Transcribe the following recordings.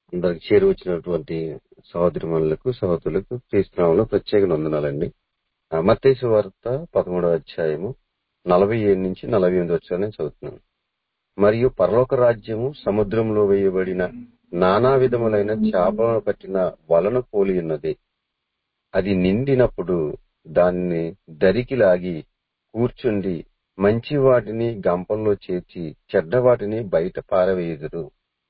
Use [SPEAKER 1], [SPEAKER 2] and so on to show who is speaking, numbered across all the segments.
[SPEAKER 1] అందరికి చేరి వచ్చినటువంటి సహోదరిమణులకు సహోదరులకు క్రీస్తునామంలో ప్రత్యేక వందనాలండి ఆ, మత్తయి వార్త పదమూడవ అధ్యాయము నలభై ఏడు నుంచి నలభై ఎనిమిది వచ్చాయని నేను చదువుతున్నాను మరియు పరలోక రాజ్యము సముద్రంలో వేయబడిన నానా విధములైన చేపలను పట్టిన వలను పోలి ఉన్నది అది నిండినప్పుడు దాన్ని దరికి లాగి కూర్చుండి మంచి వాటిని గంపల్లో చేర్చి చెడ్డ వాటిని బయట పారవేయుదురు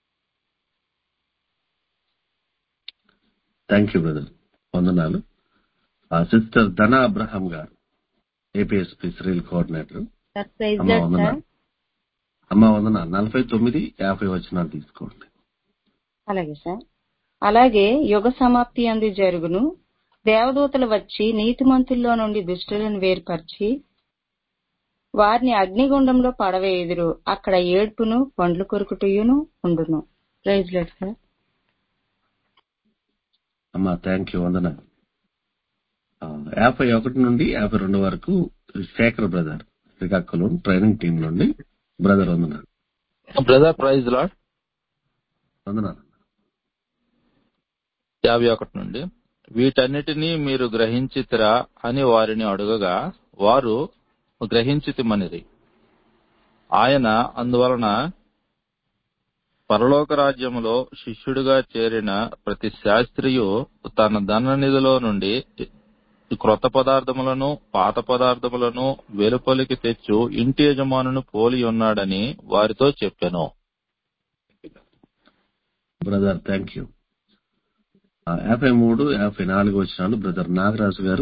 [SPEAKER 2] థ్యాంక్ యూ బ్రదర్ వందనాలు ఆ సిస్టర్ ధన అబ్రహాం గారు ఏపీఎస్పీ శ్రీల్ కోఆర్డినేటర్
[SPEAKER 3] సార్ ప్రైజ్
[SPEAKER 2] అమ్మ
[SPEAKER 3] లాడ్ సార్
[SPEAKER 2] వందనాలు అమ్మ వందనాలు నలభై తొమ్మిది యాభై వచనాలు తీసుకోండి
[SPEAKER 3] అలాగే సార్ అలాగే యుగ సమాప్తి అంది జరుగును దేవదూతలు వచ్చి నీతిమంతుల్లో నుండి దుష్టులను వేర్పరిచి వారిని అగ్నిగుండంలో పడవేయుదురు అక్కడ ఏడ్పును పండ్లు కొరుకుటయును ఉండును ప్రైజ్ లాడ్ సార్
[SPEAKER 2] అమ్మ థ్యాంక్ యూ వందనాలు ఆ, యాభై ఒకటి నుండి యాభై రెండు వరకు Shekhar brother Srikakulam training team నుండి బ్రదర్ వందనాలు
[SPEAKER 4] బ్రదర్ ప్రైజ్ లాడ్
[SPEAKER 2] వందనాలు
[SPEAKER 4] యాభై ఒకటి నుండి వీటన్నిటినీ మీరు గ్రహించితిరా అని వారిని అడుగగా వారు గ్రహించితిమనిరి ఆయన అందువలన పరలోక రాజ్యములో శిష్యుడిగా చేరిన ప్రతి శాస్త్రియు తన ధన నిధిలో నుండి క్రొత్త పదార్థములను పాత పదార్థములను వెలుపలికి తెచ్చు ఇంటి యజమానును పోలి ఉన్నాడని వారితో చెప్పెను
[SPEAKER 2] బ్రదర్ థ్యాంక్ యూ ఆ, యాభై మూడు యాభై నాలుగు వచ్చినాలు బ్రదర్ నాగరాజు గారు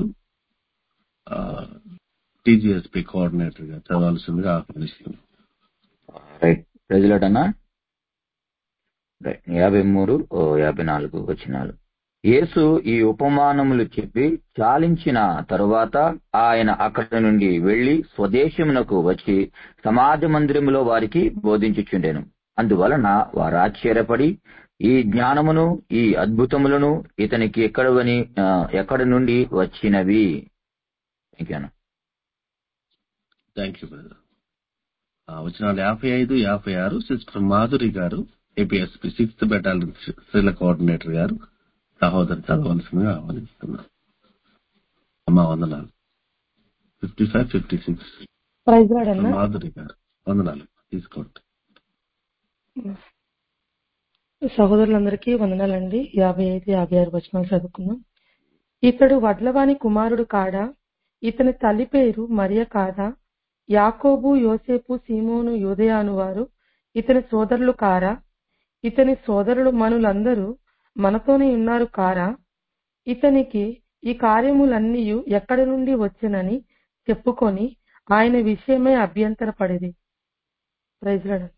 [SPEAKER 2] టీజీఎస్పీ కోఆర్డినేటర్ గా చదవాల్సిందిగా ఆహ్వానిస్తున్నాం
[SPEAKER 5] రైట్ ప్రజలట అన్న రైట్ యాభై మూడు ఓ యాభై నాలుగు వచ్చినాలు యేసు ఈ ఉపమానములు చెప్పి చాలించిన తరువాత ఆయన అక్కడి నుండి వెళ్లి స్వదేశమునకు వచ్చి సమాజ మందిరములో వారికి బోధించుచుండెను అందువలన వారు ఆశ్చర్యపడి ఈ జ్ఞానమును ఈ అద్భుతములను ఇతనికి ఎక్కడవని ఆ, ఎక్కడి నుండి వచ్చినవి థ్యాంక్ యూ అన్న
[SPEAKER 2] థ్యాంక్ యూ బ్రదర్ వచ్చినాలు యాభై ఐదు యాభై ఆరు సిస్టర్ మాధురి గారు ఏపీఎస్పీ సిక్స్త్ బెటాలియన్ శ్రీల కోఆర్డినేటర్ గారు సహోదరు చదవలసిందిగా ఆహ్వానిస్తున్నారు అమ్మా వందనాలు fifty five fifty six
[SPEAKER 6] praise lord అన్న
[SPEAKER 2] మాధురి గారు వందనాలు తీసుకోండి
[SPEAKER 6] సహోదరులందరికీ వందనాలండి యాభై ఐదు యాభై ఆరు వచనాలు చదువుకుందాం ఇతడు వడ్లవాని కుమారుడు కాడా ఇతని తల్లి పేరు మరియ కాదా యాకోబు యోసేపు సీమోను యూదయాను వారు ఇతని సోదరులు కారా ఇతని సోదరులు మనులందరూ మనతోనే ఉన్నారు కారా ఇతనికి ఈ కార్యములన్నీ ఎక్కడి నుండి వచ్చెనని చెప్పుకొని ఆయన విషయమై అభ్యంతరపడేది ప్రైజ్ లార్డ్.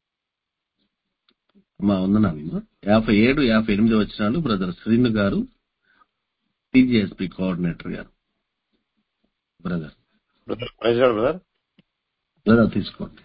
[SPEAKER 2] అమ్మా వందనాలు యాభై ఏడు యాభై ఎనిమిది వచ్చినాలు బ్రదర్ శ్రీను గారు టీజీఎస్పీ కోఆర్డినేటర్ గారు brother
[SPEAKER 7] brother praise lord brother
[SPEAKER 2] brother తీసుకోండి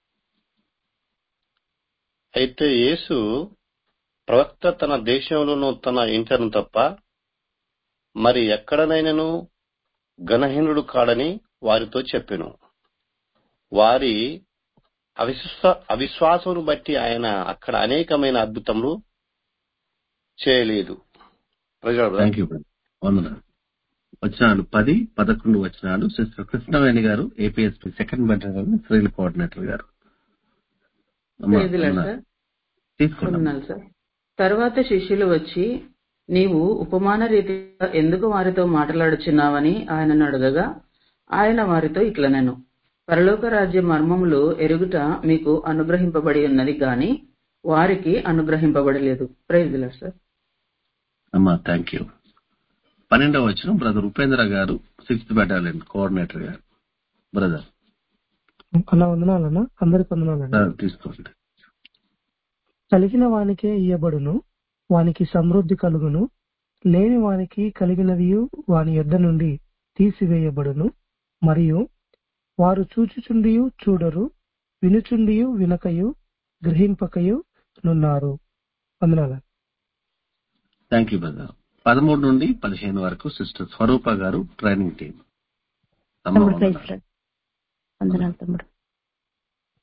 [SPEAKER 7] అయితే యేసు ప్రవక్త తన దేశంలోనూ తన ఇంటను తప్ప మరి ఎక్కడనైనను గణహీనుడు కాడని వారితో చెప్పెను వారి అవిశ్వా అవిశ్వాసమును బట్టి ఆయన అక్కడ అనేకమైన అద్భుతములు చేయలేదు praise lord brother
[SPEAKER 2] thank you brother వందనాలు వచ్చినాలు పది పదకొండు వచ్చినాలు సిస్టర్ కృష్ణవేణి గారు ఏపీఎస్పీ సెకండ్ బెటర్ శ్రీల కోఆర్డినేటర్ గారు అమ్మా,
[SPEAKER 8] ప్రైజులాడ్
[SPEAKER 2] వందనాలు.
[SPEAKER 8] సార్
[SPEAKER 2] తీసుకోండి అమ్మా.
[SPEAKER 8] వందనాలు సార్ తర్వాత శిష్యులు వచ్చి నీవు ఉపమాన రీతిగా ఎందుకు వారితో మాట్లాడుచున్నావని ఆయనను అడగగా ఆయన వారితో ఇట్లా నేను పరలోక రాజ్య మర్మములు ఎరుగుట మీకు అనుగ్రహింపబడి ఉన్నది గాని వారికి అనుగ్రహింపబడలేదు ప్రైజులాడ్ సార్
[SPEAKER 2] అమ్మా థ్యాంక్ యూ పన్నెండవ వచ్చిన బ్రదర్ ఉపేంద్ర గారు సిక్స్త్ బెటాలియన్ కోఆర్డినేటర్ గారు బ్రదర్
[SPEAKER 6] అలా వందనాలన్నా అందరికి వందనాలన్నా
[SPEAKER 2] బ్రదర్ తీసుకోండి
[SPEAKER 6] కలిగిన వానికే ఇయ్యబడును వానికి సమృద్ధి కలుగును లేని వానికి కలిగినవి వాని యొద్ద నుండి తీసివేయబడును మరియు వారు చూచుచుండియు చూడరు వినుచుండియు వినకయు గ్రహింపకయు నున్నారు వందనాలు
[SPEAKER 2] థ్యాంక్ యూ బ్రదర్ పదమూడు నుండి పదిహేను వరకు సిస్టర్ స్వరూప గారు ట్రైనింగ్ టీం అమ్మ
[SPEAKER 3] తమ్ముడు
[SPEAKER 2] వందనాలు.
[SPEAKER 3] Praise lord. వందనాలు తమ్ముడు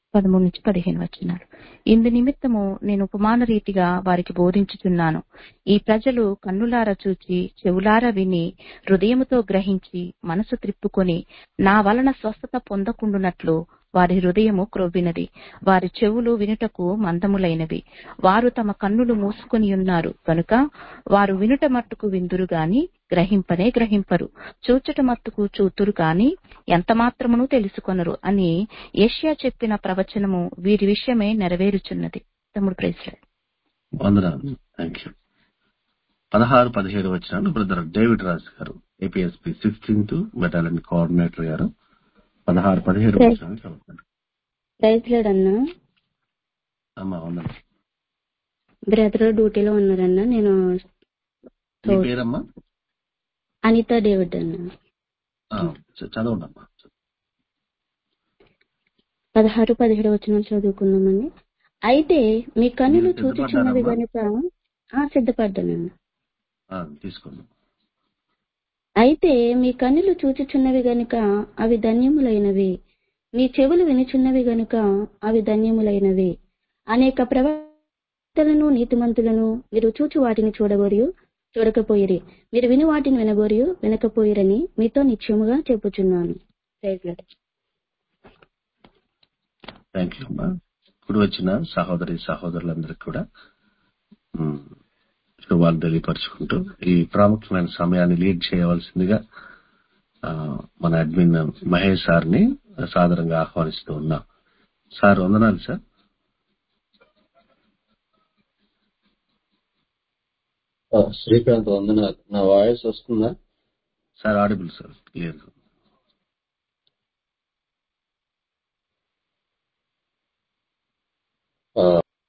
[SPEAKER 9] పదమూడు నుంచి పదిహేను వచనాలు ఇందు నిమిత్తము నేను ఉపమాన రీతిగా వారికి బోధించుచున్నాను ఈ ప్రజలు కన్నులారా చూచి చెవులారా విని హృదయముతో గ్రహించి మనసు త్రిప్పుకొని నా వలన స్వస్థత పొందకుండునట్లు వారి హృదయము క్రొవ్వినది వారి చెవులు వినుటకు మందములైనవి వారు తమ కన్నులు మూసుకొని ఉన్నారు కనుక వారు వినుట మట్టుకు విందురు గాని గ్రహింపనే గ్రహింపరు చూచుట మట్టుకు చూతురు గాని ఎంత మాత్రమును తెలుసుకొనరు అని యెషయా చెప్పిన ప్రవచనము వీరి విషయమే నెరవేరుచున్నది తమ్ముడు ప్రైజ్లాడ్
[SPEAKER 2] వందనాలు థ్యాంక్ యూ పదహారు పదిహేడు వచ్చినాలు బ్రదర్ డేవిడ్ రాజ్ గారు ఏపీఎస్పీ సిక్స్టీన్త్ బెటాలియన్ కోఆర్డినేటర్ గారు పదహారు పదిహేడు
[SPEAKER 10] Right.
[SPEAKER 2] వచ్చినాలు చదువుతారు
[SPEAKER 10] ప్రైజ్ లేడన్నా
[SPEAKER 2] అమ్మా వందనం
[SPEAKER 10] బ్రదర్ డ్యూటీలో ఉన్నారన్నా నేను
[SPEAKER 2] మీ పేరమ్మా
[SPEAKER 10] అనిత డేవిడ్ అన్న
[SPEAKER 2] ఆ, చ- చదవండి అమ్మా
[SPEAKER 10] పదహారు పదిహేడు వచ్చిన చదువుకుందామండి అయితే మీ కన్నులు
[SPEAKER 2] మీరు
[SPEAKER 10] చూచుచున్నవి
[SPEAKER 2] సిద్ధపడ్డారమ్మా?
[SPEAKER 10] గనుక ఆ సిద్ధపడ్డానన్న
[SPEAKER 2] ఆ, తీసుకోండి
[SPEAKER 10] అయితే మీ కన్నులు చూచుచున్నవి గనుక అవి ధన్యములైనవి మీ చెవులు వినుచున్నవి గనుక అవి ధన్యములైనవి అనేక ప్రవక్తలను నీతిమంతులను మీరు చూచు వాటిని చూడగోరియు చూడకపోయిరి మీరు విని వాటిని వినగోరియు వినకపోయిరని మీతో నిశ్చయముగా చెప్పుచున్నాను Praise Lord.
[SPEAKER 2] థ్యాంక్ యూ అమ్మా ఇప్పుడు వచ్చిన సహోదరి సహోదరులందరికీ కూడా ఉమ్, శుభాలు తెలియపరుచుకుంటూ ఈ ప్రాముఖ్యమైన సమయాన్ని లీడ్ చేయవలసిందిగా ఆ, మన అడ్మిన్ మహేష్ సార్ని సాదరంగా ఆహ్వానిస్తూ ఉన్నాం సార్ వందనాలు సార్
[SPEAKER 1] ఆ, శ్రీకాంత్ వందనాలు నా వాయిస్ వస్తుందా
[SPEAKER 2] సార్ ఆడిబుల్ సార్ క్లియర్
[SPEAKER 1] ఆ,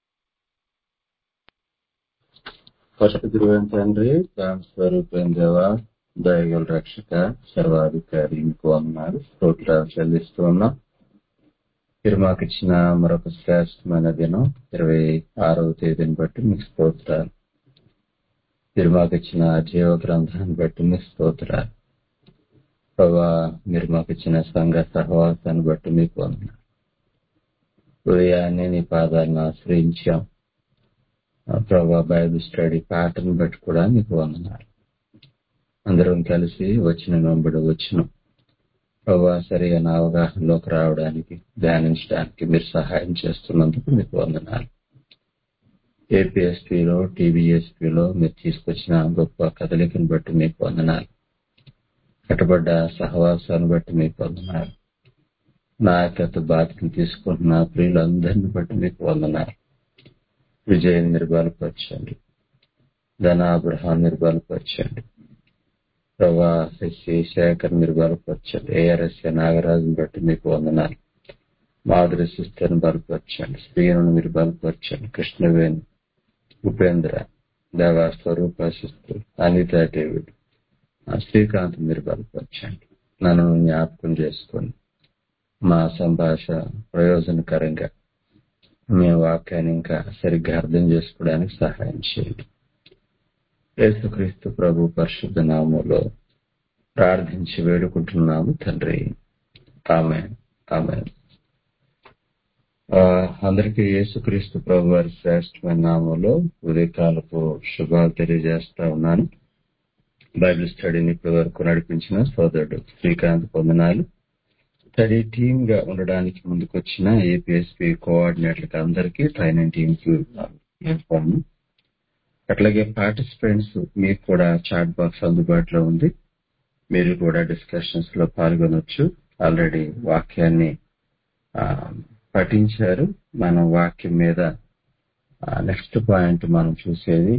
[SPEAKER 1] పరిశుద్ధుడైన తండ్రి ప్రాణ స్వరూపైన దేవ దయగల రక్షక సర్వాధికారి మీకు వందనాలు స్తోత్రాలు చెల్లిస్తూ ఉన్నాం మీరు మాకు ఇచ్చిన మరొక శ్రేష్టమైన దినం ఇరవై ఆరవ తేదీని బట్టి మీకు స్తోత్రాలు మీరు మాకు ఇచ్చిన జీవ గ్రంథాన్ని బట్టి మీకు స్తోత్రాలు ప్రభా మీరు మాకు ఇచ్చిన సంఘ సహవాసాన్ని బట్టి మీకు వందనాలు ఉదయాన్నే నీ పాదాలను ఆశ్రయించాం ఆ ప్రభా బైబిల్ స్టడీ ప్యాటర్న్ బట్టి కూడా మీకు వందనాలు అందరం కలిసి వచ్చిన వెంబడి వచ్చిన ప్రభా సరైన అవగాహనలోకి రావడానికి ధ్యానించడానికి మీరు సహాయం చేస్తున్నందుకు మీకు వందనాలు ఏపీఎస్పీలో టీబీఎస్పీలో మీరు తీసుకొచ్చిన గొప్ప కదలికను బట్టి మీకు వందనాలు కట్టబడ్డ సహవాసాన్ని బట్టి మీకు వందనాలు నాయకత్వ బాధ్యతను తీసుకుంటున్న ప్రియులందరినీ బట్టి మీకు వందనాలు విజయ్ మీరు బలపరచండి ధన అబ్రహాం మీరు బలపరచండి ప్రభా ఎస్సీ శేఖర్ మీరు బలపరచండి ఏఆర్ఎస్ నాగరాజుని బట్టి మీకు వందనాలు మాధురి సిస్టర్ని బలపరచండి శ్రీను మీరు బలపరచండి కృష్ణవేణి ఉపేంద్ర దేవా స్వరూప సిస్టర్ అనిత డేవిడ్ ఆ శ్రీకాంత్ మీరు బలపరచండి నన్ను జ్ఞాపకం చేసుకోండి మా సంభాష ప్రయోజనకరంగా మీ వాక్యాన్ని ఇంకా సరిగ్గా అర్థం చేసుకోవడానికి సహాయం చేయండి యేసుక్రీస్తు ప్రభు పరిశుద్ధ నామంలో ప్రార్థించి వేడుకుంటున్నాము తండ్రి ఆమె ఆమె అందరికీ యేసుక్రీస్తు ప్రభు వారి శ్రేష్టమైన నామంలో ఉదయకాలపు శుభాలు తెలియజేస్తా ఉన్నాను బైబిల్ స్టడీని ఇప్పటి వరకు నడిపించిన సోదరుడు శ్రీకాంత్ పొందనాలు స్టడీ టీమ్ గా ఉండడానికి ముందుకొచ్చిన ఏపీఎస్పీ కోఆర్డినేటర్లకు అందరికీ ట్రైనింగ్ టీమ్ కి చెప్పాను అట్లాగే పార్టిసిపెంట్స్ మీకు కూడా చాట్ బాక్స్ అందుబాటులో ఉంది మీరు కూడా డిస్కషన్స్ లో పాల్గొనొచ్చు ఆల్రెడీ వాక్యాన్ని ఆ, పఠించారు మనం వాక్యం మీద నెక్స్ట్ పాయింట్ మనం చూసేది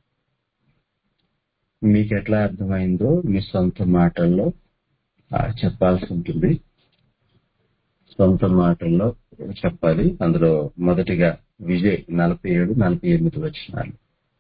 [SPEAKER 1] మీకు ఎట్లా అర్థమైందో మీ సొంత మాటల్లో ఆ, చెప్పాల్సి ఉంటుంది సొంత మాటల్లో చెప్పాలి అందులో మొదటిగా విజయ్ నలభై ఏడు నలభై ఎనిమిది వచ్చినాలు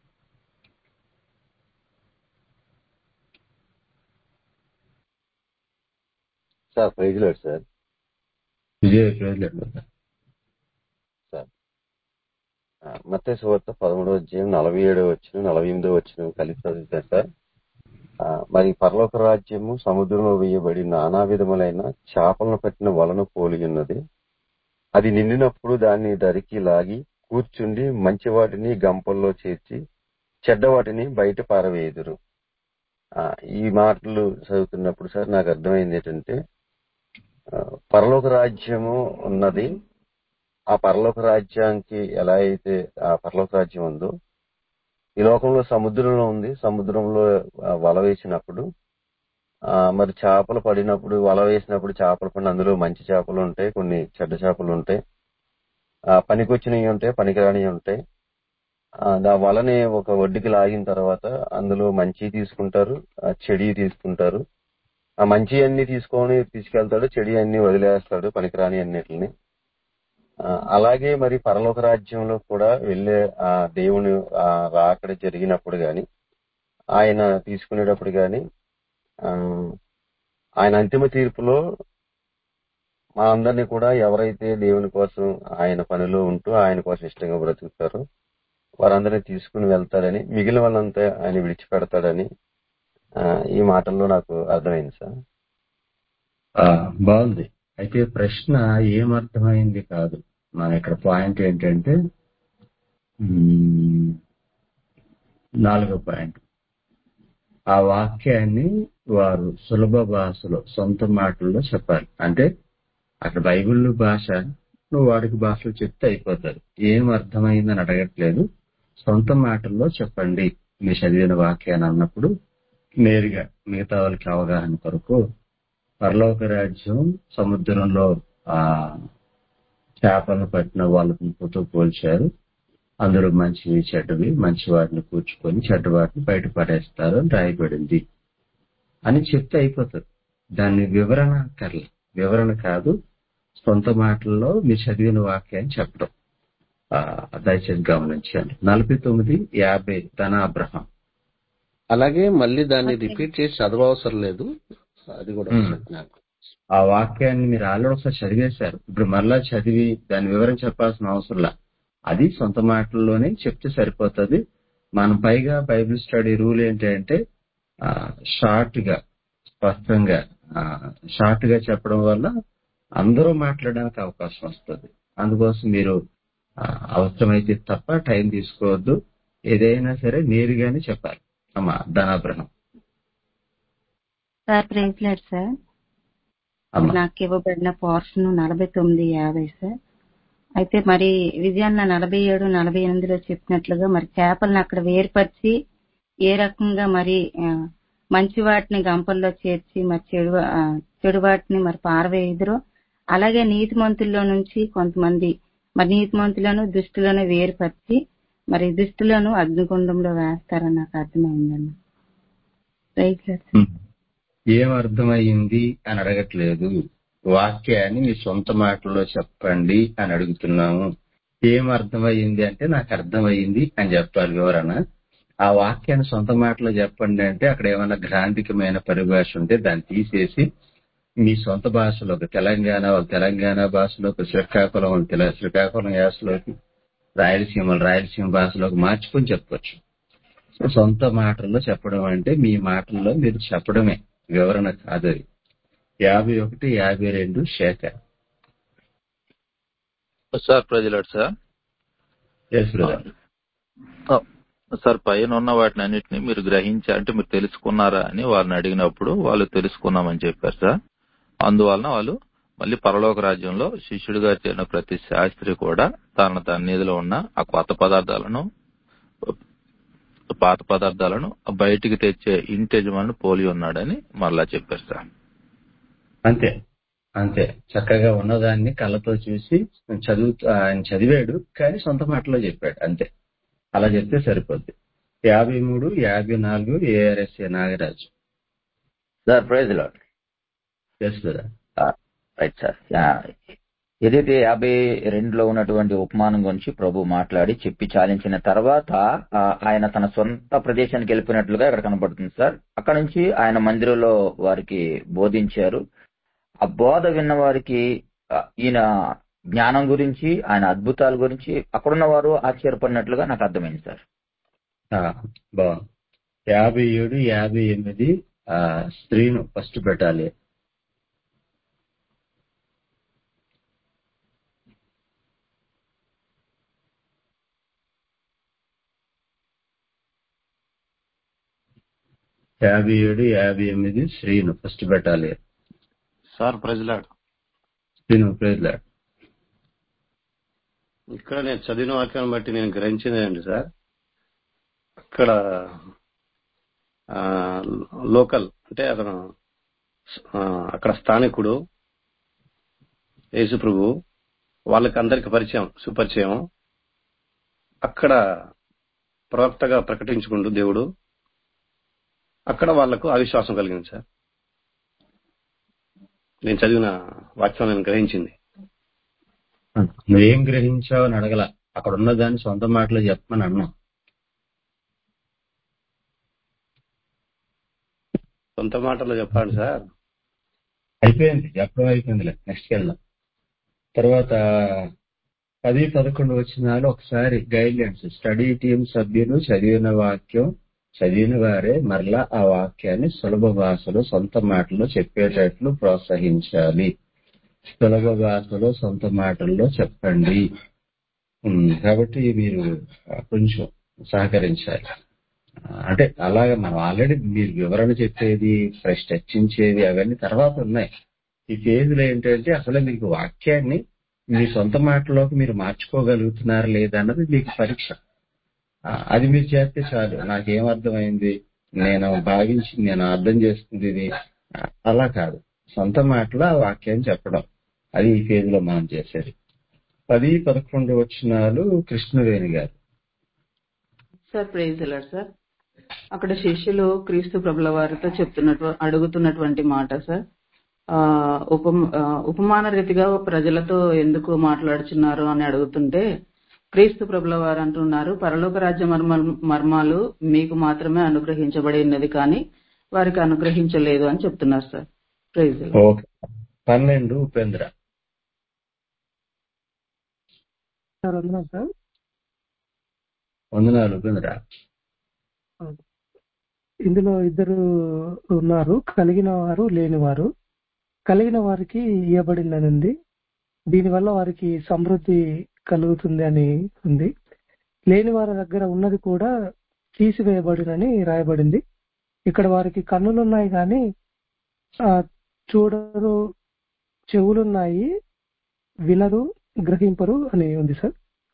[SPEAKER 11] సార్ ప్రైజ్ లేదు సార్
[SPEAKER 1] విజయ్ ప్రేరలేదు
[SPEAKER 11] సార్ మత్తే సువార్త పదమూడవ అధ్యాయం నలభై ఏడవ వచ్చిన నలభై ఎనిమిదో వచ్చిన కలిసి చదివితే సార్ ఆ, మరి పరలోక రాజ్యము సముద్రంలో వేయబడి నానా విధములైన చేపలను పట్టిన వలను పోలి ఉన్నది
[SPEAKER 1] అది నిండినప్పుడు దాన్ని దరికి లాగి కూర్చుండి మంచి వాటిని గంపల్లో చేర్చి చెడ్డ వాటిని బయట పారవేయుదురు ఆ, ఈ మాటలు చదువుతున్నప్పుడు సార్ నాకు అర్థమైంది ఏంటంటే ఆ, పరలోక రాజ్యము ఉన్నది ఆ పరలోక రాజ్యానికి ఎలా అయితే ఆ పరలోక రాజ్యం ఉందో ఈ లోకంలో సముద్రంలో ఉంది సముద్రంలో ఆ, వల వేసినప్పుడు ఆ, మరి చేపలు పడినప్పుడు వల వేసినప్పుడు చేపలు పడిన అందులో మంచి చేపలు ఉంటాయి కొన్ని చెడ్డ చేపలు ఉంటాయి ఆ, పనికొచ్చినవి ఉంటాయి పనికిరానివి ఉంటాయి ఆ, దా వలని ఒక ఒడ్డుకి లాగిన తర్వాత అందులో మంచి తీసుకుంటారు ఆ, చెడి తీసుకుంటారు ఆ మంచి అన్ని తీసుకొని తీసుకెళ్తాడు చెడి అన్ని వదిలేస్తాడు పనికిరాని అన్నిటిని ఆ, అలాగే మరి పరలోక రాజ్యంలో కూడా వెళ్ళే ఆ దేవుని ఆ రాకడ జరిగినప్పుడు గాని ఆయన తీసుకునేటప్పుడు గాని ఆ, ఆయన అంతిమ తీర్పులో మా అందరినీ కూడా ఎవరైతే దేవుని కోసం ఆయన పనిలో ఉంటూ ఆయన కోసం ఇష్టంగా బ్రతుకుతారో వారందరినీ తీసుకుని వెళ్తాడని మిగిలిన వాళ్ళంతా ఆయన విడిచిపెడతాడని ఆ, ఈ మాటల్లో నాకు అర్థమైంది సార్
[SPEAKER 2] ఆ, బాగుంది అయితే ప్రశ్న ఏమర్థమైంది కాదు మన ఇక్కడ పాయింట్ ఏంటంటే మ్మ్, నాలుగో పాయింట్ ఆ వాక్యాన్ని వారు సులభ భాషలో సొంత మాటల్లో చెప్పాలి అంటే అక్కడ బైబిల్ భాష నువ్వు వాడికి భాషలో చెప్తే అయిపోతుంది ఏం అర్థమైందని అడగట్లేదు సొంత మాటల్లో చెప్పండి మీ చదివిన వాక్యాన్ని అన్నప్పుడు నేరుగా మిగతా వాళ్ళకి అవగాహన కొరకు పరలోక రాజ్యం సముద్రంలో ఆ చేపలను పట్టిన వాళ్ళతో పోల్చారు అందులో మంచివి చెడ్డవి మంచి వాటిని కూర్చుకొని చెడ్డ వాటిని బయట పడేస్తారు అని రాయబడింది అని చెప్తే అయిపోతుంది దాన్ని వివరణ కర్ల వివరణ కాదు సొంత మాటల్లో మీరు చదివిన వాక్యాన్ని చెప్పడం ఆ, దయచేసి గమనించండి నలభై తొమ్మిది యాభై ధన అబ్రహం
[SPEAKER 7] అలాగే మళ్ళీ దాన్ని
[SPEAKER 3] ఓకే.
[SPEAKER 7] రిపీట్ చేసి చదవవసరం లేదు అది కూడా
[SPEAKER 2] మ్మ్.
[SPEAKER 7] ఒకసారి నాకు
[SPEAKER 2] ఆ వాక్యాన్ని మీరు ఆల్రెడీ ఒకసారి చదివేశారు ఇప్పుడు మళ్ళా చదివి దాని వివరం చెప్పాల్సిన అవసరంలా అది సొంత మాటల్లోనే చెప్తే సరిపోతుంది మనం పైగా బైబిల్ స్టడీ రూల్ ఏంటంటే షార్ట్ గా స్పష్టంగా షార్ట్ గా చెప్పడం వల్ల అందరూ మాట్లాడడానికి అవకాశం వస్తుంది అందుకోసం మీరు ఆ, అవసరమైతే తప్ప టైం తీసుకోవద్దు ఏదైనా సరే నేరుగానే చెప్పాలి అమ్మా Dhana Abraham
[SPEAKER 3] sir praise lord sir
[SPEAKER 2] అమ్మా
[SPEAKER 3] నాకు ఇవ్వబడిన పోర్షన్ నలభై తొమ్మిది యాభై సార్ అయితే మరి విజయాన్న నలభై ఏడు నలభై ఎనిమిదిలో చెప్పినట్లుగా మరి చేపలను అక్కడ వేరుపరిచి ఏ రకంగా మరి ఆ, మంచి వాటిని గంపల్లో చేర్చి మరి చెడు ఆ, చెడు వాటిని మరి పారవేయుదురో అలాగే నీతిమంతుల్లో నుంచి కొంతమంది మరి నీతిమంతులను దుష్టులను వేరుపరిచి మరి దుష్టులను అగ్నిగుండంలో వేస్తారని నాకు అర్థమైందన్న రైట్ సార్
[SPEAKER 2] ఉమ్. ఏం అర్థమయ్యింది అని అడగట్లేదు వాక్యాన్ని మీ సొంత మాటల్లో చెప్పండి అని అడుగుతున్నాము ఏం అర్థమయ్యింది అంటే నాకు అర్థమయ్యింది అని చెప్పాలి వివరణ ఆ వాక్యాన్ని సొంత మాటలో చెప్పండి అంటే అక్కడ ఏమైనా గ్రాంధికమైన పరిభాష ఉంటే దాన్ని తీసేసి మీ సొంత భాషలో ఒక తెలంగాణ వాళ్ళ తెలంగాణ భాషలో ఒక శ్రీకాకుళం వాళ్ళ తెల- శ్రీకాకుళం యాసలోకి రాయలసీమ వాళ్ళ రాయలసీమ భాషలోకి మార్చుకొని చెప్పొచ్చు సో సొంత మాటల్లో చెప్పడం అంటే మీ మాటల్లో మీరు చెప్పడమే వివరణ కాదు అది యాభై ఒకటి యాభై రెండు Shekhar
[SPEAKER 4] sir ప్రజలాడు sir
[SPEAKER 2] yes brother
[SPEAKER 4] ఆ, సార్ పైన ఉన్న వాటిని అన్నిటిని మీరు గ్రహించారు అంటే మీరు తెలుసుకున్నారా అని వాళ్ళని అడిగినప్పుడు వాళ్ళు తెలుసుకున్నామని చెప్పారు సార్ అందువలన వాళ్ళు మళ్ళీ పరలోక రాజ్యంలో శిష్యుడిగా చేరిన ప్రతి శాస్త్రి కూడా తన తన నిధిలో ఉన్న ఆ కొత్త పదార్థాలను పాత పదార్థాలను బయటికి తెచ్చే ఇంటి యజమాని పోలి ఉన్నాడని మళ్ళా చెప్పారు సార్
[SPEAKER 2] అంతే అంతే చక్కగా ఉన్నదాన్ని కళ్ళతో చూసి చదువు ఆయన చదివాడు కానీ సొంత మాటలో చెప్పాడు అంతే అలా చెప్తే సరిపోద్ది యాభై మూడు యాభై నాలుగు ARSA Nagaraju
[SPEAKER 5] sir praise lord
[SPEAKER 2] yes brother
[SPEAKER 5] right sir yeah. ఏదైతే యాభై రెండులో ఉన్నటువంటి ఉపమానం గురించి ప్రభు మాట్లాడి చెప్పి చాలించిన తర్వాత ఆ, ఆయన తన సొంత ప్రదేశానికి వెళ్ళిపోయినట్లుగా ఇక్కడ కనబడుతుంది సార్ అక్కడ నుంచి ఆయన మందిరంలో వారికి బోధించారు ఆ బోధ విన్న వారికి ఆ, ఈయన జ్ఞానం గురించి ఆయన అద్భుతాల గురించి అక్కడున్న వారు ఆశ్చర్యపడినట్లుగా నాకు అర్థమైంది సార్
[SPEAKER 2] ఆ, బాగుంది యాభై ఏడు యాభై ఎనిమిది ఆ, స్త్రీను ఫస్ట్ పెట్టాలి యాభై ఏడు యాభై ఎనిమిది శ్రీను ఫస్ట్ పెట్టాలి
[SPEAKER 7] సార్ ప్రజలాడు
[SPEAKER 2] శ్రీను ప్రేజ్లాడ్
[SPEAKER 7] ఇక్కడ నేను చదివిన వాక్యాన్ని బట్టి నేను గ్రహించింది ఏంటి సార్ ఇక్కడ ఆ, లోకల్ అంటే అతను ఆ, అక్కడ స్థానికుడు యేసు ప్రభు వాళ్ళకి అందరికి పరిచయం సుపరిచయం అక్కడ ప్రవక్తగా ప్రకటించుకుంటూ దేవుడు అక్కడ వాళ్లకు అవిశ్వాసం కలిగింది సార్ నేను చదివిన వాక్యం నేను గ్రహించింది
[SPEAKER 2] నువ్వేం గ్రహించావు అని అడగల అక్కడ ఉన్న దాన్ని సొంత మాటలో చెప్పమని అన్నాం
[SPEAKER 7] సొంత మాటల్లో చెప్పండి సార్
[SPEAKER 2] అయిపోయింది చెప్పడం అయిపోయిందిలే నెక్స్ట్ వెళ్దాం తర్వాత పది పదకొండు వచ్చినాలు ఒకసారి గైడ్లైన్స్ స్టడీ టీం సభ్యులు చదివిన వాక్యం చదివిన వారే మరలా ఆ వాక్యాన్ని సులభ భాషలో సొంత మాటల్లో చెప్పేటట్లు ప్రోత్సహించాలి సులభ భాషలో సొంత మాటల్లో చెప్పండి ఉమ్, కాబట్టి మీరు ఆ, కొంచెం సహకరించాలి ఆ, అంటే అలాగే మనం ఆల్రెడీ మీరు వివరణ చెప్పేది ఫ్రెష్ చర్చించేది అవన్నీ తర్వాత ఉన్నాయి ఈ ఫేజ్లో ఏంటంటే అసలు మీకు వాక్యాన్ని మీ సొంత మాటలోకి మీరు మార్చుకోగలుగుతున్నారా లేదా అన్నది మీకు పరీక్ష ఆ, అది మీరు చేస్తే చాలు నాకేం అర్థమైంది నేను భావించి నేను అర్థం చేస్తుంది ఇది ఆ, అలా కాదు సొంత మాటలో ఆ వాక్యాన్ని చెప్పడం అది ఈ ఫేజ్ లో మనం చేసేది పది పదకొండు వచ్చినాలు కృష్ణవేణి గారు
[SPEAKER 8] సార్ ప్రైజ్ అలాడ్ సార్ అక్కడ శిష్యులు క్రీస్తు ప్రభుల వారితో చెప్తున్నట్టు అడుగుతున్నటువంటి మాట సార్ ఆ, ఉప ఆ, ఉపమాన రీతిగా ప్రజలతో ఎందుకు మాట్లాడుచున్నారు అని అడుగుతుంటే క్రీస్తు ప్రభుల వారు అంటున్నారు పరలోక రాజ్య మర్మ మర్మాలు మీకు మాత్రమే అనుగ్రహించబడి ఉన్నది కానీ వారికి అనుగ్రహించలేదు అని చెప్తున్నారు సార్ ప్రైజ్
[SPEAKER 2] ఓకే పన్నెండు ఉపేంద్ర
[SPEAKER 12] సార్ వందనాలు సార్
[SPEAKER 2] వందనాలు ఉపేంద్ర
[SPEAKER 12] ఇందులో ఇద్దరు ఉన్నారు కలిగిన వారు లేనివారు కలిగిన వారికి ఇవ్వబడిందని ఉంది దీనివల్ల వారికి సమృద్ధి కలుగుతుంది అని ఉంది లేని వారి దగ్గర ఉన్నది కూడా తీసివేయబడినని రాయబడింది ఇక్కడ వారికి కన్నులు ఉన్నాయి కానీ ఆ, చూడరు చెవులున్నాయి వినరు గ్రహింపరు అని ఉంది సార్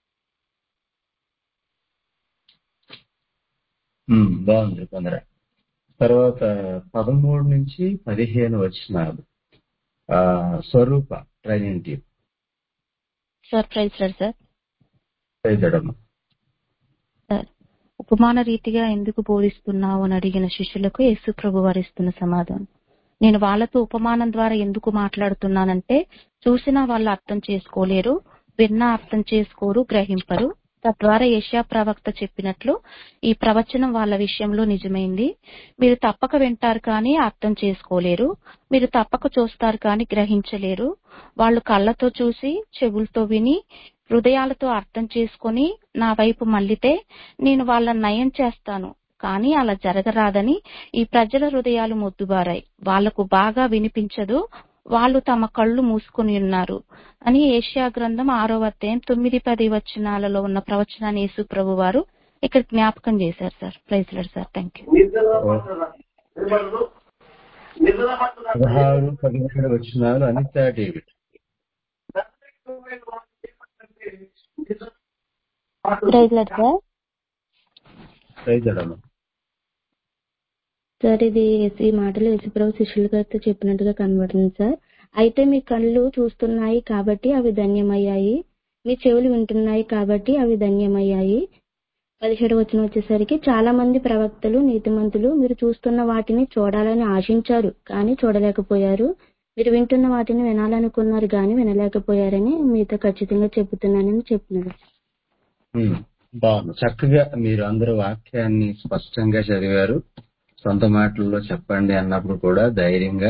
[SPEAKER 2] ఉమ్, బాగుంది ఉపేంద్ర తర్వాత పదమూడు నుంచి పదిహేను వచ్చినాలు ఆ, Swarupa training team
[SPEAKER 9] sir praise lord sir
[SPEAKER 2] చైతడమ్మ
[SPEAKER 9] సార్ ఉపమాన రీతిగా ఎందుకు బోధిస్తున్నావు అని అడిగిన శిష్యులకు యేసు ప్రభు వారు ఇస్తున్న సమాధానం నేను వాళ్ళతో ఉపమానం ద్వారా ఎందుకు మాట్లాడుతున్నానంటే చూసినా వాళ్ళు అర్థం చేసుకోలేరు విన్నా అర్థం చేసుకోరు గ్రహింపరు తద్వారా యెషయా ప్రవక్త చెప్పినట్లు ఈ ప్రవచనం వాళ్ళ విషయంలో నిజమైంది మీరు తప్పక వింటారు కానీ అర్థం చేసుకోలేరు మీరు తప్పక చూస్తారు కానీ గ్రహించలేరు వాళ్ళు కళ్ళతో చూసి చెవులతో విని హృదయాలతో అర్థం చేసుకొని నా వైపు మళ్ళితే నేను వాళ్ళని నయం చేస్తాను కానీ అలా జరగరాదని ఈ ప్రజల హృదయాలు మొద్దుబారాయి వాళ్లకు బాగా వినిపించదు వాళ్ళు తమ కళ్ళు మూసుకొని ఉన్నారు అని ఏషియా గ్రంథం ఆరో అధ్యాయం తొమ్మిది పది వచనాలలో ఉన్న ప్రవచనాన్ని యేసు ప్రభు వారు ఇక్కడ జ్ఞాపకం చేశారు sir praise lord sir thank you
[SPEAKER 2] పదహారు పదిహేడు వచ్చినాలు Anitha David
[SPEAKER 10] praise lord sir
[SPEAKER 2] చైతడమ్మ
[SPEAKER 10] సార్ ఇది ఈ మాటలు యేసుప్రభు శిష్యుల గారితో చెప్పినట్టుగా కనబడుతుంది సార్ అయితే మీ కళ్ళు చూస్తున్నాయి కాబట్టి అవి ధన్యమయ్యాయి మీ చెవులు వింటున్నాయి కాబట్టి అవి ధన్యమయ్యాయి పదిహేడు వచ్చిన వచ్చేసరికి చాలా మంది ప్రవక్తలు నీతిమంతులు మీరు చూస్తున్న వాటిని చూడాలని ఆశించారు కానీ చూడలేకపోయారు మీరు వింటున్న వాటిని వినాలనుకున్నారు కానీ వినలేకపోయారని మీతో ఖచ్చితంగా చెబుతున్నానని చెప్పినారు
[SPEAKER 2] ఉమ్, బాగుంది చక్కగా మీరు అందరూ వాక్యాన్ని స్పష్టంగా చదివారు సొంత మాటల్లో చెప్పండి అన్నప్పుడు కూడా ధైర్యంగా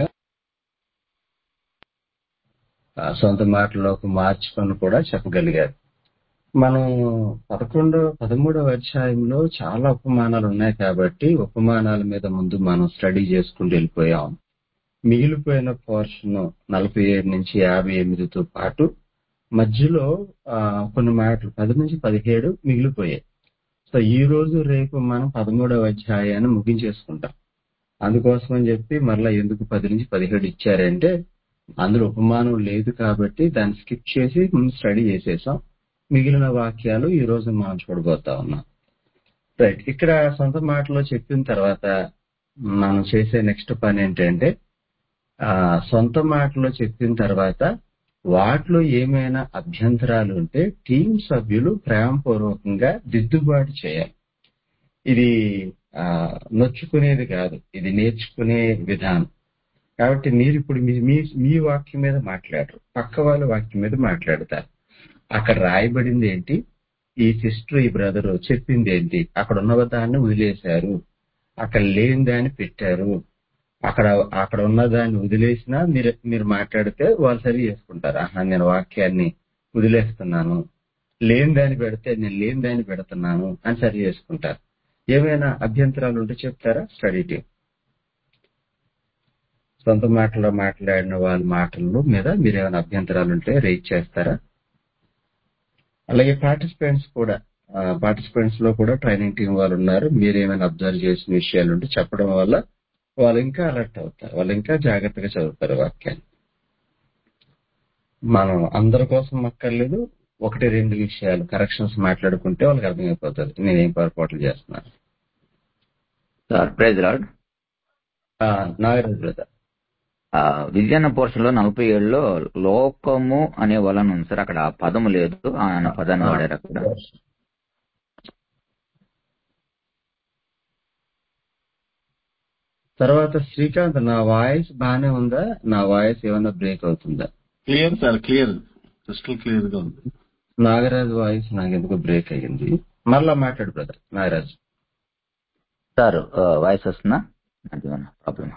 [SPEAKER 2] ఆ సొంత మాటల్లోకి మార్చుకొని కూడా చెప్పగలిగారు మనం పదకొండో పదమూడవ అధ్యాయంలో చాలా ఉపమానాలు ఉన్నాయి కాబట్టి ఉపమానాల మీద ముందు మనం స్టడీ చేసుకుంటూ వెళ్ళిపోయాం మిగిలిపోయిన పోర్షన్ నలభై ఏడు నుంచి యాభై ఎనిమిదితో పాటు మధ్యలో ఆ, కొన్ని మాటలు పది నుంచి పదిహేడు మిగిలిపోయాయి సో ఈ రోజు రేపు మనం పదమూడవ అధ్యాయాన్ని ముగించేసుకుంటాం
[SPEAKER 11] అందుకోసం అని చెప్పి మరలా ఎందుకు పది నుంచి పదిహేడు ఇచ్చారంటే అందులో ఉపమానం లేదు కాబట్టి దాన్ని స్కిప్ చేసి ముందు స్టడీ చేసేసాం మిగిలిన వాక్యాలు ఈ రోజు మనం చూడబోతా ఉన్నాం రైట్ ఇక్కడ సొంత మాటలో చెప్పిన తర్వాత మనం చేసే నెక్స్ట్ పని ఏంటంటే ఆ సొంత మాటలో చెప్పిన తర్వాత వాటిలో ఏమైనా అభ్యంతరాలు ఉంటే టీం సభ్యులు ప్రేమపూర్వకంగా దిద్దుబాటు చేయాలి ఇది ఆ నొచ్చుకునేది కాదు ఇది నేర్చుకునే విధానం కాబట్టి మీరు ఇప్పుడు మీ మీ మీ వాక్యం మీద మాట్లాడరు పక్క వాళ్ళ వాక్యం మీద మాట్లాడతారు అక్కడ రాయబడింది ఏంటి ఈ సిస్టర్ ఈ బ్రదర్ చెప్పింది ఏంటి అక్కడ ఉన్న దాన్ని వదిలేశారు అక్కడ లేని దాన్ని పెట్టారు అక్కడ అక్కడ ఉన్న దాన్ని వదిలేసినా మీరు మీరు మాట్లాడితే వాళ్ళు సరి చేసుకుంటారు ఆహా నేను వాక్యాన్ని వదిలేస్తున్నాను లేని దాన్ని పెడితే నేను లేని దాన్ని పెడుతున్నాను అని సరి చేసుకుంటారు ఏమైనా అభ్యంతరాలు ఉంటే చెప్తారా స్టడీ టీం సొంత మాటలో మాట్లాడిన వాళ్ళ మాటల మీద మీరు ఏమైనా అభ్యంతరాలు ఉంటే రేట్ చేస్తారా అలాగే పార్టిసిపెంట్స్ కూడా పార్టిసిపెంట్స్ లో కూడా ట్రైనింగ్ టీం వాళ్ళు ఉన్నారు మీరు ఏమైనా అబ్జర్వ్ చేసిన విషయాలు ఉంటే చెప్పడం వల్ల వాళ్ళు ఇంకా అలర్ట్ అవుతారు వాళ్ళు ఇంకా జాగ్రత్తగా చదువుతారు వాక్యాన్ని మనం అందరి కోసం అక్కర్లేదు ఒకటి రెండు విషయాలు కరెక్షన్స్ మాట్లాడుకుంటే వాళ్ళకి అర్థమైపోతుంది నేనేం పొరపాట్లు చేస్తున్నాను
[SPEAKER 5] sir praise lord
[SPEAKER 11] Nagaraju brother
[SPEAKER 5] విజయన్న పోర్షన్ లో నలభై ఏడులో లోకము అనే వలన ఉంది సార్ అక్కడ ఆ పదము లేదు ఆయన పదాన్ని వాడారు అక్కడ
[SPEAKER 11] తర్వాత శ్రీకాంత్ నా వాయిస్ బానే ఉందా నా వాయిస్ ఏమన్నా బ్రేక్ అవుతుందా
[SPEAKER 2] clear sir clear crystal clear గా ఉంది
[SPEAKER 11] నాగరాజు వాయిస్ నాకు ఎందుకు బ్రేక్ అయ్యింది మరలా మాట్లాడు బ్రదర్ నాగరాజు
[SPEAKER 5] సార్ వాయిస్ వస్తుందా అది ప్రాబ్లమ్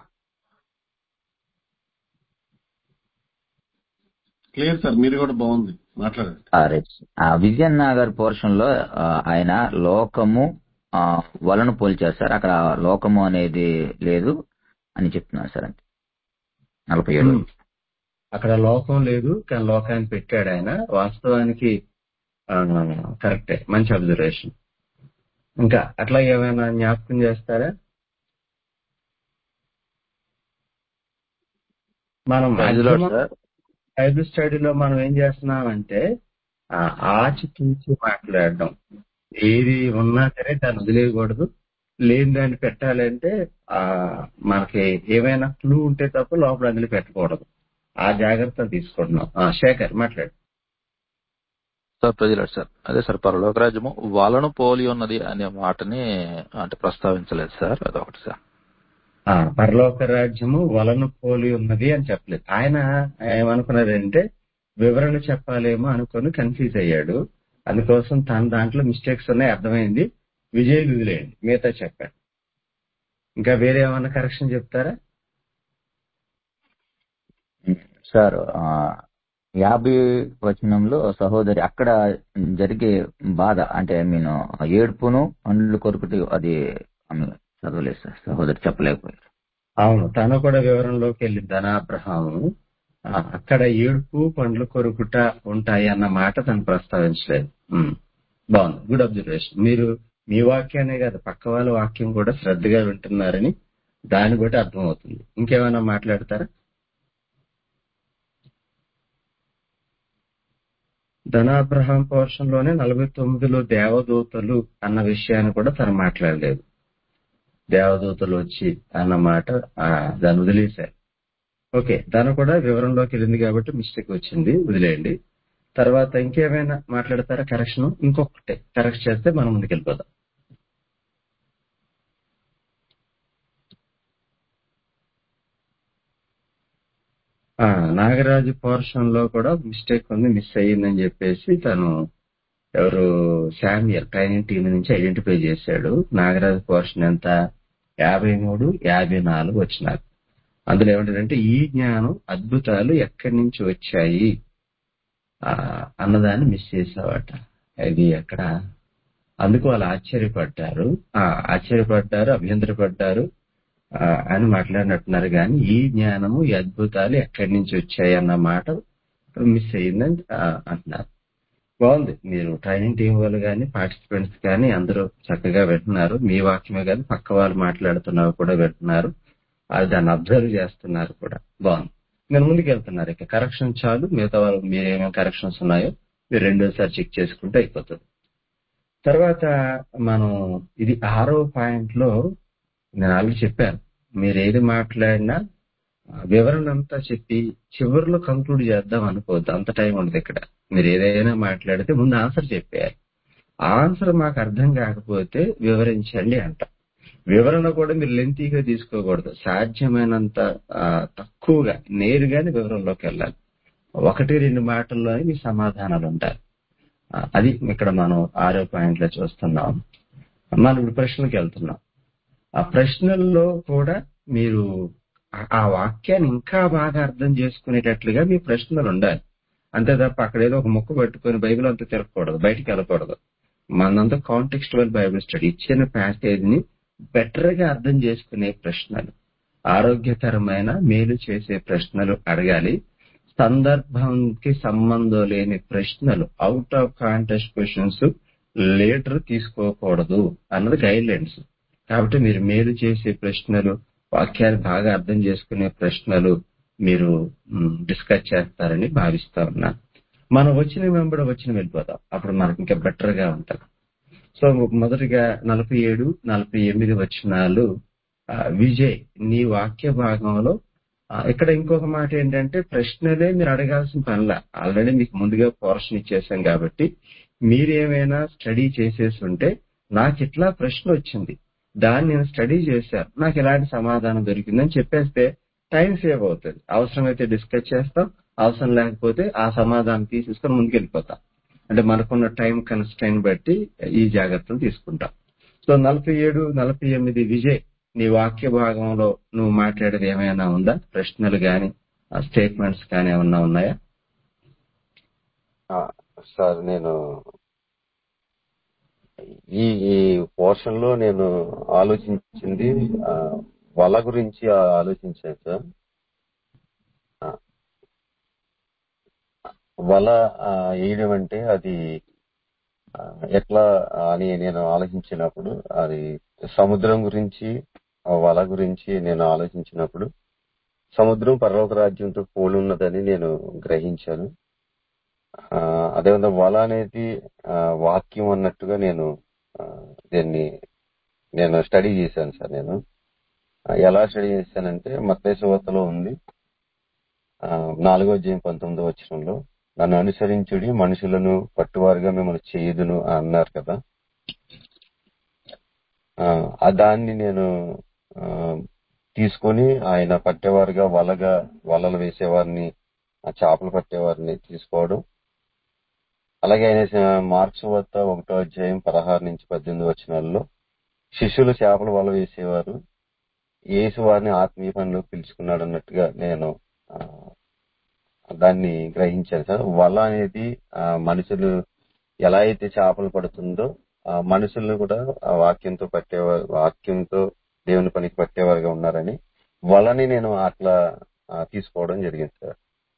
[SPEAKER 2] క్లియర్ సార్ మీరు కూడా బాగుంది మాట్లాడండి
[SPEAKER 5] రైట్ విజయన్ నగర్ పోర్షన్ లో ఆ, ఆయన లోకము ఆ, వలను పోల్చారు సార్ అక్కడ లోకము అనేది లేదు అని చెప్తున్నారు సార్ అంతే నలభై ఏడు
[SPEAKER 11] ఉమ్. అక్కడ లోకం లేదు కానీ లోకాన్ని పెట్టాడు ఆయన వాస్తవానికి ఆ, కరెక్టే మంచి అబ్జర్వేషన్ ఇంకా అట్లా ఏమైనా జ్ఞాపకం చేస్తారా మనం
[SPEAKER 4] praise lord
[SPEAKER 11] maximum
[SPEAKER 4] sir
[SPEAKER 11] Bible స్టడీలో మనం ఏం చేస్తున్నామంటే ఆ, ఆచితూచి మాట్లాడడం ఏది ఉన్నా సరే దాన్ని వదిలేయకూడదు లేని దాన్ని పెట్టాలంటే ఆ మనకి ఏమైనా క్లూ ఉంటే తప్ప లోపల అందులో పెట్టకూడదు ఆ జాగ్రత్త తీసుకుంటున్నాం ఆ, శేఖర్ మాట్లాడు
[SPEAKER 4] సార్ ప్రజలాడు సార్ అదే సార్ పరలోక రాజ్యము వాళ్ళను పోలి ఉన్నది అనే మాటని అంటే ప్రస్తావించలేదు సార్ అదొకటి సార్
[SPEAKER 11] ఆ పరలోక రాజ్యము వలను పోలి ఉన్నది అని చెప్పలేదు ఆయన ఏమనుకున్నారంటే వివరణ చెప్పాలేమో అనుకొని కన్ఫ్యూజ్ అయ్యాడు అందుకోసం తన దాంట్లో మిస్టేక్స్ ఉన్నాయి అర్థమైంది విజయ్ వదిలేయండి మిగతా చెప్పాడు ఇంకా వేరే ఏమైనా కరెక్షన్ చెప్తారా
[SPEAKER 5] సార్ ఆ, యాభై వచనంలో సహోదరి అక్కడ జరిగే బాధ అంటే ఐ మీన్ ఏడుపును పండ్లు కొరుకుటి అది ఆమె చదవలేదు సార్ సహోదరి చెప్పలేకపోయారు
[SPEAKER 11] అవును తను కూడా వివరంలోకి వెళ్ళింది ధనాబ్రహాము ఆ, అక్కడ ఏడుపు పండ్లు కొరుకుట ఉంటాయి అన్న మాట తను ప్రస్తావించలేదు ఉమ్. బాగుంది గుడ్ అబ్జర్వేషన్ మీరు మీ వాక్యానే కాదు పక్క వాళ్ళ వాక్యం కూడా శ్రద్ధగా వింటున్నారని దాన్ని బట్టి అర్థమవుతుంది ఇంకేమైనా మాట్లాడతారా ధనాబ్రహాం పోర్షన్ లోనే నలభై తొమ్మిదిలో దేవదూతలు అన్న విషయాన్ని కూడా తను మాట్లాడలేదు దేవదూతలు వచ్చి అన్న మాట ఆ, దాన్ని వదిలేశారు ఓకే దాని కూడా వివరంలోకి వెళ్ళింది కాబట్టి మిస్టేక్ వచ్చింది వదిలేయండి తర్వాత ఇంకేమైనా మాట్లాడతారా కరెక్షన్ ఇంకొకటి కరెక్ట్ చేస్తే మనం ముందుకు వెళ్ళిపోదాం ఆ, నాగరాజు పోర్షన్ లో కూడా మిస్టేక్ ఉంది మిస్ అయ్యిందని చెప్పేసి తను ఎవరు శామ్యల్ ట్రైనింగ్ టీం నుంచి ఐడెంటిఫై చేశాడు నాగరాజు పోర్షన్ ఎంత యాభై మూడు యాభై నాలుగు వచ్చినారు అందులో ఏమంటారంటే ఈ జ్ఞానం అద్భుతాలు ఎక్కడి నుంచి వచ్చాయి ఆ, అన్నదాన్ని మిస్ చేసావట ఇది ఎక్కడ అందుకు వాళ్ళు ఆశ్చర్యపడ్డారు ఆ, ఆశ్చర్యపడ్డారు అభ్యంతరపడ్డారు ఆ, అని మాట్లాడినట్టున్నారు కానీ ఈ జ్ఞానము ఈ అద్భుతాలు ఎక్కడి నుంచి వచ్చాయి అన్న మాట మిస్ అయ్యిందని ఆ, అంటున్నారు బాగుంది మీరు ట్రైనింగ్ టీం వాళ్ళు కానీ పార్టిసిపెంట్స్ కానీ అందరూ చక్కగా వింటున్నారు మీ వాక్యమే కాదు పక్క వాళ్ళు మాట్లాడుతున్నారు కూడా వింటున్నారు అది దాన్ని అబ్జర్వ్ చేస్తున్నారు కూడా బాగుంది నేను ముందుకు వెళ్తున్నారు ఇక కరెక్షన్ చాలు మిగతా వాళ్ళు మీరు ఏమేమి కరెక్షన్స్ ఉన్నాయో మీరు రెండోసారి చెక్ చేసుకుంటే అయిపోతుంది తర్వాత మనం ఇది ఆరో పాయింట్ లో నేను ఆల్రెడీ చెప్పాను మీరు ఏది మాట్లాడినా ఆ, వివరణ అంతా చెప్పి చివరిలో కంక్లూడ్ చేద్దాం అనుకోవద్దు అంత టైం ఉండదు ఇక్కడ మీరు ఏదైనా మాట్లాడితే ముందు ఆన్సర్ చెప్పేయాలి ఆన్సర్ మాకు అర్థం కాకపోతే వివరించండి అంట వివరణ కూడా మీరు లెంతీగా తీసుకోకూడదు సాధ్యమైనంత ఆ, తక్కువగా నేరుగానే వివరంలోకి వెళ్ళాలి ఒకటి రెండు మాటల్లోనే మీ సమాధానాలు ఉంటాయి ఆ, అది ఇక్కడ మనం ఆరో పాయింట్ లో చూస్తున్నాం మనం ఇప్పుడు ప్రశ్నలకు వెళ్తున్నాం ఆ ప్రశ్నల్లో కూడా మీరు ఆ- ఆ వాక్యాన్ని ఇంకా బాగా అర్థం చేసుకునేటట్లుగా మీ ప్రశ్నలు ఉండాలి అంతే తప్ప అక్కడ ఏదో ఒక ముక్క పట్టుకొని బైబిల్ అంతా తిరగకూడదు బయటికి వెళ్ళకూడదు మనంతా కాంటెక్స్టువల్ బైబిల్ స్టడీ ఇచ్చిన ప్యాసేజ్ ని బెటర్ గా అర్థం చేసుకునే ప్రశ్నలు ఆరోగ్యకరమైన మేలు చేసే ప్రశ్నలు అడగాలి సందర్భంకి సంబంధం లేని ప్రశ్నలు out of context questions leader తీసుకోకూడదు అన్నది గైడ్ లైన్స్ కాబట్టి మీరు మేలు చేసే ప్రశ్నలు వాక్యాన్ని బాగా అర్థం చేసుకునే ప్రశ్నలు మీరు డిస్కస్ చేస్తారని భావిస్తా ఉన్నాను మనం వచ్చిన వెంబడి వచ్చిన వెళ్ళిపోతాం అప్పుడు మనకి ఇంకా బెటర్ గా ఉంటుంది సో మొదటిగా నలభై ఏడు నలభై ఎనిమిది వచనాలు ఆ, విజయ్ నీ వాక్య భాగంలో ఆ, ఇక్కడ ఇంకొక మాట ఏంటంటే ప్రశ్నలే మీరు అడగాల్సిన పనిలా ఆల్రెడీ మీకు ముందుగా పోర్షన్ ఇచ్చేసాం కాబట్టి మీరేమైనా స్టడీ చేసేసి ఉంటే నాకు ఇట్లా ప్రశ్న వచ్చింది దాన్ని నేను స్టడీ చేశాను నాకు ఎలాంటి సమాధానం దొరికిందని చెప్పేస్తే టైం సేవ్ అవుతుంది అవసరమైతే డిస్కస్ చేస్తాం అవసరం లేకపోతే ఆ సమాధానం తీసేసుకొని ముందుకెళ్ళిపోతాం అంటే మనకున్న టైం కన్స్టైన్ బట్టి ఈ జాగ్రత్తలు తీసుకుంటాం సో నలభై ఏడు నలభై ఎనిమిది విజయ్ నీ వాక్య భాగంలో నువ్వు మాట్లాడేది ఏమైనా ఉందా ప్రశ్నలు గాని స్టేట్మెంట్స్ కానీ ఏమన్నా ఉన్నాయా
[SPEAKER 1] ఆ, సార్ నేను ఈ ఈ పోర్షన్ లో నేను ఆలోచించింది ఆ, వల గురించి ఆ- ఆలోచించాను సార్ ఆ, వల ఆ, వేయడం అంటే అది ఆ, ఎట్లా అని నేను ఆలోచించినప్పుడు అది సముద్రం గురించి ఆ వల గురించి నేను ఆలోచించినప్పుడు సముద్రం పర్లోక రాజ్యంతో పోలి ఉన్నదని నేను గ్రహించాను ఆ, అదేవిధంగా వల అనేది ఆ, వాక్యం అన్నట్టుగా నేను ఆ, దీన్ని నేను స్టడీ చేశాను సార్ నేను ఆ, ఎలా స్టడీ చేశానంటే మత్తేశ్వతలో ఉంది ఆ, నాలుగో అధ్యాయం పంతొమ్మిదో వచనంలో నన్ను అనుసరించుడి మనుషులను పట్టువారుగా మిమ్మల్ని చేయదును అన్నారు కదా ఆ, ఆ దాన్ని నేను ఆ, తీసుకొని ఆయన పట్టేవారుగా వలగా వలలు వేసేవారిని ఆ చేపలు పట్టేవారిని తీసుకోవడం అలాగే ఆయన స- మార్క్స్ వద్ద ఒకటో అధ్యాయం పదహారు నుంచి పద్దెనిమిది వచనాల్లో శిష్యులు చేపలు వల వేసేవారు యేసు వారిని ఆత్మీయ పనిలో పిలుచుకున్నాడు అన్నట్టుగా నేను ఆ, దాన్ని గ్రహించాను సార్ వల అనేది ఆ, మనుషులు ఎలా అయితే చేపలు పడుతుందో ఆ మనుషులను కూడా ఆ వాక్యంతో పట్టేవారు వాక్యంతో దేవుని పనికి పట్టేవారుగా ఉన్నారని వలని నేను అట్లా ఆ, తీసుకోవడం జరిగింది సార్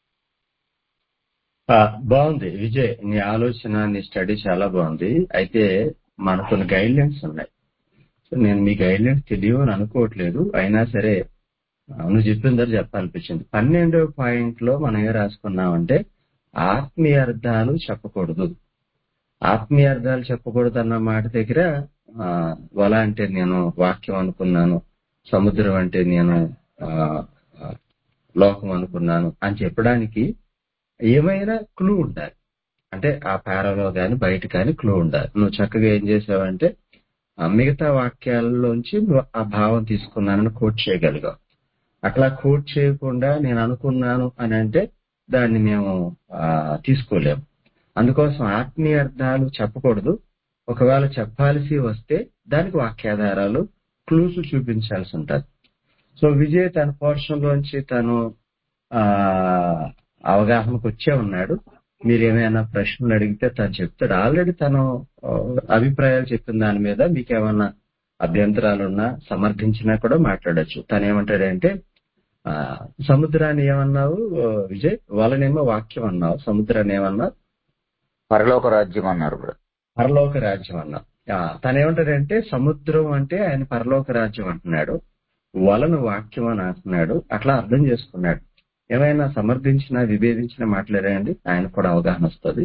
[SPEAKER 11] ఆ, బాగుంది విజయ్ నీ ఆలోచన నీ స్టడీ చాలా బాగుంది అయితే మనకు కొన్ని గైడ్ లైన్స్ ఉన్నాయి సో నేను మీ గైడ్ లైన్స్ తెలియవు అని అనుకోవట్లేదు అయినా సరే ఆ, నువ్వు చెప్పిన దగ్గర చెప్పాలనిపించింది పన్నెండో పాయింట్ లో మనం ఏం రాసుకున్నామంటే ఆత్మీయ అర్థాలు చెప్పకూడదు ఆత్మీయ అర్థాలు చెప్పకూడదు అన్న మాట దగ్గర ఆ, వల అంటే నేను వాక్యం అనుకున్నాను సముద్రం అంటే నేను ఆ, ఆ, లోకం అనుకున్నాను అని చెప్పడానికి ఏమైనా క్లూ ఉండాలి అంటే ఆ పేరలో కానీ బయట కానీ క్లూ ఉండాలి నువ్వు చక్కగా ఏం చేసావంటే ఆ మిగతా వాక్యాలలోంచి నువ్వు ఆ భావం తీసుకున్నానని కోట్ చేయగలిగావు అట్లా కోట్ చేయకుండా నేను అనుకున్నాను అని అంటే దాన్ని మేము ఆ, తీసుకోలేము అందుకోసం ఆత్మీయ అర్థాలు చెప్పకూడదు ఒకవేళ చెప్పాల్సి వస్తే దానికి వాక్యాధారాలు క్లూస్ చూపించాల్సి ఉంటుంది సో విజయ్ తన పోర్షన్ లోంచి తను ఆ అవగాహనకు వచ్చే ఉన్నాడు మీరు ఏమైనా ప్రశ్నలు అడిగితే తను చెప్తాడు ఆల్రెడీ తను ఆ, అభిప్రాయాలు చెప్పిన దాని మీద మీకు ఏమైనా అభ్యంతరాలు ఉన్నా సమర్థించినా కూడా మాట్లాడొచ్చు తను ఏమంటాడంటే ఆ, సముద్రాన్ని ఏమన్నావు ఆ, విజయ్ వాళ్ళనేమో వాక్యం అన్నావు సముద్రాన్ని ఏమన్నావు
[SPEAKER 5] పరలోక రాజ్యం అన్నారు బ్రదర్
[SPEAKER 11] పరలోక రాజ్యం అన్నావు ఆ, తను ఏమంటాడంటే సముద్రం అంటే ఆయన పరలోక రాజ్యం అంటున్నాడు వలను వాక్యం అని అంటున్నాడు అట్లా అర్థం చేసుకున్నాడు ఏమైనా సమర్థించిన విభేదించిన మాట్లాడాయండి ఆయన కూడా అవగాహన వస్తుంది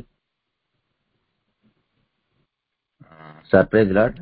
[SPEAKER 5] సర్ప్రైజ్ లాడ్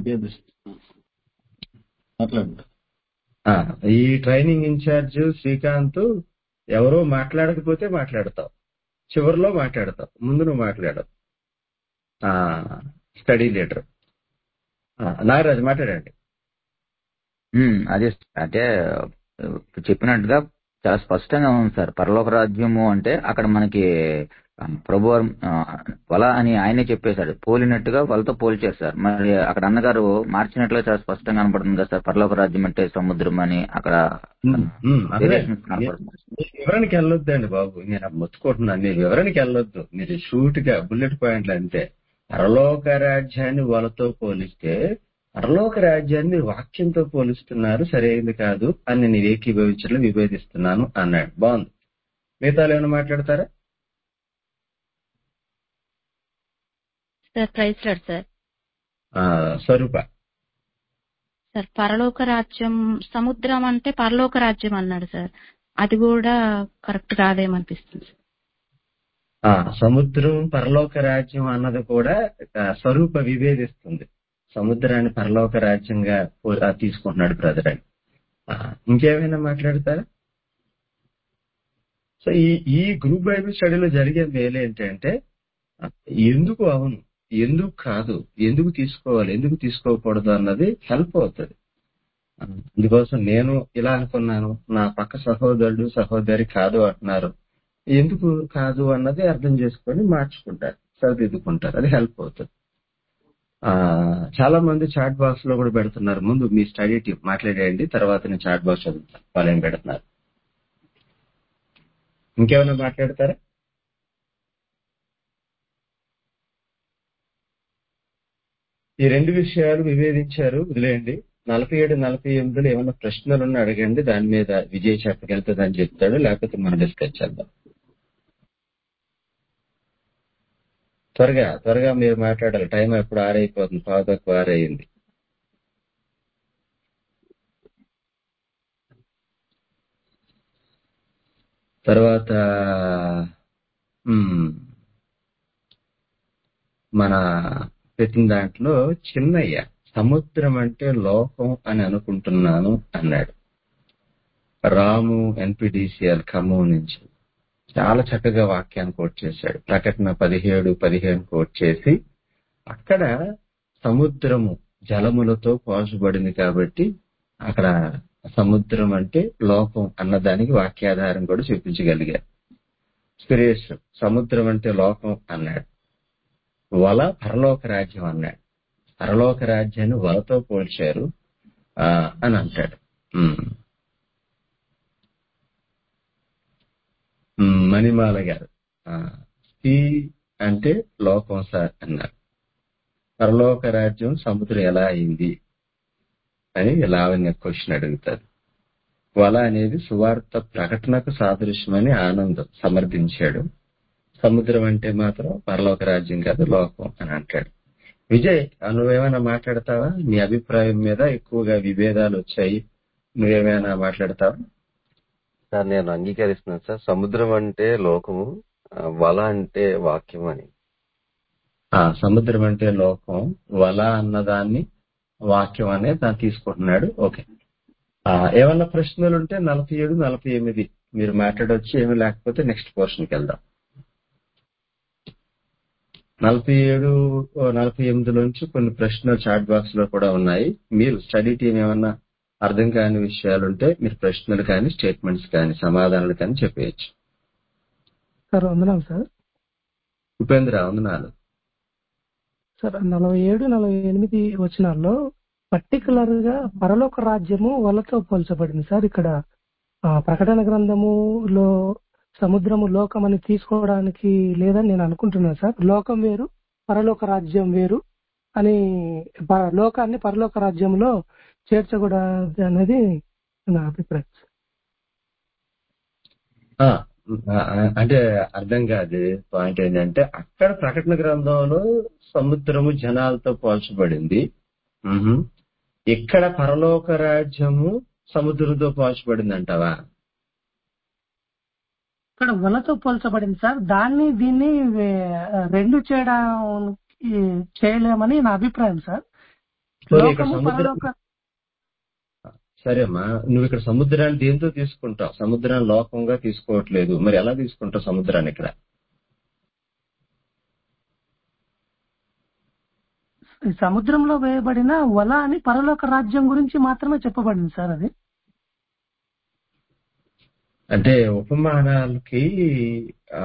[SPEAKER 2] మాట్లాడండి
[SPEAKER 11] ఆ, ఈ ట్రైనింగ్ ఇన్ఛార్జ్ శ్రీకాంత్ ఎవరో మాట్లాడకపోతే మాట్లాడతావు చివరిలో మాట్లాడతావు ముందు నువ్వు మాట్లాడవు ఆ, స్టడీ లీడర్ ఆ, నాగరాజు మాట్లాడండి
[SPEAKER 5] ఉమ్, అదే అంటే ఇప్పుడు చెప్పినట్టుగా చాలా స్పష్టంగా ఉంది సార్ పరలోక రాజ్యము అంటే అక్కడ మనకి ఆ, ప్రభు ఆ, వల అని ఆయనే చెప్పేశాడు పోలినట్టుగా వాళ్ళతో పోల్చారు సార్ మరి అక్కడ అన్నగారు మార్చినట్లుగా చాలా స్పష్టంగా కనపడుతుంది కదా సార్ పరలోక రాజ్యం అంటే సముద్రం అని అక్కడ
[SPEAKER 11] ఉమ్, ఉమ్, అదే
[SPEAKER 5] వేరియేషన్స్ కనపడుతుంది
[SPEAKER 11] మీరు వివరణకి వెళ్ళొద్దండి బాబు నేను మొత్తుకుంటున్నాను మీరు వివరణకి వెళ్ళొద్దు మీరు షూట్ గా బుల్లెట్ పాయింట్లు అంతే పరలోక రాజ్యాన్ని వాళ్ళతో పోలిస్తే పరలోక రాజ్యాన్ని మీరు వాక్యంతో పోలిస్తున్నారు సరైనది కాదు అని నేను ఏకీభవించడం విభేదిస్తున్నాను అన్నాడు బాగుంది మిగతా ఏమైనా మాట్లాడతారా
[SPEAKER 9] సార్ ప్రైజ్ లాడ్ సార్
[SPEAKER 11] ఆ, స్వరూప
[SPEAKER 9] సార్ పరలోక రాజ్యం సముద్రం అంటే పరలోక రాజ్యం అన్నాడు సార్ అది కూడా కరెక్ట్ కాదేమనిపిస్తుంది సార్.
[SPEAKER 11] ఆ సముద్రం పరలోక రాజ్యం అన్నది కూడా ఆ, స్వరూప విభేదిస్తుంది సముద్రాన్ని పరలోక రాజ్యంగా పో- ఆ, తీసుకుంటున్నాడు బ్రదర్ అని ఆ, ఇంకేమైనా మాట్లాడతారా సో ఈ ఈ గ్రూప్ బైబిల్ స్టడీలో జరిగే మేలు ఏంటంటే ఆ, ఎందుకు అవును ఎందుకు కాదు ఎందుకు తీసుకోవాలి ఎందుకు తీసుకోకూడదు అన్నది హెల్ప్ అవుతుంది ఆ, అందుకోసం నేను ఇలా అనుకున్నాను నా పక్క సహోదరుడు సహోదరి కాదు అంటున్నారు ఎందుకు కాదు అన్నది అర్థం చేసుకొని మార్చుకుంటారు సరిదిద్దుకుంటారు అది హెల్ప్ అవుతుంది ఆ చాలా మంది చాట్ బాక్స్ లో కూడా పెడుతున్నారు ముందు మీ స్టడీ టీం మాట్లాడేయండి తర్వాత నేను చాట్ బాక్స్ చదువుతాను వాళ్ళు ఏం పెడుతున్నారు ఇంకేమైనా మాట్లాడతారా ఈ రెండు విషయాలు విభేదించారు వదిలేయండి నలభై ఏడు నలభై ఎనిమిదిలో ఏమైనా ప్రశ్నలు ఉన్నా అడగండి దాని మీద విజయ్ చెప్పగలుగుతుంది అని చెప్తాడు లేకపోతే మనం డిస్కస్ చేద్దాం త్వరగా త్వరగా మీరు మాట్లాడాలి టైం ఎప్పుడు ఆరైపోతుంది పావు తక్కువ ఆరైంది తర్వాత మ్మ్, మన పెట్టిన దాంట్లో చిన్నయ్య సముద్రం అంటే లోకం అని అనుకుంటున్నాను అన్నాడు రాము ఎన్పిడిసిఎల్ ఖమ్మం నుంచి చాలా చక్కగా వాక్యాన్ని కోట్ చేశాడు ప్రకటన పదిహేడు పదిహేను కోట్ చేసి అక్కడ సముద్రము జలములతో పోల్చబడింది కాబట్టి అక్కడ సముద్రం అంటే లోకం అన్నదానికి వాక్యాధారం కూడా చూపించగలిగారు సురేష్ సముద్రం అంటే లోకం అన్నాడు వల పరలోక రాజ్యం అన్నాడు పరలోక రాజ్యాన్ని వలతో పోల్చారు ఆ, అని అంటాడు ఉమ్. ఉమ్, మణిమాల గారు ఆ, సీ అంటే లోకం సార్ అన్నారు పరలోక రాజ్యం సముద్రం ఎలా అయింది అని లావణ్య క్వశ్చన్ అడుగుతారు వల అనేది సువార్త ప్రకటనకు సాదృశ్యమని ఆనందం సమర్థించాడు సముద్రం అంటే మాత్రం పరలోక రాజ్యం కాదు లోకం అని అంటాడు విజయ్ ఆ, నువ్వేమైనా మాట్లాడతావా నీ అభిప్రాయం మీద ఎక్కువగా విభేదాలు వచ్చాయి నువ్వేమైనా మాట్లాడతావా
[SPEAKER 1] సార్ నేను అంగీకరిస్తున్నాను సార్ సముద్రం అంటే లోకము ఆ, వల అంటే వాక్యం అని
[SPEAKER 11] ఆ సముద్రం అంటే లోకం వల అన్నదాన్ని వాక్యం అనే దాన్ని తీసుకుంటున్నాడు ఓకే ఆ, ఏమన్నా ప్రశ్నలు ఉంటే నలభై ఏడు నలభై ఎనిమిది మీరు మాట్లాడొచ్చు ఏమి లేకపోతే నెక్స్ట్ పోర్షన్కి వెళ్దాం నలభై ఏడు ఓ నలభై ఎనిమిది నుంచి కొన్ని ప్రశ్నలు చాట్ బాక్స్ లో కూడా ఉన్నాయి మీరు స్టడీ టీం ఏమన్నా అర్థం కాని విషయాలు ఉంటే మీరు ప్రశ్నలు కానీ స్టేట్మెంట్స్ కానీ సమాధానాలు కానీ చెప్పేయచ్చు
[SPEAKER 12] సార్ వందనాలు సార్
[SPEAKER 11] ఉపేంద్ర వందనాలు
[SPEAKER 12] సార్ నలభై ఏడు నలభై ఎనిమిది వచనాల్లో పర్టికులర్ గా పరలోక రాజ్యము వలతో పోల్చబడింది సార్ ఇక్కడ ఆ, ప్రకటన గ్రంథములో సముద్రము లోకం అని తీసుకోవడానికి లేదని నేను అనుకుంటున్నాను సార్ లోకం వేరు పరలోక రాజ్యం వేరు అని ప- లోకాన్ని పరలోక రాజ్యంలో చేర్చకూడదు అనేది నా అభిప్రాయం
[SPEAKER 11] ఆ, ఆ, అంటే అర్థం కాదు పాయింట్ ఏంటంటే అక్కడ ప్రకటన గ్రంథంలో సముద్రము జనాలతో పోల్చబడింది మ్హూ. ఇక్కడ పరలోక రాజ్యము సముద్రంతో పోల్చబడింది అంటావా
[SPEAKER 12] ఇక్కడ వలతో పోల్చబడింది సార్ దాన్ని దీన్ని వే- రెండు చేయడం ఈ చేయలేమని నా అభిప్రాయం సార్
[SPEAKER 11] పోనీ ఇక్కడ
[SPEAKER 12] లోకము
[SPEAKER 11] సముద్రం
[SPEAKER 12] పరలోక
[SPEAKER 11] సరే అమ్మా నువ్వు ఇక్కడ సముద్రాన్ని దేంతో తీసుకుంటావు సముద్రాన్ని లోకంగా తీసుకోవట్లేదు మరి ఎలా తీసుకుంటావు సముద్రాన్ని ఇక్కడ
[SPEAKER 12] ఈ సముద్రంలో వేయబడిన వల అని పరలోక రాజ్యం గురించి మాత్రమే చెప్పబడింది సార్ అది
[SPEAKER 11] అంటే ఉపమానాలకి ఆ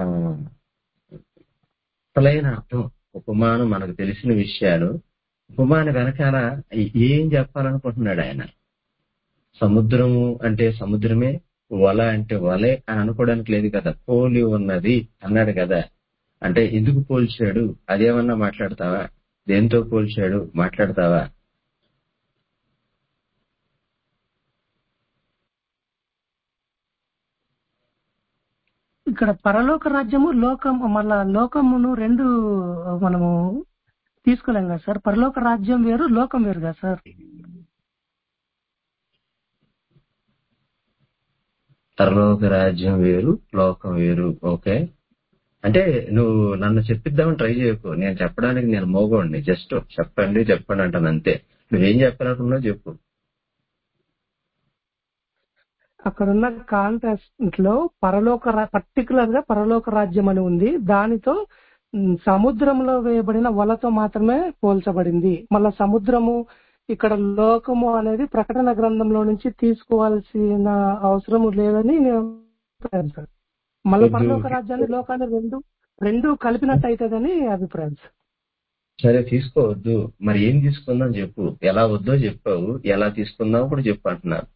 [SPEAKER 11] అసలైన అర్థం ఉపమానం మనకు తెలిసిన విషయాలు ఉపమాన వెనకాల ఏం చెప్పాలనుకుంటున్నాడు ఆయన సముద్రము అంటే సముద్రమే వల అంటే వలే అని అనుకోవడానికి లేదు కదా పోలి ఉన్నది అన్నాడు కదా అంటే ఎందుకు పోల్చాడు అదేమన్నా మాట్లాడతావా దేంతో పోల్చాడు మాట్లాడతావా
[SPEAKER 12] ఇక్కడ పరలోక రాజ్యము లోకం మళ్ళా లోకమును రెండు మనము తీసుకోలేం కదా సార్ పరలోక రాజ్యం వేరు లోకం వేరు కదా సార్
[SPEAKER 11] పరలోక రాజ్యం వేరు లోకం వేరు ఓకే అంటే నువ్వు నన్ను చెప్పిద్దామని ట్రై చేయకు నేను చెప్పడానికి నేను మోగోండి జస్ట్ చెప్పండి చెప్పండి అంటాను అంతే నువ్వేం చెప్పాలనుకున్నావు చెప్పు
[SPEAKER 12] అక్కడ ఉన్న కాంటెస్ట్ లో పరలోక పర్టికులర్ గా పరలోక రాజ్యం అని ఉంది దానితో ఉమ్, సముద్రంలో వేయబడిన వలతో మాత్రమే పోల్చబడింది మళ్ళా సముద్రము ఇక్కడ లోకము అనేది ప్రకటన గ్రంథంలో నుంచి తీసుకోవాల్సిన అవసరం లేదని నేను అభిప్రాయం సార్ మళ్ళీ
[SPEAKER 11] వద్దు.
[SPEAKER 12] పరలోక రాజ్యాన్ని లోకాన్ని రెండు రెండు కలిపినట్టు అవుతుందని అభిప్రాయం సార్
[SPEAKER 11] సరే తీసుకోవద్దు మరి ఏం తీసుకుందాం చెప్పు ఎలా వద్దో చెప్పావు ఎలా తీసుకుందాం కూడా చెప్పు అంటున్నారు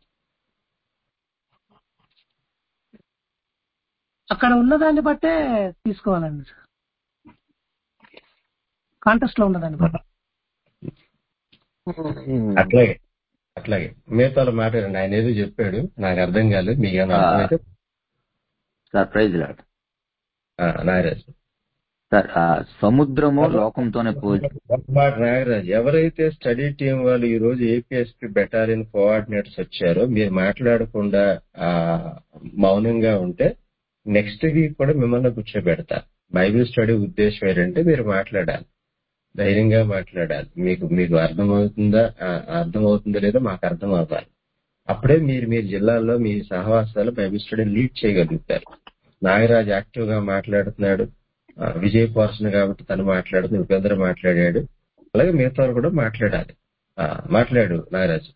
[SPEAKER 12] అక్కడ ఉన్నదాన్ని బట్టే తీసుకోవాలండి సార్ కాంటెస్ట్ లో ఉన్నదాన్ని బట్టి
[SPEAKER 11] అట్లాగే అట్లాగే మిగతా మాట్లాడండి ఆయన ఏదో చెప్పాడు నాకు అర్థం కాలేదు మీకు ఏమైనా
[SPEAKER 5] ఆ,
[SPEAKER 11] అర్థమైతే
[SPEAKER 5] సార్ ప్రైజ్ లాడ్
[SPEAKER 11] ఆ, నాగరాజు
[SPEAKER 5] సార్ ఆ సముద్రము లోకంతోనే పోల్చి
[SPEAKER 11] మాట నాగరాజు ఎవరైతే స్టడీ టీం వాళ్ళు ఈ రోజు ఏపీఎస్పీ బెటాలియన్ కోఆర్డినేటర్స్ వచ్చారో మీరు మాట్లాడకుండా ఆ మౌనంగా ఉంటే నెక్స్ట్ వీక్ కూడా మిమ్మల్ని కూర్చోబెడతా బైబిల్ స్టడీ ఉద్దేశం ఏంటంటే మీరు మాట్లాడాలి ధైర్యంగా మాట్లాడాలి మీకు మీకు అర్థమవుతుందా ఆ, అర్థమవుతుందో లేదో మాకు అర్థం అవ్వాలి అప్పుడే మీరు మీ జిల్లాల్లో మీ సహవాసాలు బైబిల్ స్టడీ లీడ్ చేయగలుగుతారు నాగరాజ్ యాక్టివ్ గా మాట్లాడుతున్నాడు ఆ, విజయ్ పోర్షన్ కాబట్టి తను మాట్లాడుతూ ఉపేంద్ర మాట్లాడాడు అలాగే మిగతా వాళ్ళు కూడా మాట్లాడాలి ఆ, మాట్లాడు నాగరాజు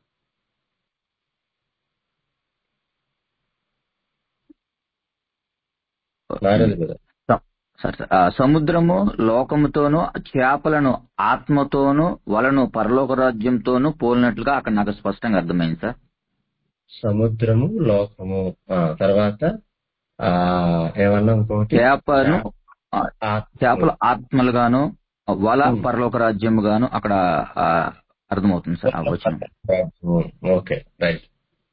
[SPEAKER 11] నాగరాజు కదా
[SPEAKER 5] సార్ సార్, ఆ సముద్రము లోకముతోను చేపలను ఆత్మతోను వలను పరలోక రాజ్యంతోను పోలినట్లుగా అక్కడ నాకు స్పష్టంగా అర్థమైంది సార్
[SPEAKER 11] సముద్రము లోకము ఆ, తర్వాత ఆ ఏమన్నా ఇంకొకటి
[SPEAKER 5] చేపను ఆ,
[SPEAKER 11] ఆత్మ.
[SPEAKER 5] చేపలు ఆత్మలుగాను వల
[SPEAKER 11] ఉమ్.
[SPEAKER 5] పరలోక రాజ్యము గాను అక్కడ ఆ, అర్థమవుతుంది సార్ ఆ వచనం
[SPEAKER 11] ఓకే రైట్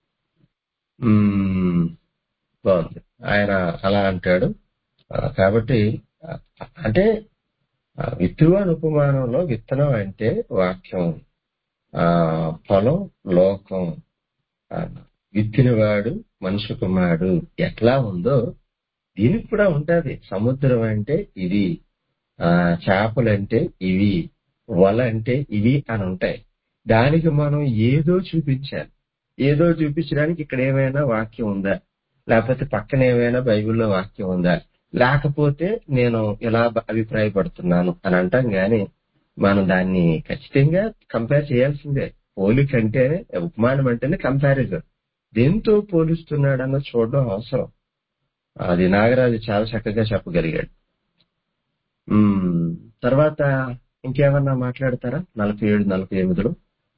[SPEAKER 11] మ్మ్. బాగుంది ఆయన అలా అంటాడు ఆ, కాబట్టి ఆ, అంటే ఆ, విత్తువాని ఉపమానంలో విత్తనం అంటే వాక్యం ఆ పొలం లోకం ఆ, విత్తినవాడు మనుషు కుమారుడు ఎట్లా ఉందో దీనికి కూడా ఉంటది సముద్రం అంటే ఇది ఆ చేపలంటే ఇవి వల అంటే ఇవి అని ఉంటాయి దానికి మనం ఏదో చూపించాలి ఏదో చూపించడానికి ఇక్కడ ఏమైనా వాక్యం ఉందా లేకపోతే పక్కన ఏమైనా బైబిల్లో వాక్యం ఉందా లేకపోతే నేను ఇలా అభిప్రాయపడుతున్నాను అని అంటాం గాని మనం దాన్ని ఖచ్చితంగా కంపేర్ చేయాల్సిందే పోలిక అంటేనే ఉపమానం అంటేనే కంపారిజన్ దేంతో పోలుస్తున్నాడు అన్నది చూడడం అవసరం అది నాగరాజు చాలా చక్కగా చెప్పగలిగాడు ఉమ్, తర్వాత ఇంకేమన్నా మాట్లాడతారా నలభై ఏడు నలభై ఎనిమిదిలో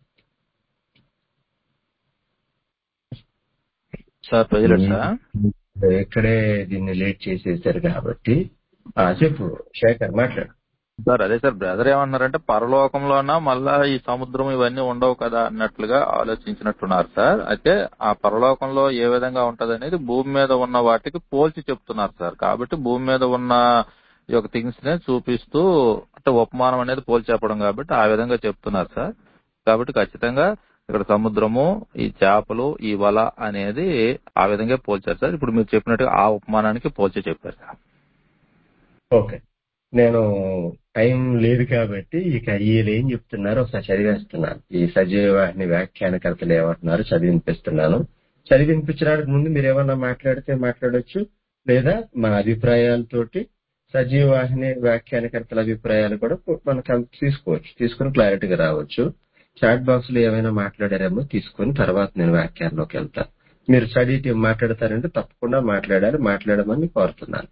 [SPEAKER 4] సార్ ప్రజలు సార్
[SPEAKER 11] ఇక్కడే దీన్ని లేట్ చేసేసారు కాబట్టి ఆ చెప్పు శేఖర్ మాట్లాడు
[SPEAKER 4] సార్ అదే సార్ బ్రదర్ ఏమన్నారంటే పరలోకంలోన మళ్ళా ఈ సముద్రం ఇవన్నీ ఉండవు కదా అన్నట్లుగా ఆలోచించినట్టున్నారు సార్ అయితే ఆ పరలోకంలో ఏ విధంగా ఉంటది అనేది భూమి మీద ఉన్న వాటికి పోల్చి చెప్తున్నారు సార్ కాబట్టి భూమి మీద ఉన్న ఈ యొక్క థింగ్స్ నే చూపిస్తూ అంటే ఉపమానం అనేది పోల్చి చెప్పడం కాబట్టి ఆ విధంగా చెప్తున్నారు సార్ కాబట్టి ఖచ్చితంగా ఇక్కడ సముద్రము ఈ చేపలు ఈ వల అనేది ఆ విధంగా పోల్చారు సార్ ఇప్పుడు మీరు చెప్పినట్టుగా ఆ ఉపమానానికి పోల్చి చెప్పారు సార్
[SPEAKER 11] ఓకే నేను టైం లేదు కాబట్టి ఇక వీళ్ళు ఏం చెప్తున్నారు ఒకసారి చదివేస్తున్నాను ఈ సజీవాహిని వ్యాఖ్యానకర్తలు ఏమంటున్నారు చదివినిపిస్తున్నాను చదివినిపించడానికి ముందు మీరు ఏమన్నా మాట్లాడితే మాట్లాడొచ్చు లేదా మన అభిప్రాయాలతోటి సజీవాహిని వ్యాఖ్యానకర్తల అభిప్రాయాలు కూడా మనం కం- తీసుకోవచ్చు తీసుకుని క్లారిటీగా రావచ్చు చాట్ బాక్స్ లో ఏమైనా మాట్లాడారేమో తీసుకుని తర్వాత నేను వ్యాఖ్యానంలోకి వెళ్తాను మీరు స్టడీ టీం మాట్లాడతారంటే తప్పకుండా మాట్లాడాలి మాట్లాడమని కోరుతున్నాను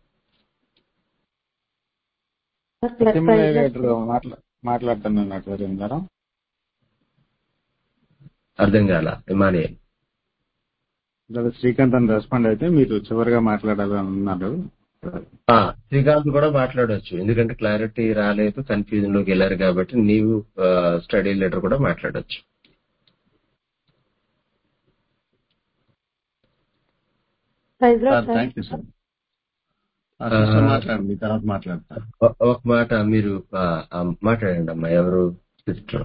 [SPEAKER 13] సిమ్యులేటర్ మాట్లా మాట్లాడుతున్నాను సార్ గారు
[SPEAKER 11] అర్థం కాల ఇమానియల్
[SPEAKER 13] బ్రదర్ శ్రీకాంత్ అని రెస్పాండ్ అయితే మీరు చివరిగా మాట్లాడాలని అన్నారు
[SPEAKER 11] ఆ, శ్రీకాంత్ కూడా మాట్లాడొచ్చు ఎందుకంటే క్లారిటీ రాలేదు కన్ఫ్యూజన్ లోకి వెళ్ళారు కాబట్టి నీవు స్టడీ లెటర్ కూడా మాట్లాడొచ్చు
[SPEAKER 6] ప్రైజ్ లో
[SPEAKER 2] sir
[SPEAKER 6] sir
[SPEAKER 2] thank you sir ఆ, సిస్టర్ మాట్లాడండి తర్వాత మాట్లాడతారు
[SPEAKER 11] ఒ- ఒక మాట మీరు ఆ, ఆ, మాట్లాడండి అమ్మా ఎవరు సిస్టర్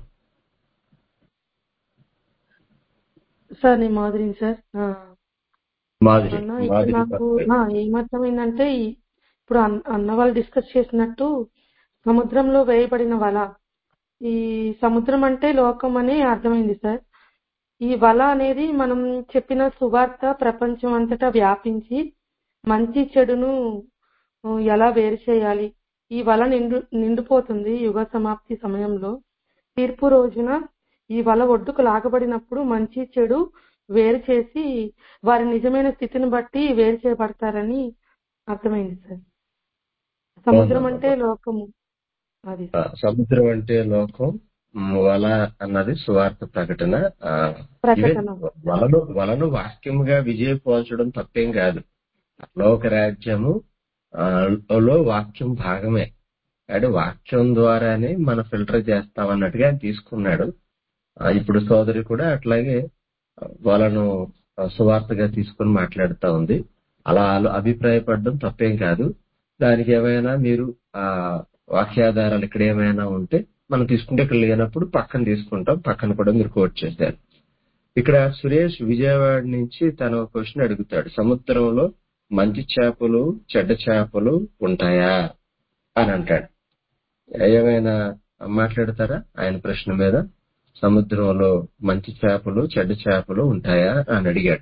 [SPEAKER 6] సార్ నేను మాధురిని సార్ ఆ,
[SPEAKER 11] మాధురి
[SPEAKER 6] అన్న ఇప్పుడు
[SPEAKER 11] మాధురి
[SPEAKER 6] నాకు ఆ, ఏమర్థమైందంటే ఈ- ఇప్పుడు అన్న అన్న వాళ్ళు డిస్కస్ చేసినట్టు సముద్రంలో వేయబడిన వల ఈ సముద్రం అంటే లోకం అని అర్థమైంది సార్ ఈ వల అనేది మనం చెప్పిన సువార్త ప్రపంచం అంతటా వ్యాపించి మంచి చెడును ఆ, ఎలా వేరు చేయాలి ఈ వల నిండు నిండిపోతుంది యుగ సమాప్తి సమయంలో తీర్పు రోజున ఈ వల ఒడ్డుకు లాగబడినప్పుడు మంచి చెడు వేరు చేసి వారి నిజమైన స్థితిని బట్టి వేరు చేయబడతారని అర్థమైంది సార్ సముద్రం అంటే లోకము అది
[SPEAKER 11] ఆ, సముద్రం అంటే లోకం మ్, వల అన్నది సువార్త ప్రకటన ఆ,
[SPEAKER 6] ప్రకటన.
[SPEAKER 11] ఈవెన్ వలను వలను వాక్యముగా విజయపోల్చడం తప్పేం కాదు లోక రాజ్యము ఆ, లో వాక్యం భాగమే అంటే వాక్యం ద్వారానే మనం ఫిల్టర్ చేస్తామన్నట్టుగా ఆయన తీసుకున్నాడు ఆ, ఇప్పుడు సోదరి కూడా అట్లాగే వాళ్ళను సువార్తగా తీసుకొని మాట్లాడుతా ఉంది అలా ఆలో- అభిప్రాయపడడం తప్పేం కాదు దానికి ఏమైనా మీరు ఆ వాక్యాధారాలు ఇక్కడ ఏమైనా ఉంటే మనం తీసుకుంటే ఇక్కడ లేనప్పుడు పక్కన తీసుకుంటాం పక్కన కూడా మీరు కోట్ చేశారు ఇక్కడ సురేష్ విజయవాడ నుంచి తన క్వశ్చన్ అడుగుతాడు సముద్రంలో మంచి చేపలు చెడ్డ చేపలు ఉంటాయా అని అంటాడు ఏమైనా మాట్లాడతారా ఆయన ప్రశ్న మీద సముద్రంలో మంచి చేపలు చెడ్డ చేపలు ఉంటాయా అని అడిగాడు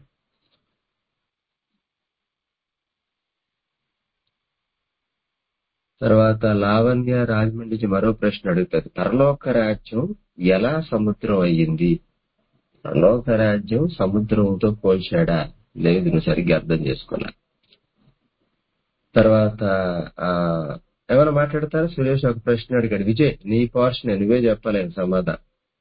[SPEAKER 11] తర్వాత లావణ్య రాజమండ్రి నుంచి మరో ప్రశ్న అడుగుతుంది పరలోక రాజ్యం ఎలా సముద్రం అయ్యింది పరలోక రాజ్యం సముద్రంతో పోల్చాడా లేదు నువ్వు సరిగ్గా అర్థం చేసుకోలే తర్వాత ఆ ఏమైనా మాట్లాడతారా సురేష్ ఒక ప్రశ్న అడిగాడు విజయ్ నీ పోర్షన్ నువ్వే చెప్పలేను సమాధానం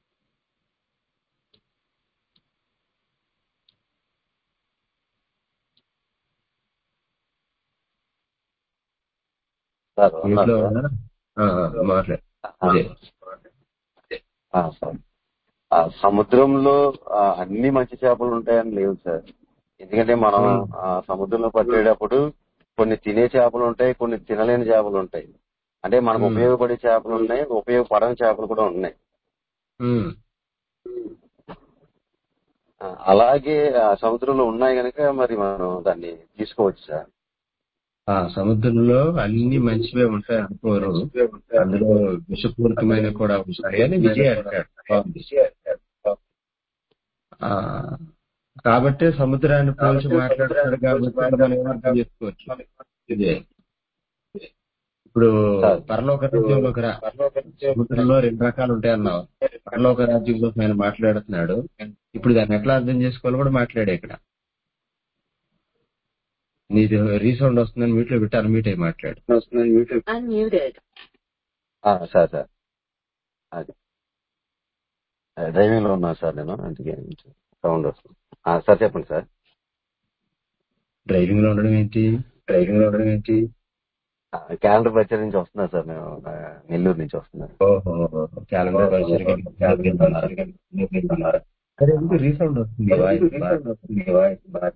[SPEAKER 1] సార్ ఉన్నారు
[SPEAKER 11] ఇంట్లో
[SPEAKER 1] సార్
[SPEAKER 11] ఉన్నారా? ఆ, ఆ, మాట్లాడు
[SPEAKER 1] ఆ,
[SPEAKER 11] విజయ్
[SPEAKER 1] ఆ, సార్ ఆ సముద్రంలో ఆ, అన్ని మంచి చేపలు ఉంటాయని లేవు సార్ ఎందుకంటే మనం
[SPEAKER 11] ఉమ్,
[SPEAKER 1] ఆ సముద్రంలో పట్టేటప్పుడు కొన్ని తినే చేపలు ఉంటాయి కొన్ని తినలేని చేపలు ఉంటాయి అంటే మనకు
[SPEAKER 11] ఉమ్,
[SPEAKER 1] ఉపయోగపడే చేపలు ఉన్నాయి ఉపయోగపడని చేపలు కూడా ఉన్నాయి
[SPEAKER 11] ఉమ్,
[SPEAKER 1] ఆ, అలాగే ఆ సముద్రంలో ఉన్నాయి కనుక మరి మనం దాన్ని తీసుకోవచ్చు సార్
[SPEAKER 11] ఆ సముద్రంలో అన్ని మంచివే ఉంటాయి అనుకోరు అందులో విషపూరితమైన కూడా ఉంటాయి అని విజయ్ అంటాడు బాగుంది. ఆ, కాబట్టే సముద్రాన్ని పోల్చి మాట్లాడుతున్నాడు కాబట్టి మనం ఏం అర్థం చేసుకోవచ్చు విజయ్ ఇప్పుడు
[SPEAKER 1] సార్
[SPEAKER 11] పరలోక రాజ్యంలోకి రా సముద్రంలో రెండు రకాలు ఉంటాయి అన్నావు పరలోక రాజ్యంలో ఆయన మాట్లాడుతున్నాడు ఇప్పుడు దాన్ని ఎట్లా అర్థం చేసుకోవాలో కూడా మాట్లాడే ఇక్కడ నీది రీసౌండ్ వస్తుందని మీట్లో పెట్టి అన్మీట్ అయి మాట్లాడు
[SPEAKER 10] Unmuted.
[SPEAKER 1] ఆ, సార్ సార్ అది డ్రైవింగ్ లో ఉన్నా సార్ నేను అందుకే సౌండ్ వస్తుంది ఆ, సార్ చెప్పండి సార్
[SPEAKER 11] డ్రైవింగ్ లో ఉండడం ఏంటి డ్రైవింగ్ లో ఉండడం ఏంటి
[SPEAKER 1] ఆ, క్యాలెండర్ ప్రచారం నుంచి వస్తున్నా సార్ నేను ఆ, నెల్లూరు నుంచి వస్తున్నాను
[SPEAKER 11] ఓహో క్యాలెండర్ పరిచయం సరే ఎందుకు రీసౌండ్ వస్తుంది వాయిస్ బాగా.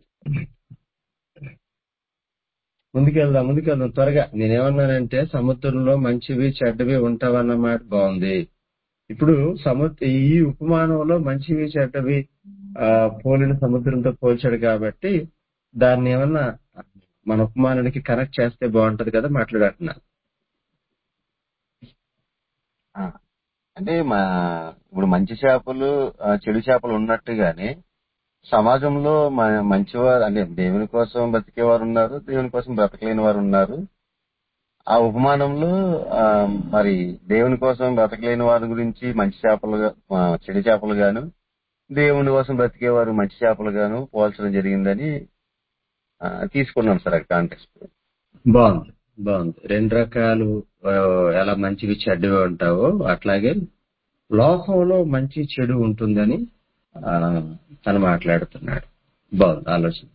[SPEAKER 11] ముందుకెళ్దాం ముందుకెళ్దాం త్వరగా నేనేమన్నానంటే సముద్రంలో మంచివి చెడ్డవి ఉంటావన్న మాట బాగుంది ఇప్పుడు సముద్ర ఈ ఉపమానంలో మంచివి చెడ్డవి ఆ, పోలిన సముద్రంతో పోల్చాడు కాబట్టి దాన్ని ఏమన్నా మన ఉపమానానికి కనెక్ట్ చేస్తే బాగుంటది కదా మాట్లాడుతున్నా
[SPEAKER 1] ఆ, అంటే మా ఇప్పుడు మంచి చేపలు ఆ, చెడు చేపలు ఉన్నట్టుగానే సమాజంలో మ- మంచివారు అంటే దేవుని కోసం బ్రతికేవారు ఉన్నారు దేవుని కోసం బ్రతకలేని వారు ఉన్నారు ఆ ఉపమానంలో ఆ, మరి దేవుని కోసం బ్రతకలేని వారి గురించి మంచి చేపలుగా ఆ, చెడు చేపలు గాను దేవుని కోసం బ్రతికేవారు మంచి చేపలు గాను పోల్చడం జరిగిందని ఆ, తీసుకున్నాం సార్ ఆ కాంటెక్స్ట్
[SPEAKER 11] బాగుంది బాగుంది రెండు రకాలు ఆ, ఎలా మంచివి చెడ్డవి ఉంటావో అట్లాగే లోకంలో మంచి చెడు ఉంటుందని ఆ, తను మాట్లాడుతున్నాడు బాగుంది ఆలోచన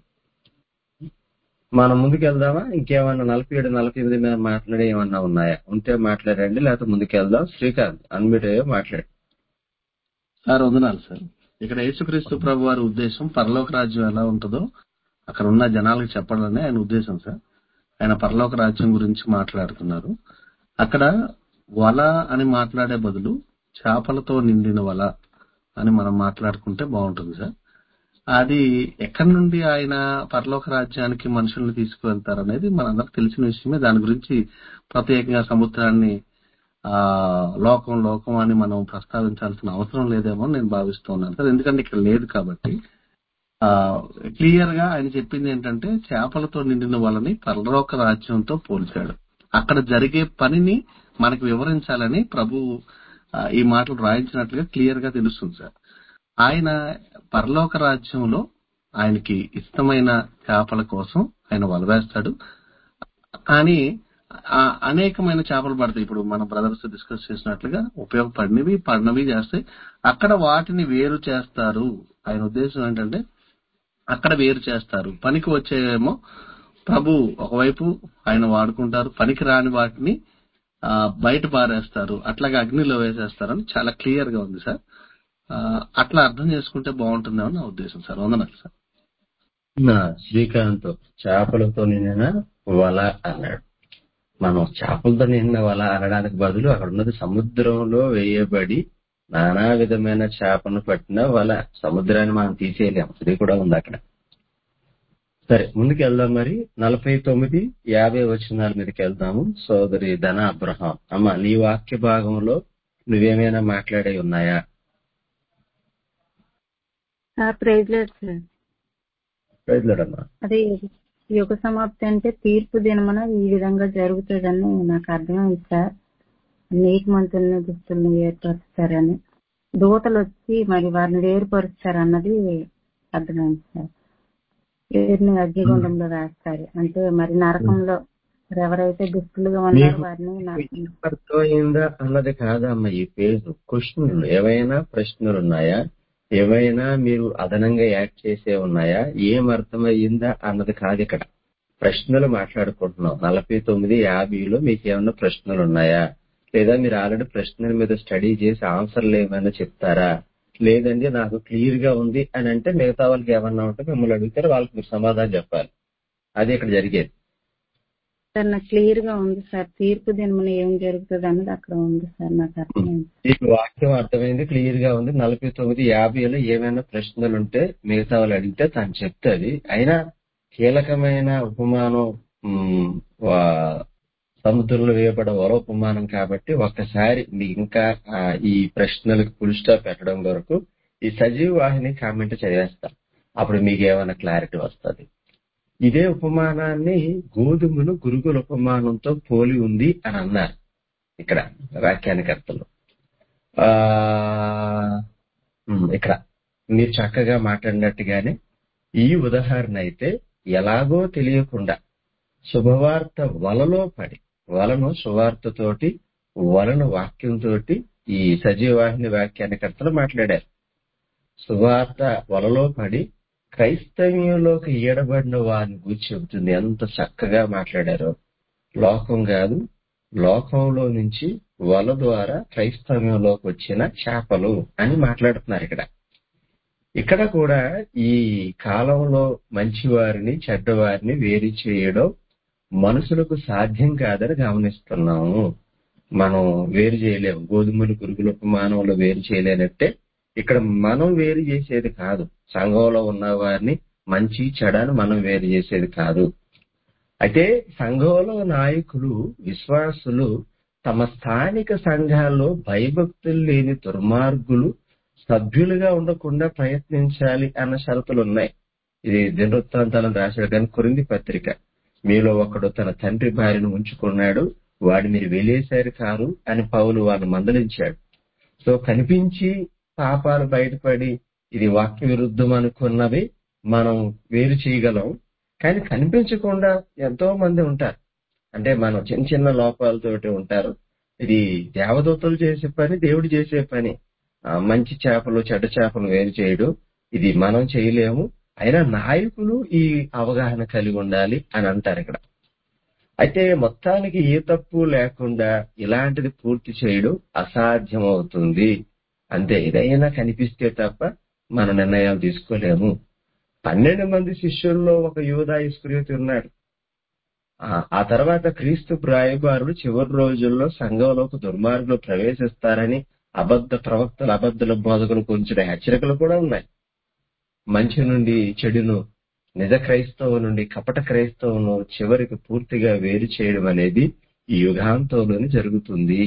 [SPEAKER 11] మనం ముందుకు వెళ్దామా ఇంకేమన్నా నలభై ఏడు నలభై ఎనిమిది మీద మాట్లాడే ఏమన్నా ఉన్నాయా ఉంటే మాట్లాడండి లేకపోతే ముందుకు వెళ్దాం శ్రీకాంత్ అన్మిట్ అయ్యో మాట్లాడు
[SPEAKER 2] సార్ వందనాలు సార్ ఇక్కడ యేసుక్రీస్తు ప్రభు వారి ఉద్దేశం పరలోక రాజ్యం ఎలా ఉంటుందో అక్కడ ఉన్న జనాలకు చెప్పాలని ఆయన ఉద్దేశం సార్ ఆయన పరలోక రాజ్యం గురించి మాట్లాడుతున్నారు అక్కడ వల అని మాట్లాడే బదులు చేపలతో నిండిన వల అని మనం మాట్లాడుకుంటే బాగుంటుంది సార్ అది ఎక్కడి నుండి ఆయన పరలోక రాజ్యానికి మనుషుల్ని తీసుకువెళ్తారు అనేది మనందరికి తెలిసిన విషయమే దాని గురించి ప్రత్యేకంగా సముద్రాన్ని ఆ లోకం లోకం అని మనం ప్రస్తావించాల్సిన అవసరం లేదేమో అని నేను భావిస్తున్నాను సార్ ఎందుకంటే ఇక్కడ లేదు కాబట్టి ఆ క్లియర్ గా ఆయన చెప్పింది ఏంటంటే చేపలతో నిండిన వాళ్ళని పరలోక రాజ్యంతో పోల్చాడు అక్కడ జరిగే పనిని మనకు వివరించాలని ప్రభు ఆ, ఈ మాటలు రాయించినట్లుగా క్లియర్ గా తెలుస్తుంది సార్ ఆయన పరలోక రాజ్యంలో ఆయనకి ఇష్టమైన చేపల కోసం ఆయన వలవేస్తాడు కానీ ఆ అనేకమైన చేపలు పడతాయి ఇప్పుడు మన బ్రదర్స్ డిస్కస్ చేసినట్లుగా ఉపయోగపడినవి పడినవి చేస్తే అక్కడ వాటిని వేరు చేస్తారు ఆయన ఉద్దేశం ఏంటంటే అక్కడ వేరు చేస్తారు పనికి వచ్చేవేమో ప్రభు ఒకవైపు ఆయన వాడుకుంటారు పనికి రాని వాటిని ఆ, బయట పారేస్తారు అట్లాగే అగ్నిలో వేసేస్తారని చాలా క్లియర్ గా ఉంది సార్ ఆ, అట్లా అర్థం చేసుకుంటే బాగుంటుందేమో నా ఉద్దేశం సార్ వందనాలు సార్
[SPEAKER 11] నా శ్రీకాంత్ చేపలతో నిండిన వల అన్నాడు మనం చేపలతో నిండిన వల అనడానికి బదులు అక్కడ ఉన్నది సముద్రంలో వేయబడి నానా విధమైన చేపను పట్టిన వల సముద్రాన్ని మనం తీసేయలేం ఇది కూడా ఉంది అక్కడ సరే ముందుకు వెళ్దాం మరి నలభై తొమ్మిది యాభై వచనాల మీదకి వెళ్దాము సోదరి ధన అబ్రహాం అమ్మ నీ వాక్య భాగంలో నువ్వేమైనా మాట్లాడే ఉన్నాయా
[SPEAKER 3] ప్రైజ్ లేదు సార్
[SPEAKER 11] ప్రజలడమ్మా
[SPEAKER 3] అదే యుగ సమాప్తి అంటే తీర్పు దినమున ఈ విధంగా జరుగుతుందని నాకు అర్థమైంది సార్ నీటి మంతుల్ని దుస్తుల్ని ఏర్పరుస్తారని దూతలు వచ్చి మరి వారిని వేరుపరుస్తారు అన్నది అర్థమైంది సార్ వీరిని అగ్నిగుండంలో వేస్తారు అంటే మరి నరకంలో మరి ఎవరైతే దుస్తులుగా ఉన్నారో
[SPEAKER 11] నీకు
[SPEAKER 3] వారిని నరకంలో
[SPEAKER 11] అర్థమైందా అన్నది కాదమ్మా ఈ పేజ్ క్వశ్చన్లు ఏవైనా ప్రశ్నలు ఉన్నాయా ఏవైనా మీరు అదనంగా యాడ్ చేసే ఉన్నాయా ఏం అర్థమయ్యిందా అన్నది కాదు ఇక్కడ ప్రశ్నలు మాట్లాడుకుంటున్నాం నలభై తొమ్మిది యాభైలో మీకు ఏమైనా ప్రశ్నలు ఉన్నాయా లేదా మీరు ఆల్రెడీ ప్రశ్నల మీద స్టడీ చేసి ఆన్సర్లు ఏమైనా చెప్తారా లేదండి నాకు క్లియర్ గా ఉంది అని అంటే మిగతా వాళ్ళకి ఏమన్నా ఉంటే మిమ్మల్ని అడుగుతారు వాళ్ళకి మీరు సమాధానం చెప్పాలి అది ఇక్కడ జరిగేది
[SPEAKER 3] సార్ నాకు క్లియర్ గా ఉంది సార్ తీర్పు దినమున ఏం జరుగుతుంది అన్నది అక్కడ ఉంది సార్ నాకు అర్థమైంది
[SPEAKER 11] ఈ వాక్యం అర్థమైంది క్లియర్ గా ఉంది నలభై తొమ్మిది యాభైలో ఏమైనా ప్రశ్నలు ఉంటే మిగతా వాళ్ళు అడిగితే తను చెప్తుంది అయినా కీలకమైన ఉపమానం ఉమ్, వా- సముద్రంలో వేయబడ వల ఉపమానం కాబట్టి ఒక్కసారి మీ ఇంకా ఆ, ఈ ప్రశ్నలకు ఫుల్ స్టాప్ పెట్టడం వరకు ఈ సజీవ వాహిని కామెంట్ చదివేస్తా అప్పుడు మీకు ఏమైనా క్లారిటీ వస్తుంది ఇదే ఉపమానాన్ని గోధుమను గురుగుల ఉపమానంతో పోలి ఉంది అని అన్నారు ఇక్కడ వ్యాఖ్యానకర్తలు ఆ ఉమ్, ఇక్కడ మీరు చక్కగా మాట్లాడినట్టుగానే ఈ ఉదాహరణ అయితే ఎలాగో తెలియకుండా శుభవార్త వలలో పడి వలను సువార్తతోటి వలను వాక్యంతో ఈ సజీవాహిని వ్యాఖ్యానకర్తలు మాట్లాడారు సువార్త వలలో పడి క్రైస్తవ్యంలోకి ఈడబడిన వారిని గురించి చెబుతుంది ఎంత చక్కగా మాట్లాడారో లోకం కాదు లోకంలో నుంచి వల ద్వారా క్రైస్తవ్యంలోకి వచ్చిన చేపలు అని మాట్లాడుతున్నారు ఇక్కడ ఇక్కడ కూడా ఈ కాలంలో మంచివారిని చెడ్డవారిని వేరు చేయడం మనుషులకు సాధ్యం కాదని గమనిస్తున్నాము మనం వేరు చేయలేము గోధుమలు పురుగుల ఉపమానంలో వేరు చేయలేనట్టే ఇక్కడ మనం వేరు చేసేది కాదు సంఘంలో ఉన్న వారిని మంచి చెడని మనం వేరు చేసేది కాదు అయితే సంఘంలో నాయకులు విశ్వాసులు తమ స్థానిక సంఘాల్లో భయభక్తులు లేని దుర్మార్గులు సభ్యులుగా ఉండకుండా ప్రయత్నించాలి అన్న షరతులు ఉన్నాయి ఇది దినవృత్తాంతాలను రాశాడు కానీ కొరింది పత్రిక మీలో ఒకడు తన తండ్రి భార్యను ఉంచుకున్నాడు వాడు మీరు వెలేశారు కారు అని పౌలు వారిని మందలించాడు సో కనిపించి పాపాలు బయటపడి ఇది వాక్య విరుద్ధం అనుకున్నవి మనం వేరు చేయగలం కానీ కనిపించకుండా ఎంతో మంది ఉంటారు అంటే మనం చిన్న చిన్న లోపాలతోటి ఉంటారు ఇది దేవదూతలు చేసే పని దేవుడు చేసే పని ఆ, మంచి చేపలు చెడ్డ చేపలు వేరు చేయడం ఇది మనం చేయలేము అయినా నాయకులు ఈ అవగాహన కలిగి ఉండాలి అని అంటారు ఇక్కడ అయితే మొత్తానికి ఏ తప్పు లేకుండా ఇలాంటిది పూర్తి చేయడం అసాధ్యం అవుతుంది అంతే ఏదైనా కనిపిస్తే తప్ప మన నిర్ణయాలు తీసుకోలేము పన్నెండు మంది శిష్యుల్లో ఒక యోధా ఇస్కరియోతి ఉన్నాడు ఆ- ఆ తర్వాత క్రీస్తు ప్రాయబారుడు చివరి రోజుల్లో సంఘంలోకి దుర్మార్గులు ప్రవేశిస్తారని అబద్ధ ప్రవక్తలు అబద్ధుల బోధకులు కొంచెం హెచ్చరికలు కూడా ఉన్నాయి మంచి నుండి చెడును నిజ క్రైస్తవు నుండి కపట క్రైస్తవును చివరికి పూర్తిగా వేరు చేయడం అనేది ఈ యుగాంతంలోనే జరుగుతుంది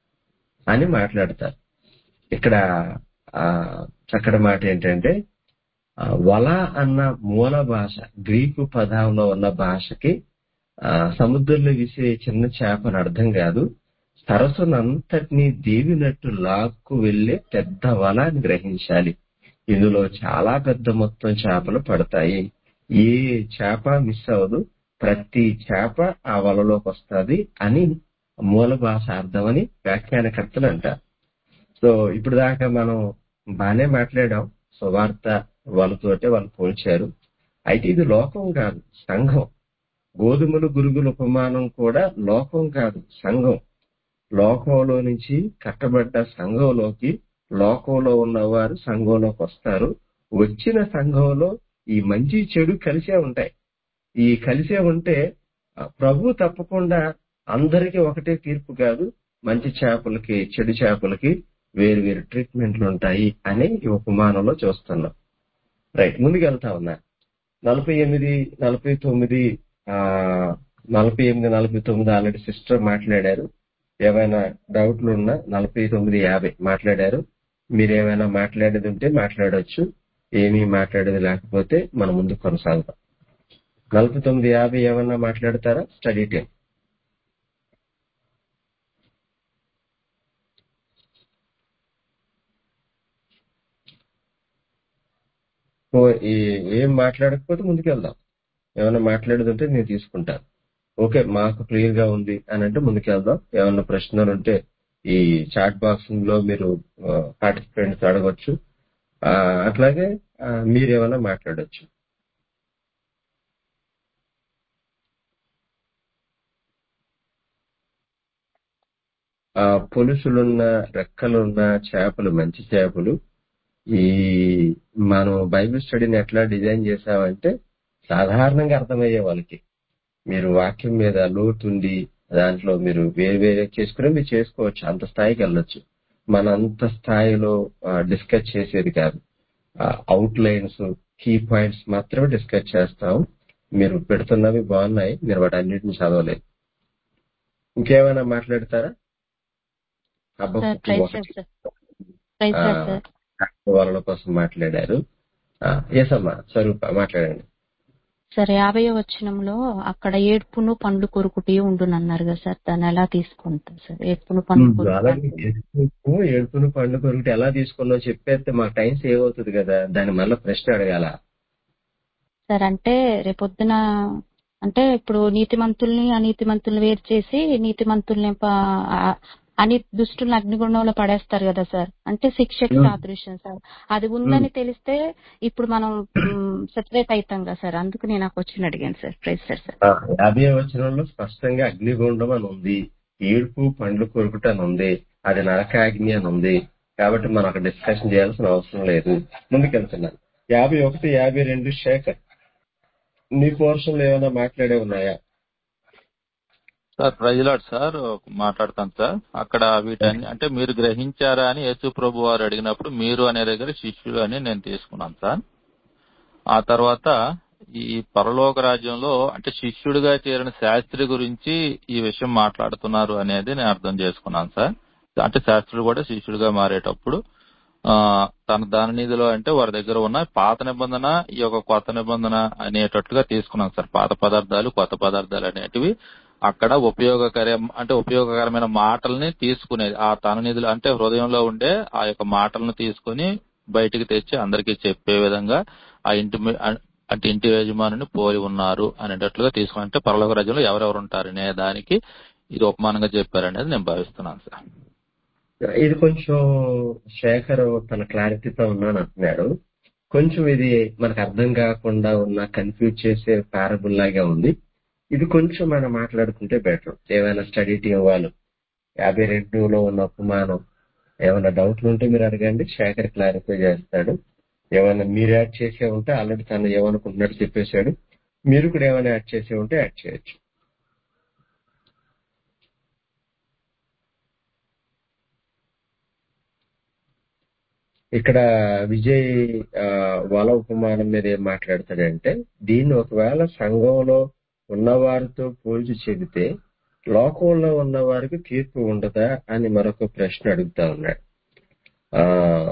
[SPEAKER 11] అని మాట్లాడతారు ఇక్కడ ఆ చక్కటి మాట ఏంటంటే ఆ, వల అన్న మూల భాష గ్రీకు పదంలో ఉన్న భాషకి ఆ, సముద్రంలో విసే చిన్న చేపని అర్థం కాదు సరస్సునంతటినీ దేవినట్టు లాక్కు వెళ్లే పెద్ద వల అని గ్రహించాలి ఇందులో చాలా పెద్ద మొత్తం చేపలు పడతాయి ఏ చేప మిస్ అవ్వదు ప్రతి చేప ఆ వలలోకి వస్తుంది అని మూల భాష అర్థమని వ్యాఖ్యానకర్తలు అంటారు సో ఇప్పుడు దాకా మనం బానే మాట్లాడాం సువార్త వాళ్ళతోటే వాళ్ళు పోల్చారు అయితే ఇది లోకం కాదు సంఘం గోధుమలు గురుగుల ఉపమానం కూడా లోకం కాదు సంఘం లోకంలో నుంచి కట్టబడ్డ సంఘంలోకి లోకంలో ఉన్నవారు సంఘంలోకి వస్తారు వచ్చిన సంఘంలో ఈ మంచి చెడు కలిసే ఉంటాయి ఈ కలిసే ఉంటే ఆ, ప్రభు తప్పకుండా అందరికీ ఒకటే తీర్పు కాదు మంచి చేపలకి చెడు చేపలకి వేరు వేరు ట్రీట్మెంట్లు ఉంటాయి అని ఈ ఉపమానంలో చూస్తున్నాం రైట్ ముందుకు వెళ్తా ఉన్నా నలభై ఎనిమిది నలభై తొమ్మిది ఆ నలభై ఎనిమిది నలభై తొమ్మిది ఆల్రెడీ సిస్టర్ మాట్లాడారు ఏమైనా డౌట్లు ఉన్నా నలభై తొమ్మిది యాభై మాట్లాడారు మీరు ఏమైనా మాట్లాడేది ఉంటే మాట్లాడొచ్చు ఏమీ మాట్లాడేది లేకపోతే మనం ముందు కొనసాగుతాం నలభై తొమ్మిది యాభై ఏమన్నా మాట్లాడతారా స్టడీ టైం ఓ, ఈ- ఏం మాట్లాడకపోతే ముందుకు వెళ్దాం ఏమైనా మాట్లాడేది ఉంటే నేను తీసుకుంటాను ఓకే మాకు క్లియర్ గా ఉంది అని అంటే ముందుకు వెళ్దాం ఏమైనా ప్రశ్నలు ఉంటే ఈ చాట్ బాక్స్ లో మీరు పార్టిసిపెంట్స్ అడగొచ్చు ఆ, అట్లాగే ఆ, మీరు ఏమైనా మాట్లాడొచ్చు ఆ పొలుసులున్న రెక్కలున్న చేపలు మంచి చేపలు ఈ మనం బైబిల్ స్టడీని ఎట్లా డిజైన్ చేసామంటే సాధారణంగా అర్థమయ్యే వాళ్ళకి మీరు వాక్యం మీద లోతుండి దాంట్లో మీరు వేరే వేరే చేసుకుని మీరు చేసుకోవచ్చు అంత స్థాయికి వెళ్ళొచ్చు మన అంత స్థాయిలో డిస్కస్ చేసేది కాదు అవుట్ లైన్స్ కీ పాయింట్స్ మాత్రమే డిస్కస్ చేస్తాం మీరు పెడుతున్నవి బాగున్నాయి మీరు వాటి అన్నిటిని చదవలేదు ఇంకేమైనా మాట్లాడతారా
[SPEAKER 9] సార్
[SPEAKER 11] హబ్బకు
[SPEAKER 9] ప్రైజ్
[SPEAKER 11] ఒకటి
[SPEAKER 9] సార్ ప్రైజ్
[SPEAKER 11] ఆ,
[SPEAKER 9] సార్
[SPEAKER 11] వాళ్ళ కోసం మాట్లాడారు ఏసమ్మా స్వరూప మాట్లాడండి
[SPEAKER 9] సార్ యాభై వచనంలో అక్కడ ఏడ్పును పండ్లు కొరుకుటి ఉండునన్నారు కదా సార్ దాన్ని ఎలా తీసుకుంటాం సార్ ఏడ్పును పండ్లు
[SPEAKER 11] ఉమ్,
[SPEAKER 9] కొరుకుట
[SPEAKER 11] అలాగే ఏడుపు ఏడుపును పండు కొరుకుటి ఎలా తీసుకున్నావు చెప్పేస్తే మాకు టైం సేవ్ అవుతుంది కదా దాన్ని మళ్ళీ ప్రశ్న అడగాల
[SPEAKER 9] సార్ అంటే రేపొద్దున అంటే ఇప్పుడు నీతిమంతుల్ని అనీతిమంతుల్ని వేరు చేసి నీతిమంతుల్ని ప- ఆ- అని దుష్టుల్ని అగ్నిగుండంలో పడేస్తారు కదా సార్ అంటే శిక్షకి
[SPEAKER 11] ఉమ్,
[SPEAKER 9] సాదృశ్యం సార్ అది
[SPEAKER 11] ఉమ్.
[SPEAKER 9] ఉందని తెలిస్తే ఇప్పుడు మనం సెపరేట్ అవుతాం కదా సార్ అందుకు నేను ఆ క్వశ్చన్ అడిగాను సార్ ప్రైజ్ సార్ సార్
[SPEAKER 11] ఆ, యాభై వచనంలో స్పష్టంగా అగ్నిగుండం అని ఉంది ఏడుపు పండ్లు కొరుకుట అని ఉంది అది నరకాగ్ని అని ఉంది కాబట్టి మనం అక్కడ డిస్కషన్ చేయాల్సిన అవసరం లేదు ముందుకెళ్తున్నాను యాభై ఒకటి యాభై రెండు శేఖర్ నీ పోర్షన్ లో ఏమైనా మాట్లాడే ఉన్నాయా
[SPEAKER 4] సార్ ప్రజలాడు సార్ మాట్లాడతాను సార్ అక్కడ వీటన్ని అంటే మీరు గ్రహించారా అని యేసు ప్రభు వారు అడిగినప్పుడు మీరు అనే దగ్గర శిష్యులు అని నేను తీసుకున్నాను సార్ ఆ తర్వాత ఈ పరలోక రాజ్యంలో అంటే శిష్యుడిగా చేరిన శాస్త్రి గురించి ఈ విషయం మాట్లాడుతున్నారు అనేది నేను అర్థం చేసుకున్నాను సార్ అంటే శాస్త్రుడు కూడా శిష్యుడిగా మారేటప్పుడు ఆ తన దానినిధిలో అంటే వారి దగ్గర ఉన్న పాత నిబంధన ఈ యొక్క కొత్త నిబంధన అనేటట్లుగా తీసుకున్నాం సార్ పాత పదార్థాలు కొత్త పదార్థాలు అనేటివి అక్కడ ఉపయోగకరం అంటే ఉపయోగకరమైన మాటల్ని తీసుకునేది ఆ తన నిధులు అంటే హృదయంలో ఉండే ఆ యొక్క మాటలను తీసుకుని బయటికి తెచ్చి అందరికీ చెప్పే విధంగా ఆ ఇంటి మీ- అంటే ఇంటి యజమానిని పోలి ఉన్నారు అనేటట్లుగా తీసుకుని అంటే పరలోక రాజ్యంలో ఎవరెవరు ఉంటారనే దానికి ఇది ఉపమానంగా చెప్పారనేది నేను భావిస్తున్నాను సార్
[SPEAKER 14] ఇది కొంచెం శేఖర్ తన క్లారిటీతో ఉన్నాను అంటున్నాడు కొంచెం ఇది మనకు అర్థం కాకుండా ఉన్న కన్ఫ్యూజ్ చేసే పారబుల్ లాగా ఉంది ఇది కొంచెం మనం మాట్లాడుకుంటే బెటర్ ఏమైనా స్టడీ టీం వాళ్ళు యాభై రెండులో ఉన్న ఉపమానం ఏమైనా డౌట్లు ఉంటే మీరు అడగండి శేఖర్ క్లారిఫై చేస్తాడు ఏమైనా మీరు యాడ్ చేసే ఉంటే ఆల్రెడీ తను ఏమనుకుంటున్నట్టు చెప్పేశాడు మీరు కూడా ఏమైనా యాడ్ చేసే ఉంటే యాడ్ చేయొచ్చు ఇక్కడ విజయ్ ఆ, వల ఉపమానం మీద ఏం మాట్లాడతాడంటే దీన్ని ఒకవేళ సంఘంలో ఉన్నవారితో పోల్చి చెబితే లోకంలో ఉన్న వారికి తీర్పు ఉండదా అని మరొక ప్రశ్న అడుగుతా ఉన్నాడు ఆ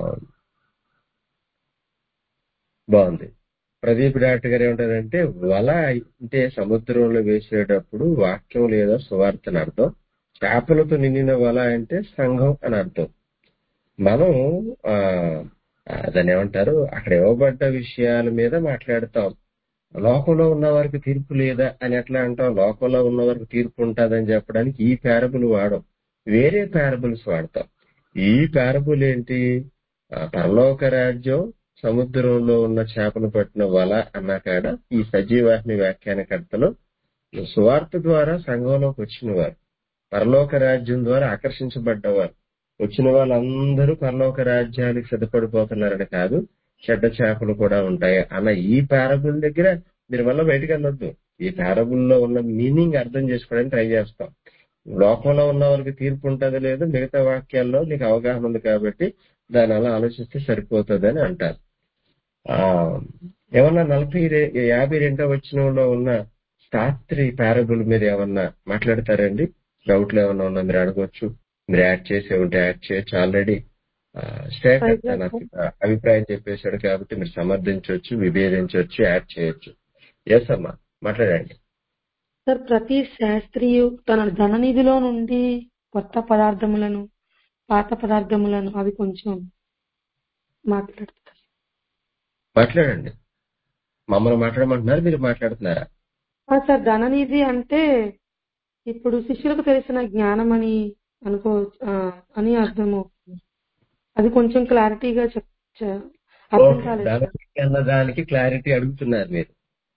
[SPEAKER 14] బాగుంది ప్రదీప్ డాక్టర్ గారు ఏమంటారంటే వల అంటే సముద్రంలో వేసేటప్పుడు వాక్యం లేదా సువార్త అని అర్థం చేపలతో నిండిన వల అంటే సంఘం అని అర్థం మనం ఆ ఆ, దాన్ని ఏమంటారు అక్కడ ఇవ్వబడ్డ విషయాల మీద మాట్లాడతాం లోకంలో ఉన్న వారికి తీర్పు లేదా అని ఎట్లా అంటాం లోకంలో ఉన్న వారికి తీర్పు ఉంటుందని చెప్పడానికి ఈ పారబుల్ వాడం వేరే పారబుల్స్ వాడతాం ఈ పారబుల్ ఏంటి ఆ, పరలోక రాజ్యం సముద్రంలో ఉన్న చేపలు పట్టిన వల అన్న కాడ ఈ సజీవాహిని వ్యాఖ్యానకర్తలు సువార్త ద్వారా సంఘంలోకి వచ్చిన వారు పరలోక రాజ్యం ద్వారా ఆకర్షించబడ్డవారు వచ్చిన వాళ్ళందరూ పరలోక రాజ్యానికి సిద్ధపడిపోతున్నారని కాదు చెడ్డ చేపలు కూడా ఉంటాయి అన్న ఈ పారబుల్ దగ్గర మీరు వల్ల బయటకు వెళ్ళొద్దు ఈ పారబుల్ లో ఉన్న మీనింగ్ అర్థం చేసుకోవడానికి ట్రై చేస్తాం లోకంలో ఉన్న వాళ్ళకి తీర్పు ఉంటది లేదు మిగతా వాక్యాల్లో నీకు అవగాహన ఉంది కాబట్టి దాని అలా ఆలోచిస్తే సరిపోతుంది అని అంటారు ఆ ఏమన్నా నలభై రె- యాభై రెండో వచనంలో ఉన్న శాస్త్రి పారబుల్ మీద ఏమన్నా మాట్లాడతారండి డౌట్లు ఏమన్నా ఉన్నా మీరు అడగవచ్చు మీరు యాడ్ చేసే ఉంటే యాడ్ చేయొచ్చు ఆల్రెడీ శేఖర్ తన అభిప్రాయం చెప్పేశాడు కాబట్టి మీరు సమర్థించవచ్చు విభేదించవచ్చు యాడ్ చేయొచ్చు ఎస్ అమ్మా మాట్లాడండి
[SPEAKER 6] సార్ ప్రతి శాస్త్రీయు తన ధననిధిలో నుండి కొత్త పదార్థములను పాత పదార్థములను అవి కొంచెం మాట్లాడతారు
[SPEAKER 14] మాట్లాడండి మమ్మల్ని మాట్లాడమంటున్నారు మీరు మాట్లాడుతున్నారా
[SPEAKER 6] ఆ, సార్ ధననిధి అంటే ఇప్పుడు శిష్యులకు తెలిసిన జ్ఞానం అని అనుకో ఆ, అని అర్థము అది కొంచెం క్లారిటీగా చెప్ చె- అర్థం
[SPEAKER 14] ఓకే
[SPEAKER 6] కాలేదు సార్
[SPEAKER 14] దానికి అన్న దానికి క్లారిటీ అడుగుతున్నారు మీరు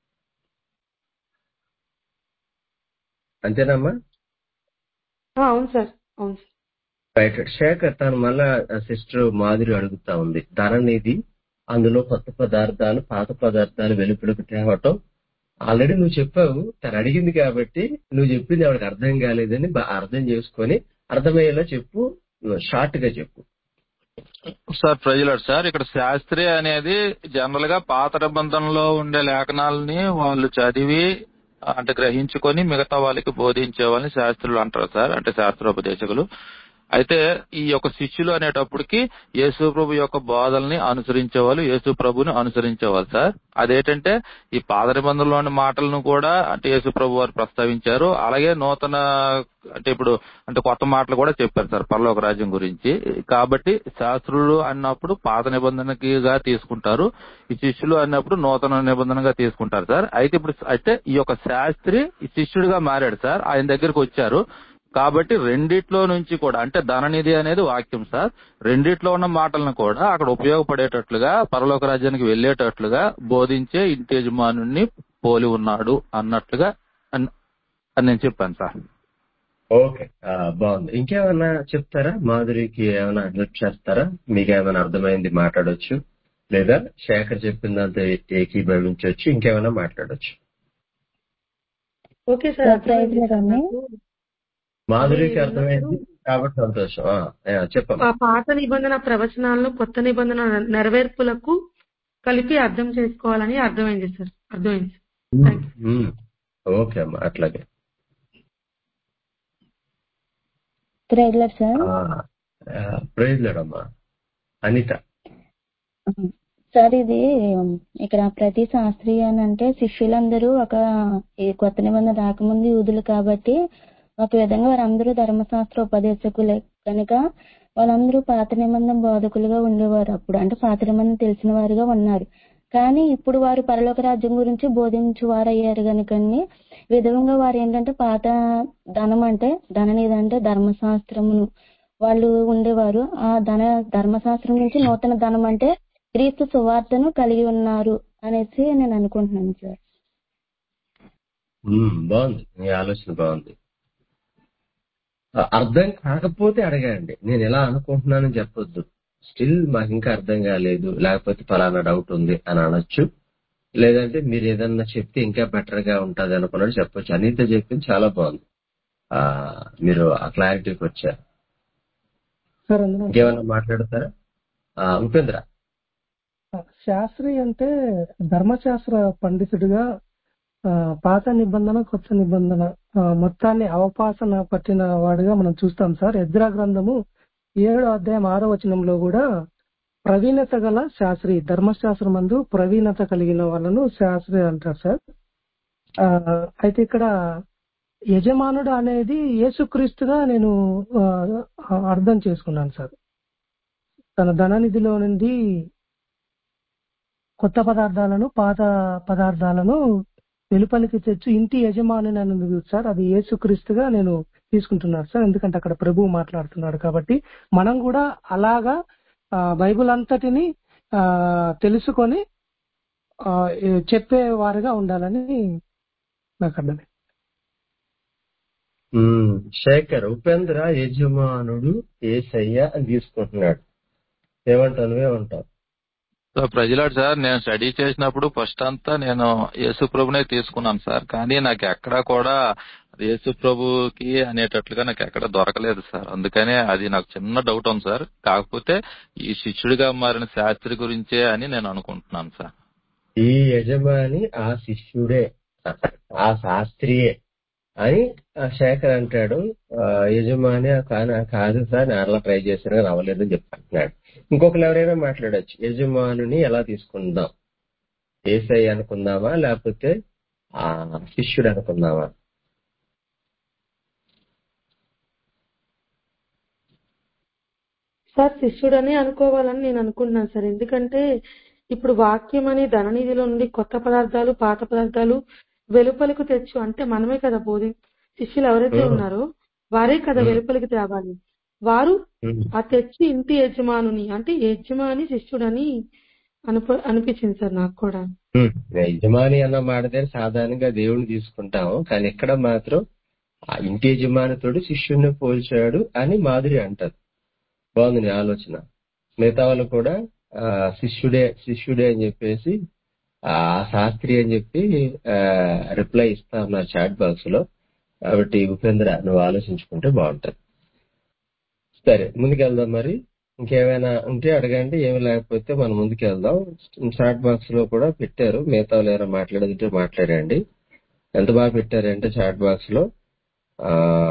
[SPEAKER 14] అంతేనమ్మా
[SPEAKER 6] ఆ, అవును సార్ అవును సార్
[SPEAKER 14] రైట్ శేఖర్ తను మళ్ళా సిస్టర్ మాదిరి అడుగుతా ఉంది ధననిధి అందులో కొత్త పదార్థాలు పాత పదార్థాలు వెలుపలకు తేవటం ఆల్రెడీ నువ్వు చెప్పావు తను అడిగింది కాబట్టి నువ్వు చెప్పింది ఆవిడకి అర్థం కాలేదని బా- అర్థం చేసుకొని అర్థమయ్యేలా చెప్పు షార్ట్ గా చెప్పు
[SPEAKER 4] సార్ ప్రజలాడు సార్ ఇక్కడ శాస్త్రి అనేది జనరల్ గా పాత నిబంధనలో ఉండే లేఖనాలని వాళ్ళు చదివి అంటే గ్రహించుకొని మిగతా వాళ్ళకి బోధించే వాళ్ళని శాస్త్రులు అంటారు సార్ అంటే శాస్త్రోపదేశకులు అయితే ఈ యొక్క శిష్యులు అనేటప్పటికి యేసు ప్రభు యొక్క బోధల్ని అనుసరించే వాళ్ళు యేసు ప్రభుని అనుసరించేవాళ్ళు సార్ అదేంటంటే ఈ పాత నిబంధనలోని మాటలను కూడా అంటే యేసు ప్రభు వారు ప్రస్తావించారు అలాగే నూతన అంటే ఇప్పుడు అంటే కొత్త మాటలు కూడా చెప్పారు సార్ పరలోక రాజ్యం గురించి కాబట్టి శాస్త్రులు అన్నప్పుడు పాత నిబంధనకిగా తీసుకుంటారు ఈ శిష్యులు అన్నప్పుడు నూతన నిబంధనగా తీసుకుంటారు సార్ అయితే ఇప్పుడు అయితే ఈ యొక్క శాస్త్రి ఈ శిష్యుడిగా మారాడు సార్ ఆయన దగ్గరికి వచ్చారు కాబట్టి రెండిట్లో నుంచి కూడా అంటే ధననిధి అనేది వాక్యం సార్ రెండిట్లో ఉన్న మాటలను కూడా అక్కడ ఉపయోగపడేటట్లుగా పరలోక రాజ్యానికి వెళ్ళేటట్లుగా బోధించే ఇంటి యజమానుని పోలి ఉన్నాడు అన్నట్లుగా అన్- అని నేను చెప్పాను సార్
[SPEAKER 14] ఓకే ఆ, బాగుంది ఇంకేమైనా చెప్తారా మాధురికి ఏమైనా హెల్ప్ చేస్తారా మీకు ఏమైనా అర్థమైంది మాట్లాడొచ్చు లేదా శేఖర్ చెప్పిందంతా ఏకీభవించవచ్చు ఇంకేమైనా మాట్లాడొచ్చు
[SPEAKER 6] ఓకే సార్
[SPEAKER 15] సార్
[SPEAKER 6] అర్థమైంది
[SPEAKER 15] ప్రైజ్
[SPEAKER 6] సార్
[SPEAKER 15] లార్డ్
[SPEAKER 6] నాకు
[SPEAKER 14] మాధురికి
[SPEAKER 6] అది
[SPEAKER 14] అర్థమైంది కాబట్టి సంతోషం ఆ, ఆ, చెప్పమ్మా
[SPEAKER 6] ఆ పాత నిబంధన ప్రవచనాలను కొత్త నిబంధన నెరవేర్పులకు కలిపి అర్థం చేసుకోవాలని అర్థమైంది సార్ అర్థమైంది థ్యాంక్ యూ
[SPEAKER 14] ఉమ్, ఓకే అమ్మా అట్లాగే
[SPEAKER 10] ప్రేయర్ సార్
[SPEAKER 14] ప్రైజ్ లేడమ్మా అనిత
[SPEAKER 10] సార్ ఇది ఇక్కడ ప్రతి శాస్త్రీయ అని అంటే శిష్యులందరూ ఒక ఈ కొత్త నిబంధన రాకముందు యూదులు కాబట్టి ఒక విధంగా వారందరూ ధర్మశాస్త్ర ఉపదేశకులే కనుక వాళ్ళందరూ పాత నిబంధన బోధకులుగా ఉండేవారు అప్పుడు అంటే పాత నిబంధన తెలిసిన వారుగా ఉన్నారు కానీ ఇప్పుడు వారు పరలోక రాజ్యం గురించి బోధించు వారు అయ్యారు కనుకని విధంగా వారు ఏంటంటే పాత ధనం అంటే ధననిధి అంటే ధర్మశాస్త్రమును వాళ్ళు ఉండేవారు ఆ ధన ధర్మశాస్త్రం నుంచి నూతన ధనం అంటే క్రీస్తు సువార్తను కలిగి ఉన్నారు అనేసి నేను అనుకుంటున్నాను సార్
[SPEAKER 14] ఉమ్, బాగుంది మీ ఆలోచన బాగుంది ఆ, అర్థం కాకపోతే అడగండి నేను ఎలా అనుకుంటున్నానని చెప్పొద్దు స్టిల్ మాకు ఇంకా అర్థం కాలేదు లేకపోతే ఫలానా డౌట్ ఉంది అని అనొచ్చు లేదంటే మీరు ఏదన్నా చెప్తే ఇంకా బెటర్ గా ఉంటది అనుకున్నట్టు చెప్పొచ్చు అనిత చెప్పింది చాలా బాగుంది ఆ మీరు ఆ క్లారిటీకి వచ్చారు
[SPEAKER 12] సార్ అందులో
[SPEAKER 14] ఇంకేమన్నా మాట్లాడతారా ఆ, ఉపేంద్ర
[SPEAKER 12] శాస్త్రి అంటే ధర్మశాస్త్ర పండితుడిగా ఆ, పాత నిబంధన కొత్త నిబంధన ఆ, మొత్తాన్ని అవపాసన పట్టిన వాడిగా మనం చూస్తాం సార్ ఎద్రా గ్రంథము ఏడో అధ్యాయం ఆరో వచనంలో కూడా ప్రవీణత గల శాస్త్రి ధర్మశాస్త్రం మందు ప్రవీణత కలిగిన వాళ్ళను శాస్త్రి అంటారు సార్ ఆ, అయితే ఇక్కడ యజమానుడు అనేది యేసుక్రీస్తుగా నేను ఆ, అర్థం చేసుకున్నాను సార్ తన ధననిధిలో నుండి కొత్త పదార్థాలను పాత పదార్థాలను వెలుపలికి తెచ్చు ఇంటి యజమాని అని సార్ అది యేసుక్రీస్తుగా నేను తీసుకుంటున్నాను సార్ ఎందుకంటే అక్కడ ప్రభువు మాట్లాడుతున్నాడు కాబట్టి మనం కూడా అలాగా ఆ, బైబిల్ అంతటిని ఆ, తెలుసుకొని ఆ, ఏ, చెప్పేవారుగా ఉండాలని నాకు అర్థమైంది
[SPEAKER 14] ఉమ్, శేఖర్ ఉపేంద్ర యజమానుడు ఏసయ్య అని తీసుకుంటున్నాడు ఏమంటావు నువ్వేమంటావు
[SPEAKER 4] సో ప్రజలాడు సార్ నేను స్టడీ చేసినప్పుడు ఫస్ట్ అంతా నేను యేసు ప్రభునే తీసుకున్నాను సార్ కానీ నాకు ఎక్కడా కూడా యేసు ప్రభుకి అనేటట్లుగా నాకు ఎక్కడ దొరకలేదు సార్ అందుకనే అది నాకు చిన్న డౌట్ ఉంది సార్ కాకపోతే ఈ శిష్యుడిగా మారిన శాస్త్రి గురించే అని నేను అనుకుంటున్నాను సార్
[SPEAKER 14] ఈ యజమాని ఆ శిష్యుడే ఆ శాస్త్రియే అని ఆ శేఖర్ అంటాడు ఆ, యజమాని కాని కాదు సార్ నేను అలా ట్రై చేశాను కానీ అవ్వలేదని చెప్తున్నాడు ఇంకొకరు ఎవరైనా మాట్లాడొచ్చు యజమానుని ఎలా తీసుకుందాం ఏసై అనుకుందామా లేకపోతే ఆ శిష్యుడు అనుకుందామా
[SPEAKER 6] సార్ శిష్యుడనే అనుకోవాలని నేను అనుకుంటున్నాను సార్ ఎందుకంటే ఇప్పుడు వాక్యం అని ధననిధిలో నుండి కొత్త పదార్థాలు పాత పదార్థాలు వెలుపలకు తెచ్చు అంటే మనమే కదా బోధి శిష్యులు ఎవరైతే
[SPEAKER 14] ఉమ్,
[SPEAKER 6] ఉన్నారో వారే కదా
[SPEAKER 14] ఉమ్,
[SPEAKER 6] వెలుపలికి తేవాలి వారు
[SPEAKER 14] ఉమ్.
[SPEAKER 6] ఆ తెచ్చి ఇంటి యజమానుని అంటే యజమాని శిష్యుడని అనుప అనిపించింది సార్ నాకు కూడా
[SPEAKER 14] ఉమ్. యజమాని అన్న మాటదే సాధారణంగా దేవుని తీసుకుంటాము కానీ ఇక్కడ మాత్రం ఆ ఇంటి యజమానితోడు శిష్యుడిని పోల్చాడు అని మాధురి అంటారు బాగుంది నీ ఆలోచన మిగతా వాళ్ళు కూడా ఆ, శిష్యుడే శిష్యుడే అని చెప్పేసి ఆ శాస్త్రి అని చెప్పి రిప్లై ఇస్తా ఉన్నారు చాట్ బాక్స్ లో కాబట్టి ఉపేంద్ర నువ్వు ఆలోచించుకుంటే బాగుంటది సరే ముందుకెళ్దాం మరి ఇంకేమైనా ఉంటే అడగండి ఏమి లేకపోతే మనం ముందుకెళ్దాం చాట్ బాక్స్ లో కూడా పెట్టారు మిగతా వాళ్ళు ఎవరైనా మాట్లాడదంటే మాట్లాడండి ఎంత బాగా పెట్టారంటే చాట్ బాక్స్ లో ఆ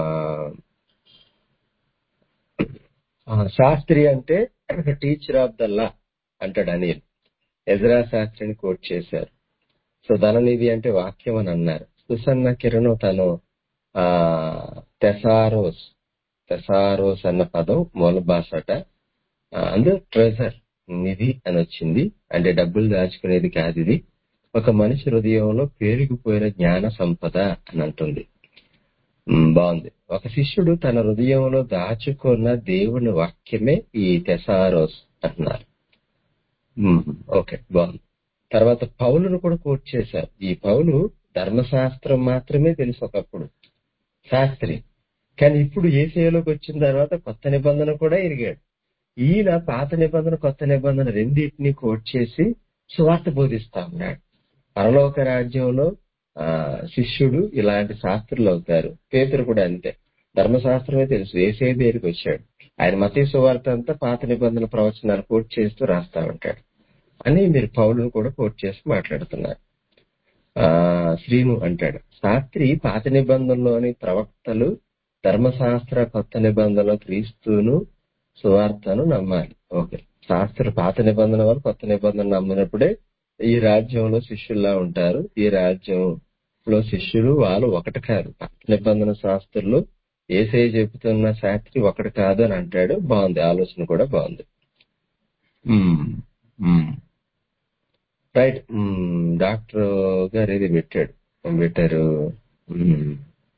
[SPEAKER 14] ఆ, శాస్త్రి అంటే టీచర్ ఆఫ్ ద లా అంటాడు అనిల్ ఎజ్రా శాస్త్రిని కోట్ చేశారు సో ధననిధి అంటే వాక్యం అని అన్నారు సుసన్న కిరణ్ తను ఆ తెసారోస్ తెసారోస్ అన్న పదం మూల భాషట ఆ, అందులో ట్రెజర్ నిధి అని వచ్చింది అంటే డబ్బులు దాచుకునేది కాదు ఇది ఒక మనిషి హృదయంలో పేరుకుపోయిన జ్ఞాన సంపద అని అంటుంది ఉమ్, బాగుంది ఒక శిష్యుడు తన హృదయంలో దాచుకున్న దేవుని వాక్యమే ఈ తెసారోస్ అంటున్నారు ఉమ్, ఓకే బాగుంది తర్వాత పౌలును కూడా కోట్ చేశారు ఈ పౌలు ధర్మశాస్త్రం మాత్రమే తెలుసు ఒకప్పుడు శాస్త్రి కానీ ఇప్పుడు ఏసీలోకి వచ్చిన తర్వాత కొత్త నిబంధన కూడా ఎరిగాడు ఈయన పాత నిబంధన కొత్త నిబంధన రెండింటినీ కోట్ చేసి సువార్త బోధిస్తా ఉన్నాడు పరలోక రాజ్యంలో ఆ శిష్యుడు ఇలాంటి శాస్త్రులు అవుతారు పేతురు కూడా అంతే ధర్మశాస్త్రమే తెలుసు ఏసే దగ్గరికి వచ్చాడు ఆయన మతీ సువార్త అంతా పాత నిబంధన ప్రవచనాలు కోట్ చేస్తూ రాస్తా ఉంటాడు అని మీరు పౌలను కూడా కోట్ చేసి మాట్లాడుతున్నారు ఆ శ్రీను అంటాడు శాస్త్రి పాత నిబంధనలోని ప్రవక్తలు ధర్మశాస్త్ర కొత్త నిబంధనలో క్రీస్తును సువార్తను నమ్మాలి ఓకే శాస్త్ర పాత నిబంధన వాళ్ళు కొత్త నిబంధన నమ్మినప్పుడే ఈ రాజ్యంలో శిష్యుల్లా ఉంటారు ఈ రాజ్యంలో శిష్యులు వాళ్ళు ఒకటి కాదు పాత నిబంధన శాస్త్రులు ఏసై చెబుతున్న శాస్త్రి ఒకటి కాదు అని అంటాడు బాగుంది ఆలోచన కూడా బాగుంది మ్మ్. మ్మ్. రైట్ మ్మ్. డాక్టర్ గారు ఇది పెట్టాడు ఏం పెట్టారు మ్మ్.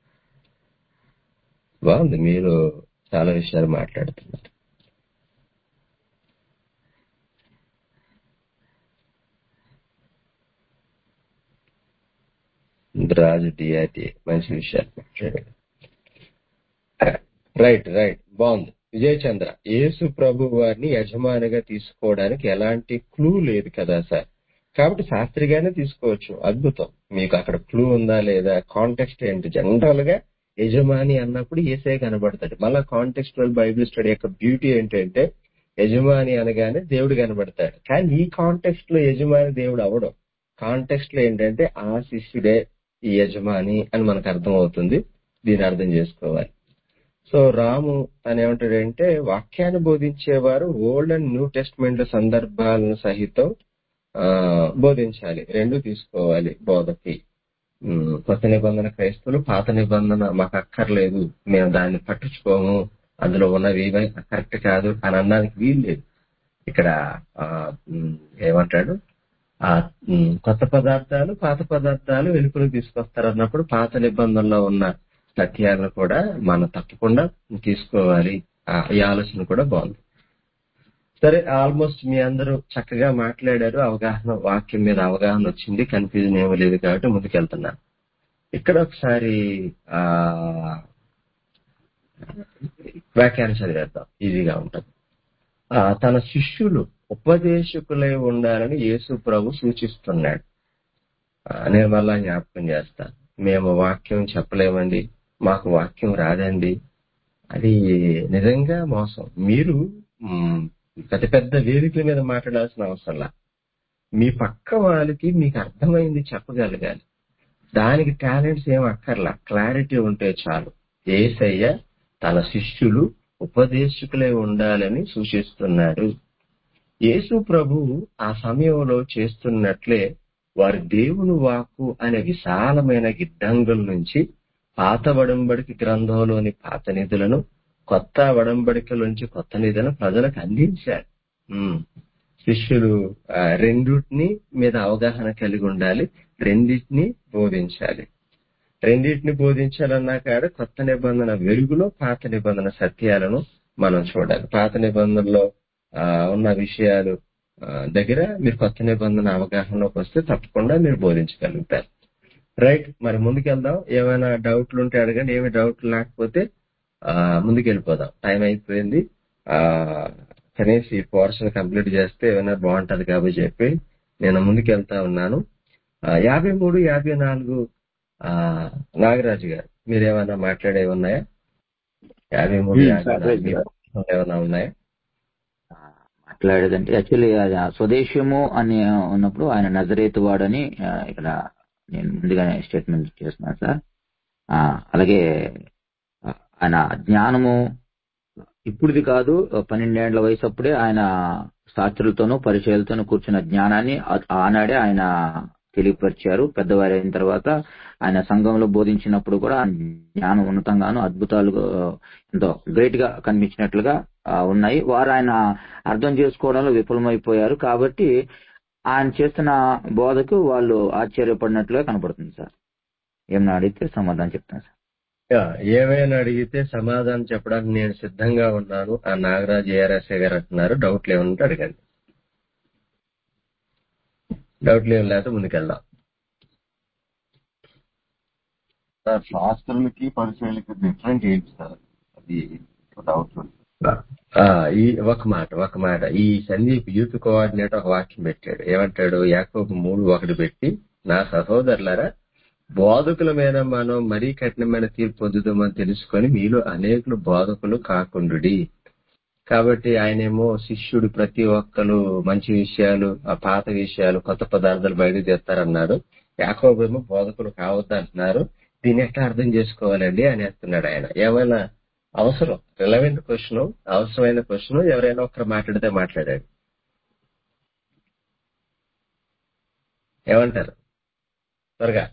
[SPEAKER 14] బాగుంది మీరు చాలా విషయాలు మాట్లాడుతున్నారు రాజు డిఆర్టీ మంచి విషయాలు మాట్లాడాడు రైట్ రైట్ బాగుంది విజయ్ చంద్ర యేసు ప్రభు వారిని యజమానిగా తీసుకోవడానికి ఎలాంటి క్లూ లేదు కదా సార్ కాబట్టి శాస్త్రిగానే తీసుకోవచ్చు అద్భుతం మీకు అక్కడ క్లూ ఉందా లేదా కాంటెక్స్ట్ ఏంటి జనరల్ గా యజమాని అన్నప్పుడు ఏసే కనబడతాడు మళ్ళా కాంటెక్స్టువల్ బైబిల్ స్టడీ యొక్క బ్యూటీ ఏంటంటే యజమాని అనగానే దేవుడు కనబడతాడు కానీ ఈ కాంటెక్స్ట్ లో యజమాని దేవుడు అవడం కాంటెక్స్ట్ లో ఏంటంటే ఆ శిష్యుడే ఈ యజమాని అని మనకు అర్థం అవుతుంది దీన్ని అర్థం చేసుకోవాలి సో రాము అని ఏమంటాడంటే వాక్యాన్ని బోధించేవారు ఓల్డ్ అండ్ న్యూ టెస్ట్మెంట్ సందర్భాలను సహితం ఆ బోధించాలి రెండు తీసుకోవాలి బోధకి ఉమ్, కొత్త నిబంధన క్రైస్తవులు పాత నిబంధన మాకు అక్కర్లేదు మేము దాన్ని పట్టించుకోము అందులో ఉన్నవి ఏవై కరెక్ట్ కాదు అని అనడానికి వీలు లేదు ఇక్కడ ఆ, ఉమ్, ఏమంటాడు ఆ ఉమ్, కొత్త పదార్థాలు పాత పదార్థాలు వెలుపులకు తీసుకొస్తారు అన్నప్పుడు పాత నిబంధనలో ఉన్న సత్యాలను కూడా మనం తప్పకుండా తీసుకోవాలి ఆ, ఈ ఆలోచన కూడా బాగుంది సరే ఆల్మోస్ట్ మీ అందరూ చక్కగా మాట్లాడారు అవగాహన వాక్యం మీద అవగాహన వచ్చింది కన్ఫ్యూజన్ ఏమీ లేదు కాబట్టి ముందుకెళ్తున్నాను ఇక్కడ ఒకసారి ఆ వ్యాఖ్యానం చదివేద్దాం ఈజీగా ఉంటుంది ఆ, తన శిష్యులు ఉపదేశకులై ఉండాలని యేసు ప్రభు సూచిస్తున్నాడు ఆ, నేను మళ్ళా జ్ఞాపకం చేస్తాను మేము వాక్యం చెప్పలేమండి మాకు వాక్యం రాదండి అది నిజంగా మోసం మీరు మ్, పెద్ద పెద్ద వేదికల మీద మాట్లాడాల్సిన అవసరంలా మీ పక్క వాళ్ళకి మీకు అర్థమైంది చెప్పగలగాలి దానికి టాలెంట్స్ ఏం అక్కర్లా క్లారిటీ ఉంటే చాలు ఏసయ్య తన శిష్యులు ఉపదేశకులై ఉండాలని సూచిస్తున్నాడు యేసు ప్రభు ఆ సమయంలో చేస్తున్నట్లే వారి దేవుని వాక్కు అనే విశాలమైన గిడ్డంగుల నుంచి పాత వడంబడికి గ్రంథంలోని పాత నిధులను కొత్త వడంబడికలోంచి కొత్త నిధులను ప్రజలకు అందించారు ఉమ్. శిష్యులు ఆ, రెండిటిని మీద అవగాహన కలిగి ఉండాలి రెండింటిని బోధించాలి రెండింటిని బోధించాలన్నా కాడ కొత్త నిబంధన వెలుగులో పాత నిబంధన సత్యాలను మనం చూడాలి పాత నిబంధనలో ఆ, ఉన్న విషయాలు ఆ, దగ్గర మీరు కొత్త నిబంధన అవగాహనలోకి వస్తే తప్పకుండా మీరు బోధించగలుగుతారు రైట్ మరి ముందుకెళ్దాం ఏమైనా డౌట్లు ఉంటే అడగండి ఏమి డౌట్లు లేకపోతే ఆ, ముందుకెళ్ళిపోదాం టైం అయిపోయింది ఆ కనీసం ఈ పోర్షన్ కంప్లీట్ చేస్తే ఏమైనా బాగుంటది కాబట్టి చెప్పి నేను ముందుకెళ్తా ఉన్నాను ఆ, యాభై మూడు యాభై నాలుగు ఆ, నాగరాజు గారు మీరేమైనా మాట్లాడేవి ఉన్నాయా యాభై మూడు
[SPEAKER 5] ఉమ్,
[SPEAKER 14] యాభై
[SPEAKER 5] సరే,
[SPEAKER 14] నాలుగు మీ
[SPEAKER 5] సార్.
[SPEAKER 14] పక్షంలో ఏమైనా ఉన్నాయా
[SPEAKER 5] మాట్లాడేదంటే యాక్చువల్లీ అది ఆ స్వదేశము అని ఉన్నప్పుడు ఆయన నజరేతు వాడని ఆ, ఇక్కడ నేను ముందుగానే స్టేట్మెంట్ చేస్తున్నాను సార్ ఆ, అలాగే ఆ, ఆయన జ్ఞానము ఇప్పుడుది కాదు పన్నెండేండ్ల వయసు అప్పుడే ఆయన శాస్త్రులతోనూ పరిచయాలతోనూ కూర్చున్న జ్ఞానాన్ని ఆ- ఆనాడే ఆయన తెలియపరిచారు పెద్దవారు అయిన తర్వాత ఆయన సంఘంలో బోధించినప్పుడు కూడా ఆయన జ్ఞానం ఉన్నతంగాను అద్భుతాలు ఆ, ఎంతో గ్రేట్ గా కనిపించినట్లుగా ఆ, ఉన్నాయి వారు ఆయన అర్థం చేసుకోవడంలో విఫలమైపోయారు కాబట్టి ఆయన చేస్తున్న బోధకు వాళ్ళు ఆశ్చర్యపడినట్లుగా కనపడుతుంది సార్ ఏమన్నా అడిగితే సమాధానం చెప్తాను సార్
[SPEAKER 14] యా, ఏమైనా అడిగితే సమాధానం చెప్పడానికి నేను సిద్ధంగా ఉన్నాను ఆ నాగరాజ్ ఏఆర్ఎస్ఏ గారు అంటున్నారు డౌట్లు ఏమైనా ఉంటే అడగండి డౌట్లు ఏం లేకపోతే ముందుకెళ్దాం
[SPEAKER 1] సార్ శాస్త్రులకి పరిచయాలకి డిఫరెంట్ ఏంటి సార్ అది డౌట్
[SPEAKER 14] ఆ, ఈ ఒక మాట ఒక మాట ఈ సందీప్ యూత్ కోఆర్డినేటర్ ఒక వాక్యం పెట్టాడు ఏమంటాడు యాకోబు మూడు ఒకటి పెట్టి నా సహోదరులారా బోధకులమైన మనం మరీ కఠినమైన తీర్పు పొందుదామని తెలుసుకొని మీలో అనేకులు బోధకులు కాకుండుడి కాబట్టి ఆయనేమో శిష్యుడు ప్రతి ఒక్కరు మంచి విషయాలు ఆ పాత విషయాలు కొత్త పదార్థాలు బయటకు తెస్తారన్నారు యాకోబేమో బోధకులు కావద్దు అంటున్నారు దీన్ని ఎట్లా అర్థం చేసుకోవాలండి అని అంటున్నాడు ఆయన ఏమైనా అవసరం రిలవెంట్ క్వశ్చన్ అవసరమైన క్వశ్చన్ ఎవరైనా ఒక్కరు మాట్లాడితే మాట్లాడాడు ఏమంటారు త్వరగా